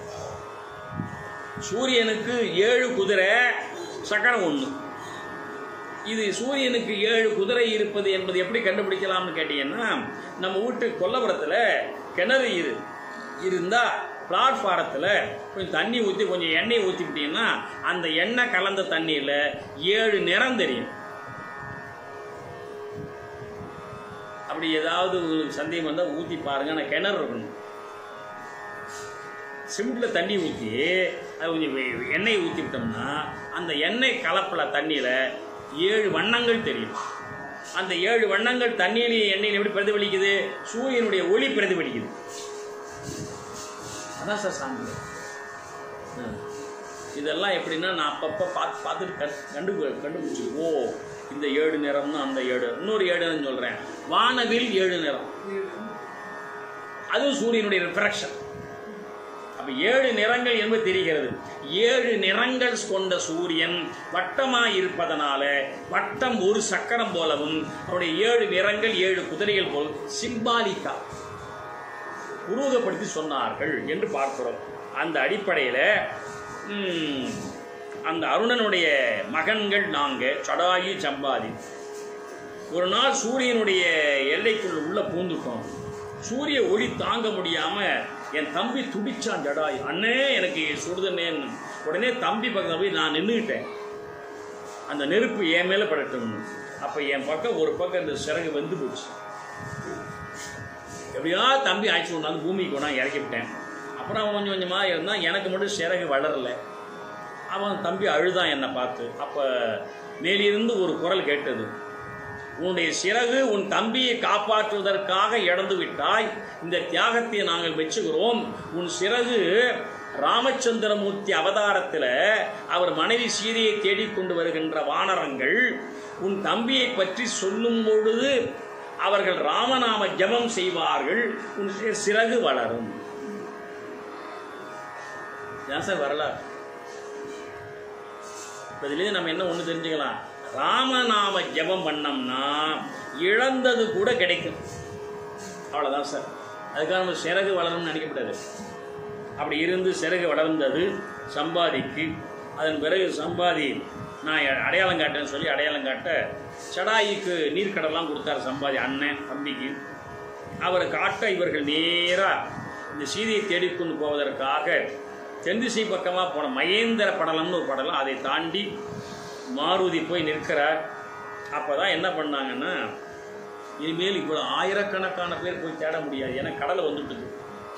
சூரியனுக்கு ஏழு குதிரை சக்கரம் ஒன்று இது சூரியனுக்கு ஏழு குதிரை இருப்பது என்பது எப்படி கண்டுபிடிக்கலாம்னு கேட்டீங்கன்னா நம்ம வீட்டு கொல்லப்புறத்தில் கிணறு இரு இருந்தால் பிளாட்ஃபாரத்தில் கொஞ்சம் தண்ணி ஊற்றி கொஞ்சம் எண்ணெய் ஊற்றிவிட்டீங்கன்னா அந்த எண்ணெய் கலந்த தண்ணியில் ஏழு நிறம் தெரியும் அப்படி ஏதாவது உங்களுக்கு சந்தேகம் வந்தால் ஊற்றி பாருங்க ஆனால் கிணறு இருக்கணும் சிமெண்ட்டில் தண்ணி ஊற்றி அது கொஞ்சம் வெ- எண்ணெய் ஊற்றி விட்டோம்னா அந்த எண்ணெய் கலப்பில் தண்ணியில் ஏழு வண்ணங்கள் தெரியும் அந்த ஏழு வண்ணங்கள் தண்ணியிலையும் எண்ணெயில் எப்படி பிரதிபலிக்குது சூரியனுடைய ஒளி பிரதிபலிக்குது அதான் சார் சாமி ஆ. இதெல்லாம் எப்படின்னா நான் அப்பப்போ பார்த்து பார்த்துட்டு கண் கண்டு கண்டுபிடிச்சி ஓ இந்த ஏழு நிறம்னா அந்த ஏழு இன்னொரு ஏழுன்னு சொல்கிறேன் வானவில் ஏழு நிறம் அதுவும் சூரியனுடைய ரிஃப்ராக்ஷன் அப்ப ஏழு நிறங்கள் என்பது தெரிகிறது ஏழு நிறங்கள் கொண்ட சூரியன் வட்டமாய் இருப்பதனால வட்டம் ஒரு சக்கரம் போலவும் அவருடைய ஏழு நிறங்கள் ஏழு குதிரைகள் போல் சிம்பாலிக்கா உருவகப்படுத்தி சொன்னார்கள் என்று பார்க்கிறோம் அந்த அடிப்படையில் அந்த அருணனுடைய மகன்கள் நாங்கள் சடாயு சம்பாதி ஒரு நாள் சூரியனுடைய எல்லைக்குள் உள்ள பூந்துட்டோம் சூரிய ஒளி தாங்க முடியாம என் தம்பி துடிச்சான் ஜடாய் அண்ணே எனக்கு சுடுதண்ணேன்னு உடனே தம்பி பக்கத்தில் போய் நான் நின்றுக்கிட்டேன் அந்த நெருப்பு என் மேலே படட்டும் அப்போ என் பக்கம் ஒரு பக்கம் இந்த சிறகு வெந்து போச்சு எப்படியா தம்பி ஆய்ச்சி கொண்டாந்து பூமிக்கு கொண்டாந்து இறக்கி விட்டேன் அப்புறம் அவன் கொஞ்சம் கொஞ்சமாக இருந்தால் எனக்கு மட்டும் சிறகு வளரல அவன் தம்பி அழுதான் என்னை பார்த்து அப்போ மேலிருந்து ஒரு குரல் கேட்டது உன்னுடைய சிறகு உன் தம்பியை காப்பாற்றுவதற்காக இழந்து விட்டாய் இந்த தியாகத்தை நாங்கள் மெச்சுகிறோம் உன் சிறகு ராமச்சந்திரமூர்த்தி அவதாரத்தில் அவர் மனைவி சீதையை தேடிக்கொண்டு வருகின்ற வானரங்கள் உன் தம்பியை பற்றி சொல்லும் பொழுது அவர்கள் ராமநாம ஜெபம் செய்வார்கள் உன் சி- சிறகு வளரும் ஏன் சார் வரலாறு இப்ப இதுலேருந்து நம்ம என்ன ஒன்று தெரிஞ்சுக்கலாம் ராமநாம ஜெபம் பண்ணோம்னா இழந்தது கூட கிடைக்கும் அவ்வளோதான் சார் அதுக்காக நம்ம சிறகு வளரும்னு நினைக்கப்படாது அப்படி இருந்து சிறகு வளர்ந்தது சம்பாதிக்கு அதன் பிறகு சம்பாதி நான் அடையாளம் காட்டேன்னு சொல்லி அடையாளம் காட்ட சடாயிக்கு நீர்க்கடலாம் கொடுத்தாரு சம்பாதி அண்ணன் தம்பிக்கு அவரை காட்ட இவர்கள் நேராக இந்த சீதையை தேடிக்கொண்டு போவதற்காக தென்திசை பக்கமாக போன மகேந்திர படலம்னு ஒரு படலம் அதை தாண்டி மாருதி போய் நிற்கிறார் அப்போ தான் என்ன பண்ணாங்கன்னா இனிமேல் இவ்வளோ ஆயிரக்கணக்கான பேர் போய் தேட முடியாது ஏன்னா கடலை வந்துட்டுது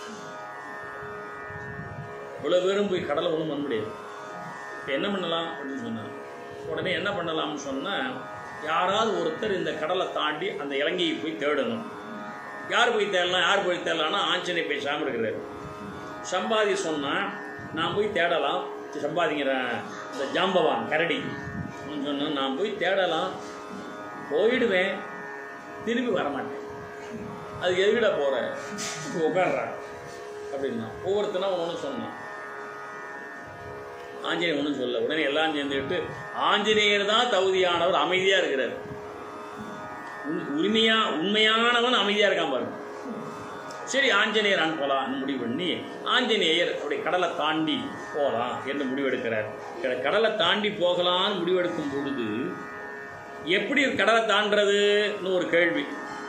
இவ்வளோ பேரும் போய் கடலை ஒன்றும் பண்ண முடியாது இப்போ என்ன பண்ணலாம் அப்படின்னு சொன்னாங்க உடனே என்ன பண்ணலாம்னு சொன்னால் யாராவது ஒருத்தர் இந்த கடலை தாண்டி அந்த இலங்கையை போய் தேடணும் யார் போய் தேடலாம் யார் போய் தேடலாம்னா ஆஞ்சநேய பேசாமல் இருக்கிறாரு சம்பாதி சொன்னால் நான் போய் தேடலாம் சம்பாதிங்கிற இந்த ஜாம்பவான் கரடி சொன்னால் நான் போய் தேடலாம் போயிடுவேன் திரும்பி வரமாட்டேன் அது எதுக்கிட போகிற உட்காடுறேன் அப்படின்னா ஒவ்வொருத்தனா ஒன்று சொன்னான் ஆஞ்சநேயர் ஒன்றும் சொல்ல உடனே எல்லாம் சேர்ந்துக்கிட்டு ஆஞ்சநேயர் தான் தகுதியானவர் அமைதியாக இருக்கிறார் உண்- உரிமையா உண்மையானவன் அமைதியாக இருக்கான் பாருங்க சரி ஆஞ்சநேயர் அனுப்பலாம்னு முடிவு பண்ணி ஆஞ்சநேயர் அப்படி கடலை தாண்டி போகலாம் என்று முடிவெடுக்கிறார் க- கடலை தாண்டி போகலாம்னு முடிவெடுக்கும் பொழுது எப்படி கடலை தாண்டுறதுன்னு ஒரு கேள்வி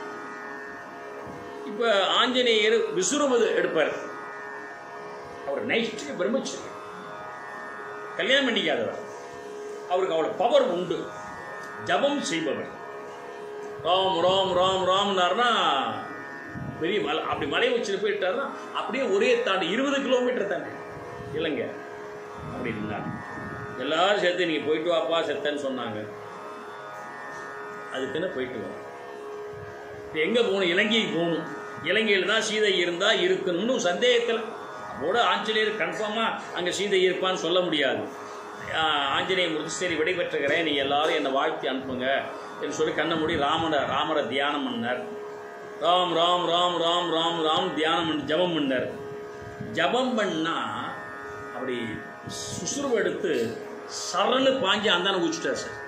இப்போ ஆஞ்சநேயர் விசுரமது எடுப்பார் அவர் நைஷ்டிய பிரம்மச்சரி கல்யாணம் பண்ணிக்காதவர் அவருக்கு அவ்வளோ பவர் உண்டு ஜபம் செய்பவர் ராம் ராம் ராம் ராம்னார்னா பெரிய மலை அப்படி மலை உச்சியில் போயிட்டாருன்னா அப்படியே ஒரே தாண்டி இருபது கிலோமீட்டர் தானே இல்லைங்க அப்படி இருந்தார் எல்லாரும் சேர்த்து நீங்கள் போயிட்டு வாப்பா செத்தேன்னு சொன்னாங்க அதுக்குன்னு போயிட்டு வா இப்போ எங்கே போகணும் இலங்கைக்கு போகணும் இலங்கையில் தான் சீதை இருந்தால் இருக்கணும்னு ஒரு சந்தேகத்தில் அப்போட ஆஞ்சநேயர் கன்ஃபார்மாக அங்கே சீதை இருப்பான்னு சொல்ல முடியாது ஆஹ் ஆஞ்சநேயர் முடிச்சு சரி விடைபெற்றுக்கிறேன் நீ எல்லாரும் என்னை வாழ்த்தி அனுப்புங்க என்று சொல்லி கண்ணை மூடி ராமனை ராமரை தியானம் பண்ணார் ராம் ராம் ராம் ராம் ராம் ராம் தியானம் பண்ணி ஜபம் பண்ணார் ஜபம் பண்ணா அப்படி சுசுறுவு எடுத்து சரன்னு பாஞ்சு அந்தான குச்சிட்டார் சார்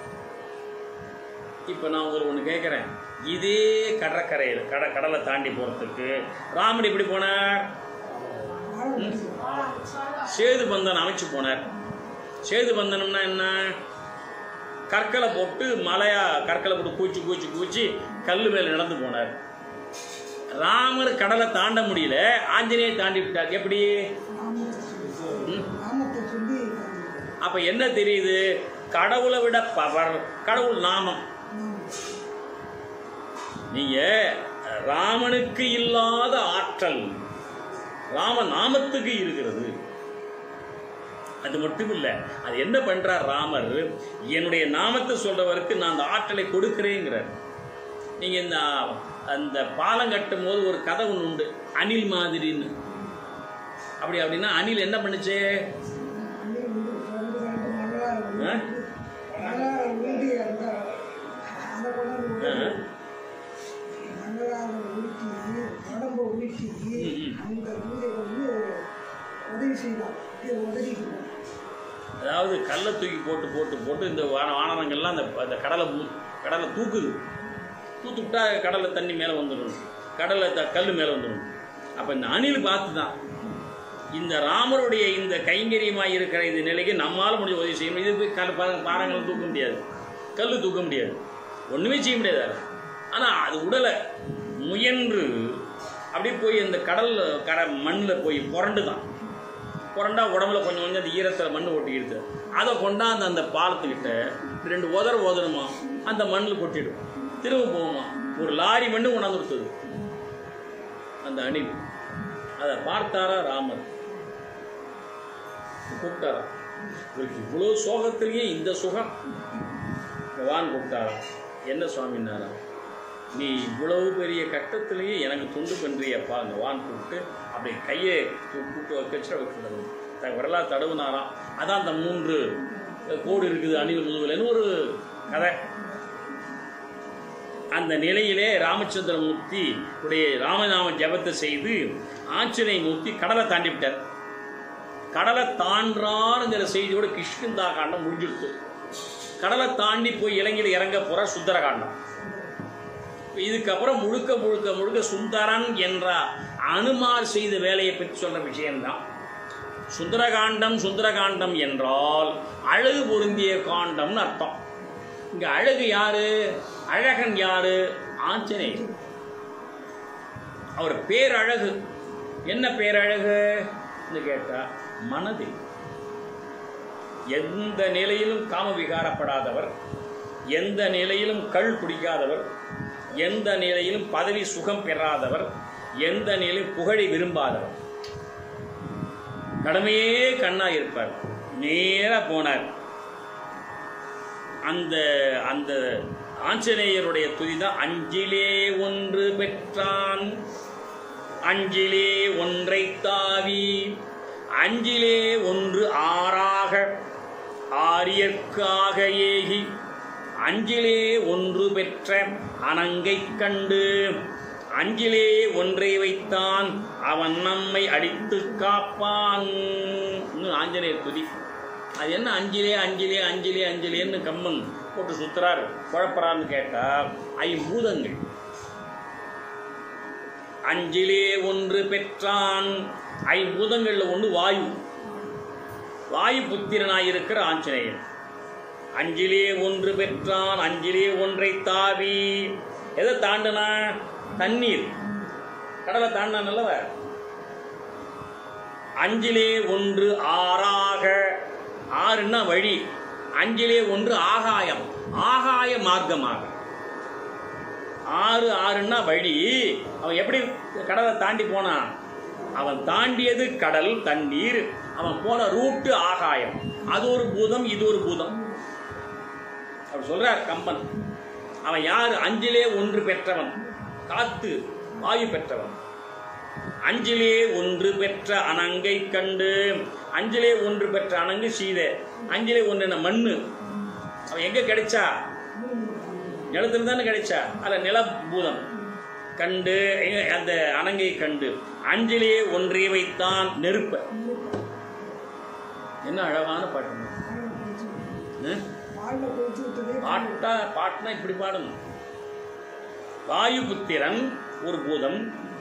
இப்போ நான் உங்களுக்கு ஒன்று கேட்குறேன் இதே கடற்கரையில் கட கடலை தாண்டி போகிறதுக்கு ராமன் எப்படி போனார் சேது பந்தன் அமைச்சு போனார் சேது பந்தனம்னா என்ன கற்களை போட்டு மலையா கற்களை போட்டு கூச்சி கூச்சி கூச்சி கல் மேலே நடந்து போனார் ராமர் கடலை தாண்ட முடியல ஆஞ்சநேயர் தாண்டி விட்டார் எப்படி ம்? நாமத்தை சொல்லி அப்ப என்ன தெரியுது கடவுளை விட பவர் கடவுள் நாமம் நீங்க ராமனுக்கு இல்லாத ஆற்றல் ராம நாமத்துக்கு இருக்கிறது அது மட்டும் இல்லை அது என்ன பண்றார் ராமர் என்னுடைய நாமத்தை சொல்றவருக்கு நான் அந்த ஆற்றலை கொடுக்கிறேங்கிறார் நீங்க இந்த அந்த பாலம் கட்டும் போது ஒரு கதை ஒன்று உண்டு அணில் மாதிரின்னு அப்படி அப்படின்னா அணில் என்ன பண்ணுச்சு ஆ? உண்டி அந்த அந்த குழம்பு ஆ? மங்களாக ஊட்டி உடம்ப ஊட்டி ம். அந்த வீடை வந்து உதவி செய்யலாம் இது உதவிக்கு அதாவது கல்லை தூக்கி போட்டு போட்டு போட்டு இந்த வான வானரங்கள்லாம் அந்த அந்த கடலை மூ- கடலை தூக்குது தூத்து விட்டா கடலை தண்ணி மேலே வந்துடும் கடலை த கல் மேலே வந்துடும் அப்போ இந்த அணில் பார்த்து தான் இந்த ராமருடைய இந்த கைங்கரியமாக இருக்கிற இந்த நிலைக்கு நம்மால் முடிஞ்ச உதவி செய்ய முடியும் இது போய் கல் பாருங்க பாறாங்களும் தூக்க முடியாது கல் தூக்க முடியாது ஒன்றுமே செய்ய முடியாது ஆனால் அது உடலை முயன்று அப்படியே போய் அந்த கடல் கட மண்ணில் போய் புரண்டு தான் புரண்டா உடம்புல கொஞ்சம் கொஞ்சம் அந்த ஈரத்தில் மண் ஒட்டிக்கிடுது அதை கொண்டாந்து அந்த பாலத்துக்கிட்ட ரெண்டு உதற உதறமா அந்த மண்ணில் கொட்டிடும் திரும்ப போகுமா ஒரு லாரி மண்ணு கொண்டாந்து கொடுத்தது அந்த அணில் அதை பார்த்தாரா ராமர் கூப்பிட்டாரா இவருக்கு இவ்வளோ சோகத்திலேயே இந்த சுகம் பகவான் கூப்பிட்டாராம் என்ன சுவாமின்னாரா நீ இவ்வளவு பெரிய கட்டத்திலேயே எனக்கு துண்டு பண்றியப்பா அந்த வான் கூப்பிட்டு அப்படி கையை கூப்பிட்டு வச்சு வைக்கிறது வரலாறு தடவுனாராம் அதான் அந்த மூன்று கோடு இருக்குது அணில் முதுகுலன்னு ஒரு கதை அந்த நிலையிலே ராமச்சந்திரமூர்த்தி உடைய ராமநாம ஜபத்தை செய்து ஆஞ்சநேய மூர்த்தி கடலை தாண்டி விட்டார் கடலை தாண்டாருங்கிற செய்தியோட கிருஷ்ணந்தா காண்டம் முடிஞ்சிருத்து கடலை தாண்டி போய் இலங்கையில் இறங்க போற சுந்தர காண்டம் இதுக்கப்புறம் முழுக்க முழுக்க முழுக்க சுந்தரன் என்ற அனுமார் செய்த வேலையை பற்றி சொல்ற விஷயம்தான் சுந்தரகாண்டம் சுந்தரகாண்டம் என்றால் அழகு பொருந்திய காண்டம்னு அர்த்தம் இங்க அழகு யாரு அழகன் யாரு ஆஞ்சநேயர் அவர் பேரழகு என்ன பேரழகு கேட்டா மனதில் எந்த நிலையிலும் காம விகாரப்படாதவர் எந்த நிலையிலும் கள் குடிக்காதவர் எந்த நிலையிலும் பதவி சுகம் பெறாதவர் எந்த நிலையிலும் புகழை விரும்பாதவர் கடமையே கண்ணா இருப்பார் நேரா போனார் அந்த அந்த ஆஞ்சநேயருடைய துதி தான் அஞ்சிலே ஒன்று பெற்றான் அஞ்சிலே ஒன்றை தாவி அஞ்சிலே ஒன்று ஆறாக ஆரியர்க்காக ஏகி அஞ்சிலே ஒன்று பெற்ற அனங்கை கண்டு அஞ்சிலே ஒன்றை வைத்தான் அவன் நம்மை அடித்து காப்பான் இன்னும் ஆஞ்சநேயர் துதி அது என்ன அஞ்சிலே அஞ்சிலே அஞ்சிலே அஞ்சிலேன்னு கம்மன் போட்டு சுத்துறாரு குழப்பறான்னு கேட்டா ஐம்பூதங்கள் அஞ்சிலே ஒன்று பெற்றான் ஐம்பூதங்கள்ல ஒன்று வாயு வாயு புத்திரனாயிருக்கிற ஆஞ்சநேயன் அஞ்சிலே ஒன்று பெற்றான் அஞ்சிலே ஒன்றை தாவி எதை தாண்டுனா தண்ணீர் கடலை தாண்டினான் நல்லவ அஞ்சிலே ஒன்று ஆறாக ஆறுன்னா வழி அஞ்சிலே ஒன்று ஆகாயம் ஆகாய மார்க்கமாக ஆறு ஆறுன்னா வழி அவன் எப்படி கடலை தாண்டி போனான் அவன் தாண்டியது கடல் தண்ணீர் அவன் போன ரூட்டு ஆகாயம் அது ஒரு பூதம் இது ஒரு பூதம் அவர் சொல்றார் கம்பன் அவன் யார் அஞ்சிலே ஒன்று பெற்றவன் காத்து வாயு பெற்றவன் அஞ்சிலே ஒன்று பெற்ற அனங்கை கண்டு அஞ்சிலே ஒன்று பெற்ற அணங்கு சீதை அஞ்சிலே ஒன்று மண்ணு அவன் எங்க கிடைச்சா நிலத்துல தானே கிடைச்சா அல்ல நிலபூதம் கண்டு எங்க- அந்த அணங்கை கண்டு அஞ்சிலே ஒன்றை வைத்தான் நெருப்ப என்ன அழகான பாட்டு ஆ? பால்ல கொதிச்சு விட்டதே பாட்டா பாட்டுனா இப்படி பாடணும் வாயுபுத்திரன் ஒரு பூதம்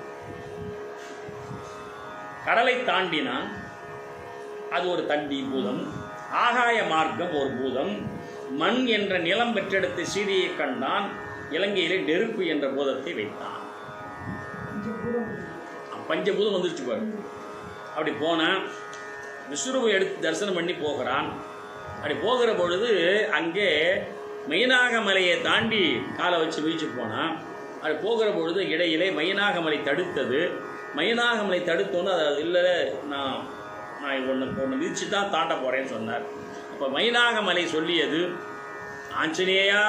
கடலை தாண்டினான் அது ஒரு தண்டி பூதம் ஆகாய மார்க்கம் ஒரு பூதம் மண் என்ற நிலம் பெற்றெடுத்த சீதையை கண்டான் இலங்கையிலே நெருப்பு என்ற பூதத்தை வைத்தான் இங்க கூட பஞ்சபூதம் வந்துருச்சு பாரு அப்படி போனான் விஸ்வரூபம் எடுத்து தரிசனம் பண்ணி போகிறான் அப்படி போகிற பொழுது அங்கே மைனாக மலையை தாண்டி காலை வச்சு வீச்சு போனான் அப்படி போகிற பொழுது இடையிலே மைனாக மலை தடுத்தது மைனாக மலை தடுத்தோன்னு அது இல்லை நான் நான் ஒன்று ஒன்று மிதிச்சு தான் தாண்ட போகிறேன்னு சொன்னார் அப்போ மைனாக மலை சொல்லியது ஆஞ்சநேயா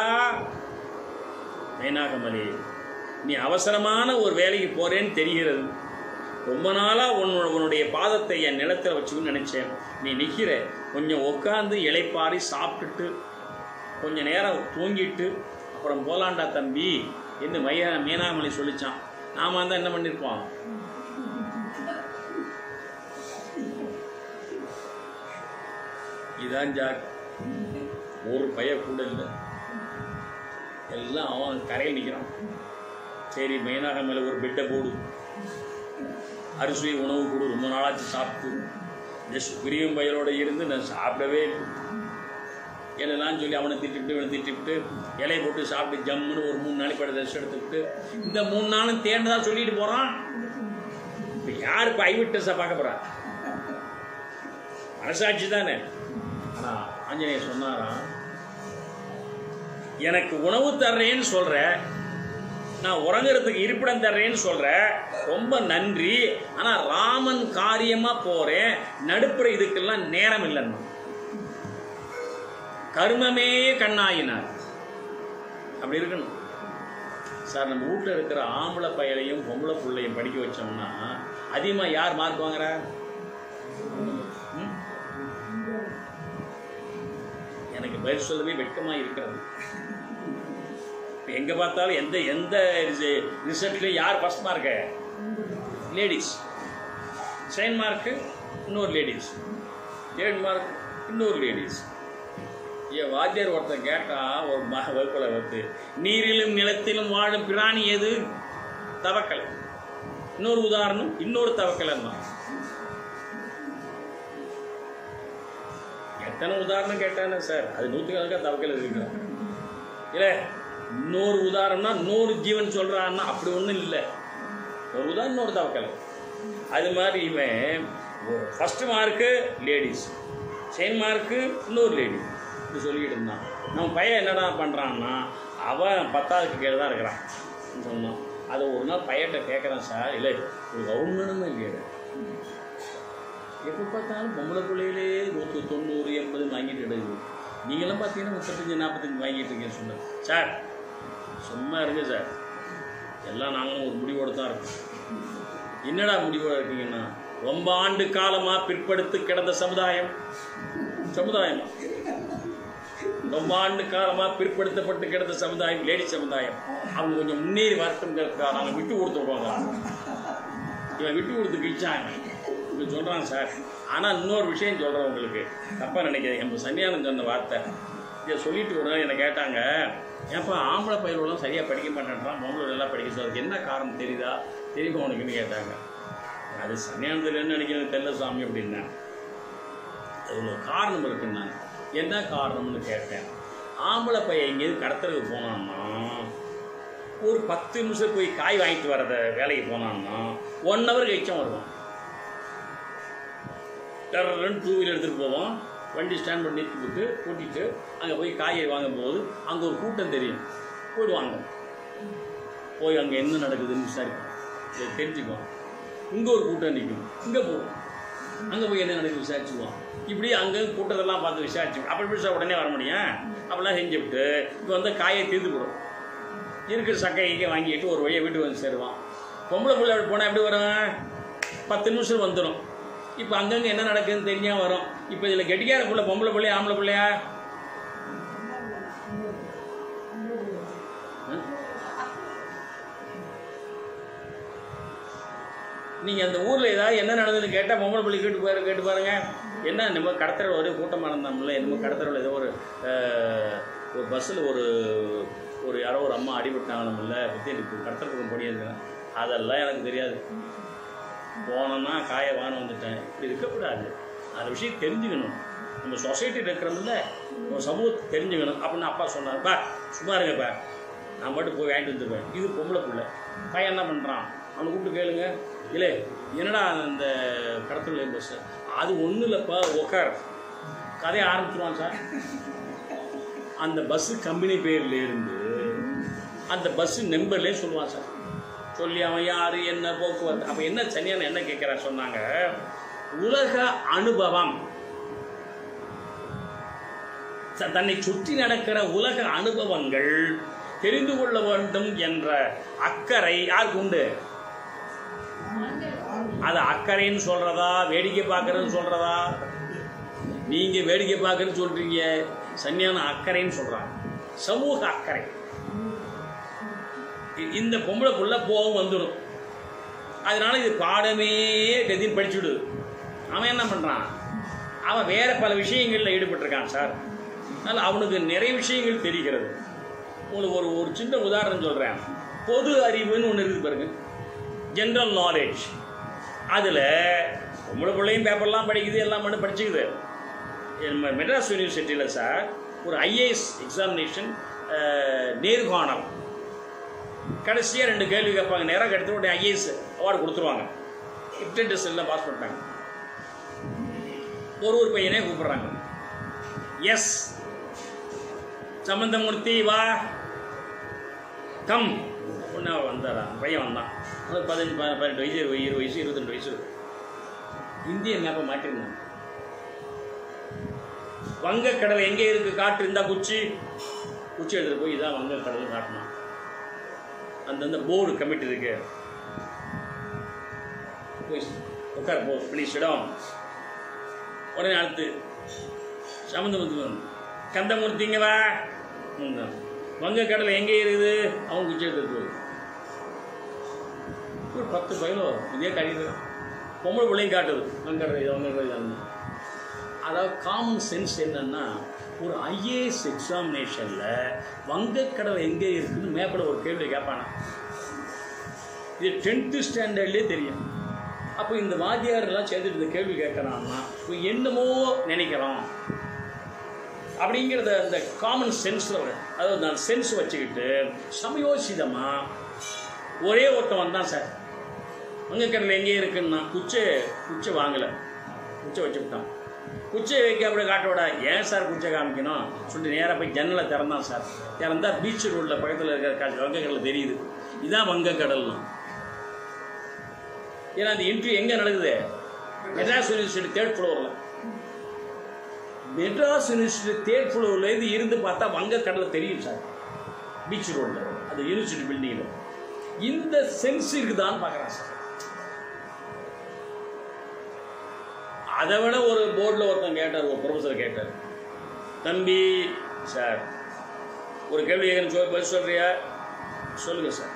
மைனாகமலி நீ அவசரமான ஒரு வேலைக்கு போறேன்னு தெரிகிறது ரொம்ப நாளாக உன்னோட உன்னுடைய பாதத்தை என் நிலத்தில் வச்சுக்கணும்னு நினச்சேன் நீ நிற்கிற கொஞ்சம் உட்காந்து இளைப்பாரி சாப்பிட்டுட்டு கொஞ்ச நேரம் தூங்கிட்டு அப்புறம் போலாண்டா தம்பி என்று மைய மீனாமலை சொல்லிச்சான் நாம தான் என்ன பண்ணியிருப்போம் இதான் ஜாக் ஒரு பைய கூட இல்லை எல்லாம் அவன் கரையில் நிற்கிறான் சரி மெயினாக மேலே ஒரு பெட்டை போடு அரிசி உணவு கொடு ரொம்ப நாளாச்சு சாப்பிட்டு ஜஸ்ட் பிரியும் பயிரோட இருந்து நான் சாப்பிடவே இல்லை என்னெல்லாம் சொல்லி அவனை திட்டிவிட்டு இவனை திட்டிவிட்டு இலையை போட்டு சாப்பிட்டு ஜம்முன்னு ஒரு மூணு நாளைக்கு படம் ரெஸ்ட் எடுத்துக்கிட்டு இந்த மூணு நாளும் தேர்ந்ததா சொல்லிட்டு போகிறான் இப்போ யார் இப்போ ஐவிட்டஸாக பார்க்க போகிறா மனசாட்சி தானே ஆனால் ஆஞ்சநேயர் சொன்னாராம் எனக்கு உணவு தர்றேன்னு சொல்ற நான் உறங்குறதுக்கு இருப்பிடம் தர்றேன்னு சொல்ற ரொம்ப நன்றி ஆனா ராமன் காரியமா போறேன் நடுப்புற இதுக்கெல்லாம் நேரம் இல்லைன்னா கர்மமே கண்ணாயினார் அப்படி இருக்கணும் சார் நம்ம வீட்டில் இருக்கிற ஆம்பளை பையனையும் பொம்பளை பிள்ளையும் படிக்க வச்சோம்னா அதிகமாக யார் மார்க் வாங்குறா ம்? எனக்கு பதில் சொல்லவே வெட்கமாக இருக்கிறது இப்போ எங்கே பார்த்தாலும் எந்த எந்த ரிசல்ட்லேயும் யார் first mark ladies second mark இன்னொரு லேடிஸ் தேர்ட் மார்க் இன்னொரு லேடிஸ் என் வாத்தியார் ஒருத்தன் கேட்டான் ஒரு மக வகுப்பில் வந்து நீரிலும் நிலத்திலும் வாழும் பிராணி எது தவக்கலை இன்னொரு உதாரணம் இன்னொரு தவக்கலை தான் எத்தனை உதாரணம் கேட்டானே சார் அது நூற்றுக்கணக்காக தவக்கலை இருக்கு இல்லை இன்னொரு உதாரணம்னா நூறு ஜீவன் சொல்கிறான்னா அப்படி ஒன்றும் இல்லை ஒரு உதாரணம் இன்னொரு தவக்கலை அது மாதிரி இவன் first mark ladies second mark இன்னொரு லேடி இப்படி சொல்லிக்கிட்டு இருந்தான் நம்ம பையன் என்னடா பண்ணுறான்னா அவன் பத்தாவதுக்கு கீழே தான் இருக்கிறான் சொன்னான் அதை ஒரு நாள் பையன்கிட்ட கேட்குறான் சார் இல்லை ஒரு கவர்மெண்ட்டுமே இல்லையா எப்போ பார்த்தாலும் பொம்பளை பிள்ளையிலே நூற்று தொண்ணூறு எண்பது வாங்கிட்டு எடுக்குது நீங்களாம் பார்த்தீங்கன்னா முப்பத்தஞ்சு நாற்பத்தஞ்சு வாங்கிட்டு இருக்கீங்கன்னு சொன்னேன் சார் சும்மா இருங்க சார் எல்லாம் நாங்களும் ஒரு முடிவோடு தான் இருக்கோம் என்னடா முடிவோடு இருக்கீங்கன்னா ரொம்ப ஆண்டு காலமாக பிற்படுத்து கிடந்த சமுதாயம் சமுதாயமா ரொம்ப ஆண்டு காலமாக பிற்படுத்தப்பட்டு கிடந்த சமுதாயம் லேடி சமுதாயம் அவங்க கொஞ்சம் முன்னேறி வரட்டுங்கிறதுக்காக நாங்கள் விட்டு கொடுத்துருக்கோங்க இவன் விட்டு கொடுத்து கிழிச்சாங்க இப்படி சொல்கிறான் சார் ஆனால் இன்னொரு விஷயம் சொல்கிறேன் உங்களுக்கு தப்பாக நினைக்கிறேன் நம்ம சன்னியானம் சொன்ன வார்த்தை இதை சொல்லிட்டு ஒரு நாள் என்னை கேட்டாங்க ஏன்ப்பா ஆம்பளை பயிர்களெலாம் சரியாக படிக்க மாட்டேன்றான் பொம்பளை நல்லா படிக்க சொல்ல அதுக்கு என்ன காரணம் தெரியுதா தெரியுமா உனக்குன்னு கேட்டாங்க அது சன்னியானத்தில் என்ன நினைக்கிறது தெரியல சாமி அப்படின்னேன் அது ஒரு காரணம் இருக்குன்னு என்ன காரணம்னு கேட்டேன் ஆம்பளை பையன் எங்கேயும் கடத்தலுக்கு போனான்னா ஒரு பத்து நிமிஷம் போய் காய் வாங்கிட்டு வரத வேலைக்கு போனான்னா ஒன் ஹவர் கழிச்சம் வருவான் டர்ன்னு டூ வீலர் எடுத்துகிட்டு போவோம் வண்டி ஸ்டாண்ட் பண்ணி நிறுத்தி போட்டு கூட்டிகிட்டு அங்கே போய் காயை வாங்கும்போது அங்கே ஒரு கூட்டம் தெரியும் போயிடுவாங்க போய் அங்கே என்ன நடக்குதுன்னு விசாரிப்போம் இதை தெரிஞ்சுக்குவோம் இங்கே ஒரு கூட்டம் நிற்கும் இங்கே போவோம் அங்கே போய் என்ன நடக்குது விசாரிச்சுக்குவோம் இப்படி அங்கே கூட்டத்தெல்லாம் பார்த்து விசாரிச்சு அப்படி விசாரிச்சா உடனே வர முடியும் அப்படிலாம் செஞ்சுவிட்டு இப்போ வந்து காயை தீர்த்து போடும் இருக்கிற சக்கையை வாங்கிட்டு ஒரு வழியை வீட்டுக்கு வந்து சேருவான் பொம்பளை பிள்ளை அப்படி போனால் எப்படி வரும் பத்து நிமிஷம் வந்துடும் இப்போ அங்கங்கே என்ன நடக்குதுன்னு தெரிஞ்சால் வரும் இப்போ இதில் கெட்டிக்கார பிள்ளை பொம்பளை பிள்ளையா ஆம்பளை பிள்ளையா நீங்கள் அந்த ஊரில் ஏதாவது என்ன நடந்ததுன்னு கேட்டால் பொம்பளை பிள்ளை கேட்டு பாரு கேட்டு பாருங்க என்ன நம்ம கடத்தரவில் ஒரே கூட்டமாக இருந்தாமல்ல என்னமோ கடத்தரவில் ஏதோ ஒரு அஹ், ஒரு பஸ்ஸில் ஒரு ஒரு யாரோ ஒரு அம்மா அடிபட்டாங்கணும்ல பற்றி எனக்கு கடத்தலுக்கு பண்ணியிருக்கிறேன் அதெல்லாம் எனக்கு தெரியாது போனோன்னா காய வாங்க வந்துட்டேன் இப்படி இருக்கக்கூடாது அந்த விஷயம் தெரிஞ்சுக்கணும் நம்ம சொசைட்டியில் இருக்கிறோம்ல ஒரு சமூகத்தை தெரிஞ்சுக்கணும் அப்படின்னு அப்பா சொன்னார் பா சும்மா இருங்கப்பா நான் மட்டும் போய் வாங்கிட்டு வந்துருவேன் இது பொம்பளை பிள்ளை பையன் என்ன பண்ணுறான் அவனை கூப்பிட்டு கேளுங்க இல்லை என்னடா இந்த கடத்தல் பஸ் அது ஒன்றும் இல்லைப்பா உக்கார் கதையை ஆரம்பிச்சிருவான் சார் அந்த பஸ்ஸு கம்பெனி பேர்ல இருந்து அந்த பஸ்ஸு நம்பர்லேயே சொல்லுவான் சார் சொல்லி அவன் யார் என்ன போக்குவரத்து அப்போ என்ன சரியான என்ன கேட்குறான் சொன்னாங்க உலக அனுபவம் ச- தன்னை சுற்றி நடக்கிற உலக அனுபவங்கள் தெரிந்து கொள்ள வேண்டும் என்ற அக்கறை யாருக்கு உண்டு அது அக்கறைன்னு சொல்றதா வேடிக்கை பார்க்கறதுன்னு சொல்றதா நீங்க வேடிக்கை பார்க்கறன்னு சொல்றீங்க சன்னியான அக்கறைன்னு சொல்றாங்க சமூக அக்கறை இ- இந்த பொம்பளை புள்ள போகவும் வந்துடும் அதனால இது பாடமே கதின்னு படிச்சுடு அவன் என்ன பண்ணுறான் அவன் வேற பல விஷயங்களில் ஈடுபட்டிருக்கான் சார் அதனால் அவனுக்கு நிறைய விஷயங்கள் தெரிகிறது உங்களுக்கு ஒரு ஒரு சின்ன உதாரணம் சொல்கிறேன் பொது அறிவுன்னு ஒன்று இருக்குது பாருங்க ஜென்ரல் நாலேஜ் அதில் பொம்பளை பிள்ளையும் பேப்பர்லாம் படிக்குது எல்லாம் பண்ணி படிச்சுக்குது நம்ம மெட்ராஸ் யூனிவர்சிட்டியில் சார் ஒரு ஐஏஎஸ் எக்ஸாமினேஷன் நேர்காணல் கடைசியாக ரெண்டு கேள்வி கேட்பாங்க நேராக எடுத்து உடனே ஐஏஎஸ் அவார்டு கொடுத்துருவாங்க ஃபிஃப்டீன் டெஸ்ட் எல்லாம் பாஸ் பண்ணிட்டாங்க ஒரு ஒரு பையனே கூப்பிடுறாங்க எஸ் சம்பந்தமூர்த்தி வா கம் ஒன்று வந்தாரா பையன் வந்தான் ஒரு பதினஞ்சு ப- பதினெட்டு வயசு இருபது வயசு இருபத்தெண்டு வயசு இந்திய மேப்பை மாற்றிருந்தாங்க வங்கக்கடல் எங்கே இருக்கு காட்டு இந்த குச்சி குச்சி எடுத்துட்டு போய் இதான் வங்கக்கடல் காட்டணும் அந்தந்த போர்டு கமிட்டி இருக்கு போய் உட்கார் போ ப்ளீஸ் இடம் உடனே அடுத்து சமந்தமுத்து கந்தமூர்த்திங்க வா ம். வங்கக்கடல் எங்கே இருக்குது அவன் குச்சி எடுத்துட்டு போய் ஒரு பத்து பயிலோ இதே கழிவு பொம்பளை பிள்ளையும் காட்டுது வங்கக்கடல் இது வங்கக்கடல் இது அதாவது காமன் சென்ஸ் என்னன்னா ஒரு ஐஏஎஸ் எக்ஸாமினேஷனில் வங்கக்கடல் எங்கே இருக்குன்னு மேப்பில் ஒரு கேள்வி கேட்பானா இது டென்த்து ஸ்டாண்டர்ட்லேயே தெரியும் அப்போ இந்த வாத்தியாரெல்லாம் சேர்ந்துட்டு இந்த கேள்வி கேட்குறான்னா இப்போ என்னமோ நினைக்கிறோம் அப்படிங்கிறத அந்த காமன் சென்ஸில் அதாவது நான் சென்ஸ் வச்சுக்கிட்டு சமயோசிதமாக ஒரே ஒருத்தன் வந்தான் சார் வங்கக்கடல் எங்கே இருக்குன்னா குச்சை குச்சை வாங்கலை குச்சை வச்சு விட்டான் குச்சை வைக்க அப்படி காட்ட விட ஏன் சார் குச்சை காமிக்கணும் சொல்லிட்டு நேராக போய் ஜன்னலை திறந்தான் சார் திறந்தா பீச் ரோட்டில் பக்கத்தில் இருக்கிற கா- வங்கக்கடல் தெரியுது இதான் வங்கக்கடல்னா ஏன்னா அந்த இன்டர்வியூ எங்கே நடக்குது மெட்ராஸ் யூனிவர்சிட்டி தேர்ட் ஃப்ளோரில் மெட்ராஸ் யூனிவர்சிட்டி தேர்ட் ஃப்ளோர்லேருந்து இருந்து பார்த்தா வங்கக்கடல் தெரியும் சார் பீச் ரோட்டில் அது யூனிவர்சிட்டி பில்டிங்கில் இந்த சென்ஸ் இருக்குதான்னு பார்க்குறேன் சார் அதை விட ஒரு போர்டில் ஒருத்தன் கேட்டார் ஒரு ப்ரொஃபஸர் கேட்டார் தம்பி சார் ஒரு கேள்வி கேட்குறேன் சொல் பதில் சொல்கிறியா சொல்லுங்கள் சார்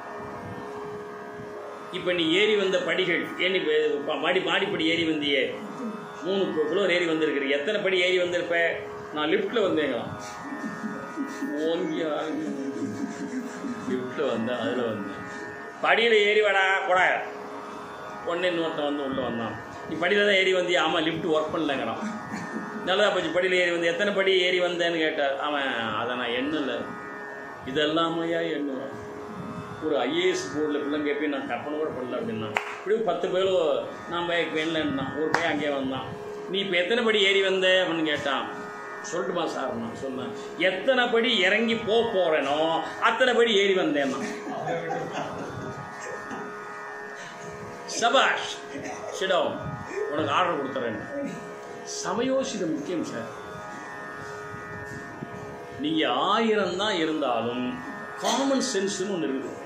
இப்போ நீ ஏறி வந்த படிகள் ஏறி ப- மாடி மாடிப்படி ஏறி வந்தியே மூணு ஃப்ளோர் ஏறி வந்திருக்கிற எத்தனை படி ஏறி வந்திருப்ப நான் லிஃப்ட்டில் வந்தேங்களாம் ஓங்கி லிஃப்ட்டில் வந்தேன் அதில் வந்தேன் படியில் ஏறி வாடா கொடா ஒன்று இன்னொருத்தன் வந்து உள்ளே வந்தான் நீ படியில் தான் ஏறி வந்தியா ஆமாம் லிஃப்ட் ஒர்க் பண்ணலங்கிறான் நல்லா போச்சு படியில் ஏறி வந்து எத்தனை படி ஏறி வந்தேன்னு கேட்டார் அவன் அதை நான் எண்ணல இதெல்லாமையா எண்ணுவேன் ஒரு ஐஏஎஸ் போர்டில் இப்படிலாம் கேட்பேன் நான் கற்பனை கூட பண்ணல அப்படின்னா இப்படி பத்து பேரும் நான் போய் வேணலன்னா ஒரு பையன் அங்கேயே வந்தான் நீ இப்போ எத்தனை படி ஏறி வந்த அப்படின்னு கேட்டான் சொல்லட்டுமா சார் நான் சொன்னேன் எத்தனை படி இறங்கி போக போகிறேனோ அத்தனை படி ஏறி வந்தேன் நான் சபாஷ் சிடம் உனக்கு ஆர்டர் கொடுத்துறேன் சமயோசிதம் முக்கியம் சார் நீங்கள் ஆயிரம் தான் இருந்தாலும் காமன் சென்ஸ்னு ஒன்று இருக்குது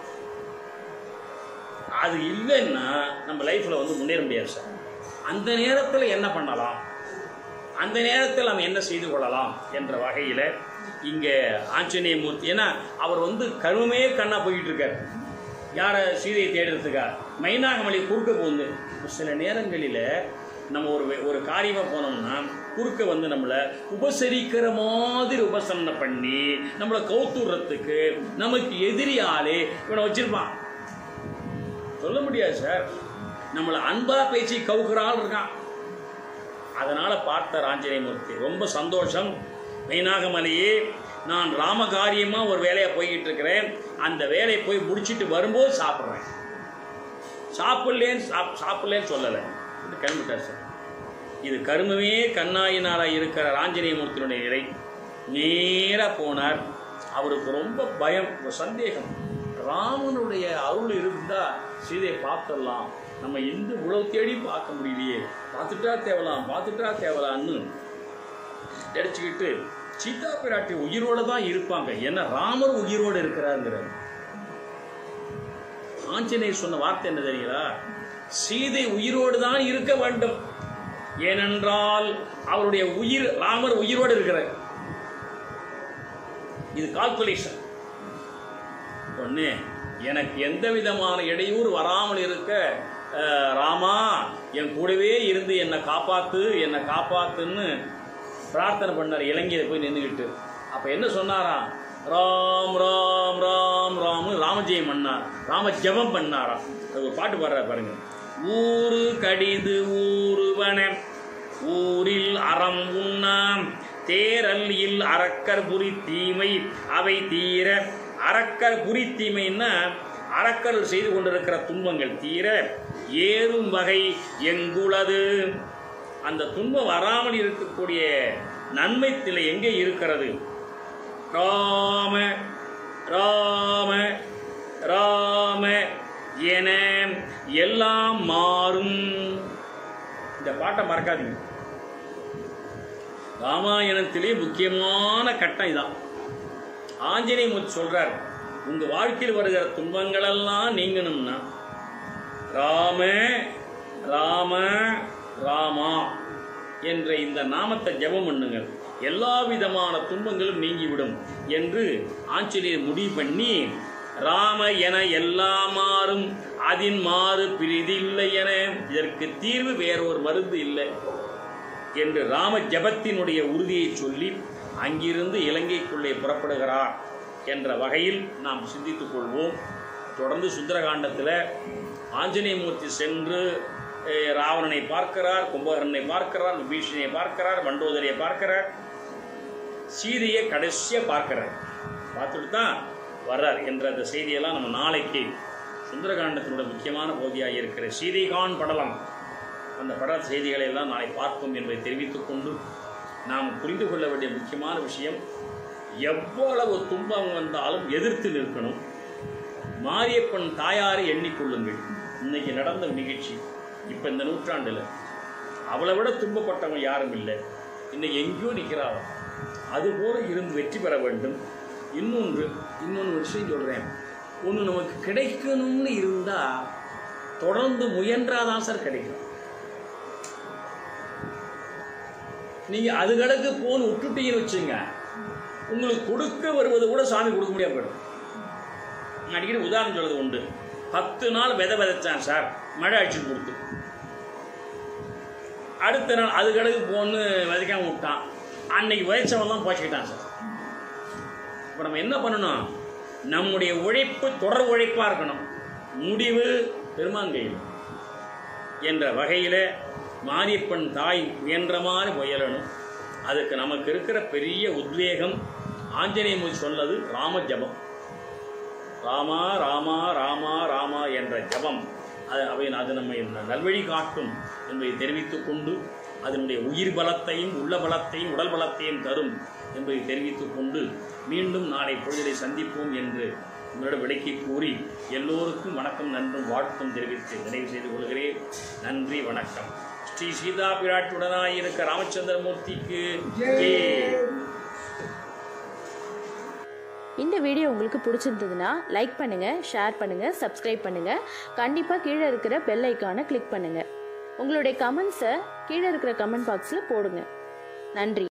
அது இல்லைன்னா நம்ம லைஃப்பில் வந்து முன்னேற முடியாது சார் அந்த நேரத்தில் என்ன பண்ணலாம் அந்த நேரத்தில் நாம் என்ன செய்து கொள்ளலாம் என்ற வகையில் இங்கே ஆஞ்சநேய மூர்த்தி ஏன்னா அவர் வந்து கருமே கண்ணா போயிட்டு இருக்கார் யாரை சீதையை தேடுறதுக்கா மைனாகமலை குறுக்க போகுது சில நேரங்களில் நம்ம ஒரு வே- ஒரு காரியமாக போனோம்னா குறுக்க வந்து நம்மளை உபசரிக்கிற மாதிரி உபசரணை பண்ணி நம்மளை கவுத்துடுறதுக்கு நமக்கு எதிரியாலே இவனை வச்சிருப்பான் சொல்ல முடியாது சார் நம்மளை அன்பா பேசி கவுக்கிற ஆள் இருக்கான் அதனால பார்த்த ஆஞ்சநேயமூர்த்தி ரொம்ப சந்தோஷம் மெயினாகமலையே நான் ராமகாரியமா ஒரு வேலையை போய்கிட்டு இருக்கிறேன் அந்த வேலையை போய் முடிச்சிட்டு வரும்போது சாப்பிட்றேன் சாப்பிடலேன்னு சாப் சாப்பிடலேன்னு சொல்லலை இது கிளம்பிட்டார் சார் இது கருமமே கண்ணாயினாராக இருக்கிற ஆஞ்சநேயமூர்த்தியினுடைய நிலை நேராக போனார் அவருக்கு ரொம்ப பயம் ஒரு சந்தேகம் ராமனுடைய அருள் இருந்தால் சீதையை பார்த்துடலாம் நம்ம எந்த உழவு தேடி பார்க்க முடியலையே பார்த்துட்டா தேவலாம் பார்த்துட்டா தேவலான்னு நினச்சிக்கிட்டு சீதா பிராட்டி உயிரோட தான் இருப்பாங்க ஏன்னா ராமர் உயிரோடு இருக்கிறாருங்கிறார் ஆஞ்சநேயர் சொன்ன வார்த்தை என்ன தெரியுங்களா சீதை உயிரோடு தான் இருக்க வேண்டும் ஏனென்றால் அவருடைய உயிர் ராமர் உயிரோடு இருக்கிறார் இது கால்குலேஷன் ஒன்று எனக்கு எந்த விதமான இடையூறு வராமல் இருக்க அஹ், ராமா என் கூடவே இருந்து என்னை காப்பாத்து என்னை காப்பாத்துன்னு பிரார்த்தனை பண்ணார் இலங்கையில போய் நின்றுக்கிட்டு அப்போ என்ன சொன்னாராம் ராம் ராம் ராம் ராம்னு ராமஜெயம் பண்ணார் ராம ஜெபம் பண்ணாராம் அது ஒரு பாட்டு பாடுறாரு பாருங்க ஊரு கடிது ஊருவன ஊரில் அறம் உண்ணாம் தேரல் இல் அரக்கர் புரி தீமை அவை தீர அரக்கர் புரி தீமைன்னா அரக்கர்கள் செய்து கொண்டிருக்கிற துன்பங்கள் தீர ஏறும் வகை எங்குளது அந்த துன்பம் வராமல் இருக்கக்கூடிய நன்மை திலை எங்கே இருக்கிறது ராம ராம ராம என எல்லாம் மாறும் இந்த பாட்டை மறக்காதீங்க ராமாயணத்திலே முக்கியமான கட்டம் இதான் ஆஞ்சநேய மூர்த்தி சொல்றார் உங்க வாழ்க்கையில் வருகிற துன்பங்களெல்லாம் நீங்கணும்னா ராம ராம ராமா என்ற இந்த நாமத்தை ஜெபம் பண்ணுங்கள் எல்லா விதமான துன்பங்களும் நீங்கிவிடும் என்று ஆஞ்சநேயர் முடிவு பண்ணி ராம என எல்லா மாறும் அதின் மாறு பிரிதில்லை என இதற்கு தீர்வு வேறொரு மருந்து இல்லை என்று ராம ஜபத்தினுடைய உறுதியை சொல்லி அங்கிருந்து இலங்கைக்குள்ளே புறப்படுகிறார் என்ற வகையில் நாம் சிந்தித்துக் கொள்வோம் தொடர்ந்து சுந்தரகாண்டத்தில் ஆஞ்சநேயமூர்த்தி சென்று அஹ், ராவணனை பார்க்கிறார் கும்பகர்ணனை பார்க்கிறார் விபீஷணனை பார்க்கிறார் மண்டோதரியை பார்க்கிறார் சீதையை கடைசியாக பார்க்கிறார் பார்த்துட்டு தான் வர்றார் என்ற அந்த செய்தியெல்லாம் நம்ம நாளைக்கு சுந்தரகாண்டத்தினோட முக்கியமான பகுதியாக இருக்கிற சீதைகான் படலம் அந்த பட செய்திகளை எல்லாம் நாளை பார்ப்போம் என்பதை தெரிவித்துக் கொண்டு நாம் புரிந்து கொள்ள வேண்டிய முக்கியமான விஷயம் எவ்வளவு துன்பம் வந்தாலும் எதிர்த்து நிற்கணும் மாரியப்பன் தாயாரை எண்ணிக்கொள்ளுங்கள் இன்னைக்கு நடந்த நிகழ்ச்சி இப்போ இந்த நூற்றாண்டில் அவளை விட துன்பப்பட்டவன் யாரும் இல்லை இன்னைக்கு எங்கேயோ நிற்கிறாள் அதுபோல இருந்து வெற்றி பெற வேண்டும் இன்னொன்று இன்னொன்று விஷயம் சொல்கிறேன் ஒன்று நமக்கு கிடைக்கணும்னு இருந்தால் தொடர்ந்து முயன்றாதான் சார் கிடைக்கும் நீங்கள் அது கணக்கு போன் விட்டுட்டீங்கன்னு வச்சுங்க உங்களுக்கு கொடுக்க வருவது கூட சாமி கொடுக்க முடியாம போயிடும் நான் அடிக்கடி உதாரணம் சொல்றது உண்டு பத்து நாள் விதை விதைச்சான் சார் மழை அடிச்சு கொடுத்து அடுத்த நாள் அது கணக்கு போன்னு விதைக்காம விட்டான் அன்னைக்கு விதைச்சவன் தான் போச்சுக்கிட்டான் சார் இப்போ நம்ம என்ன பண்ணணும் நம்முடைய உழைப்பு தொடர் உழைப்பாக இருக்கணும் முடிவு பெருமாங்கையில் என்ற வகையில் மாரியப்பன் தாய் முயன்ற மாதிரி முயலணும் அதுக்கு நமக்கு இருக்கிற பெரிய உத்வேகம் ஆஞ்சநேயமூர்த்தி சொன்னது ராம ஜபம் ராமா ராமா ராமா ராமா என்ற ஜபம் அது அவை அது நம்மை நல்வழி காட்டும் என்பதை தெரிவித்துக் கொண்டு அதனுடைய உயிர் பலத்தையும் உள்ள பலத்தையும் உடல் பலத்தையும் தரும் என்பதை தெரிவித்துக் கொண்டு மீண்டும் நாளை பொழுதை சந்திப்போம் என்று உங்களிடம் விளக்கி கூறி எல்லோருக்கும் வணக்கம் நன்றும் வாழ்த்தும் தெரிவித்து நிறைவு செய்து கொள்கிறேன் நன்றி வணக்கம் ஸ்ரீ சீதா பிராட்டுடனாயிருக்க ராமச்சந்திரமூர்த்திக்கு ஜெய். இந்த வீடியோ உங்களுக்கு பிடிச்சிருந்ததுன்னா லைக் பண்ணுங்கள் ஷேர் பண்ணுங்கள் சப்ஸ்கிரைப் பண்ணுங்கள் கண்டிப்பாக கீழே இருக்கிற பெல் ஐக்கானை கிளிக் பண்ணுங்கள் உங்களுடைய கமெண்ட்ஸை கீழே இருக்கிற கமெண்ட் பாக்ஸில் போடுங்க நன்றி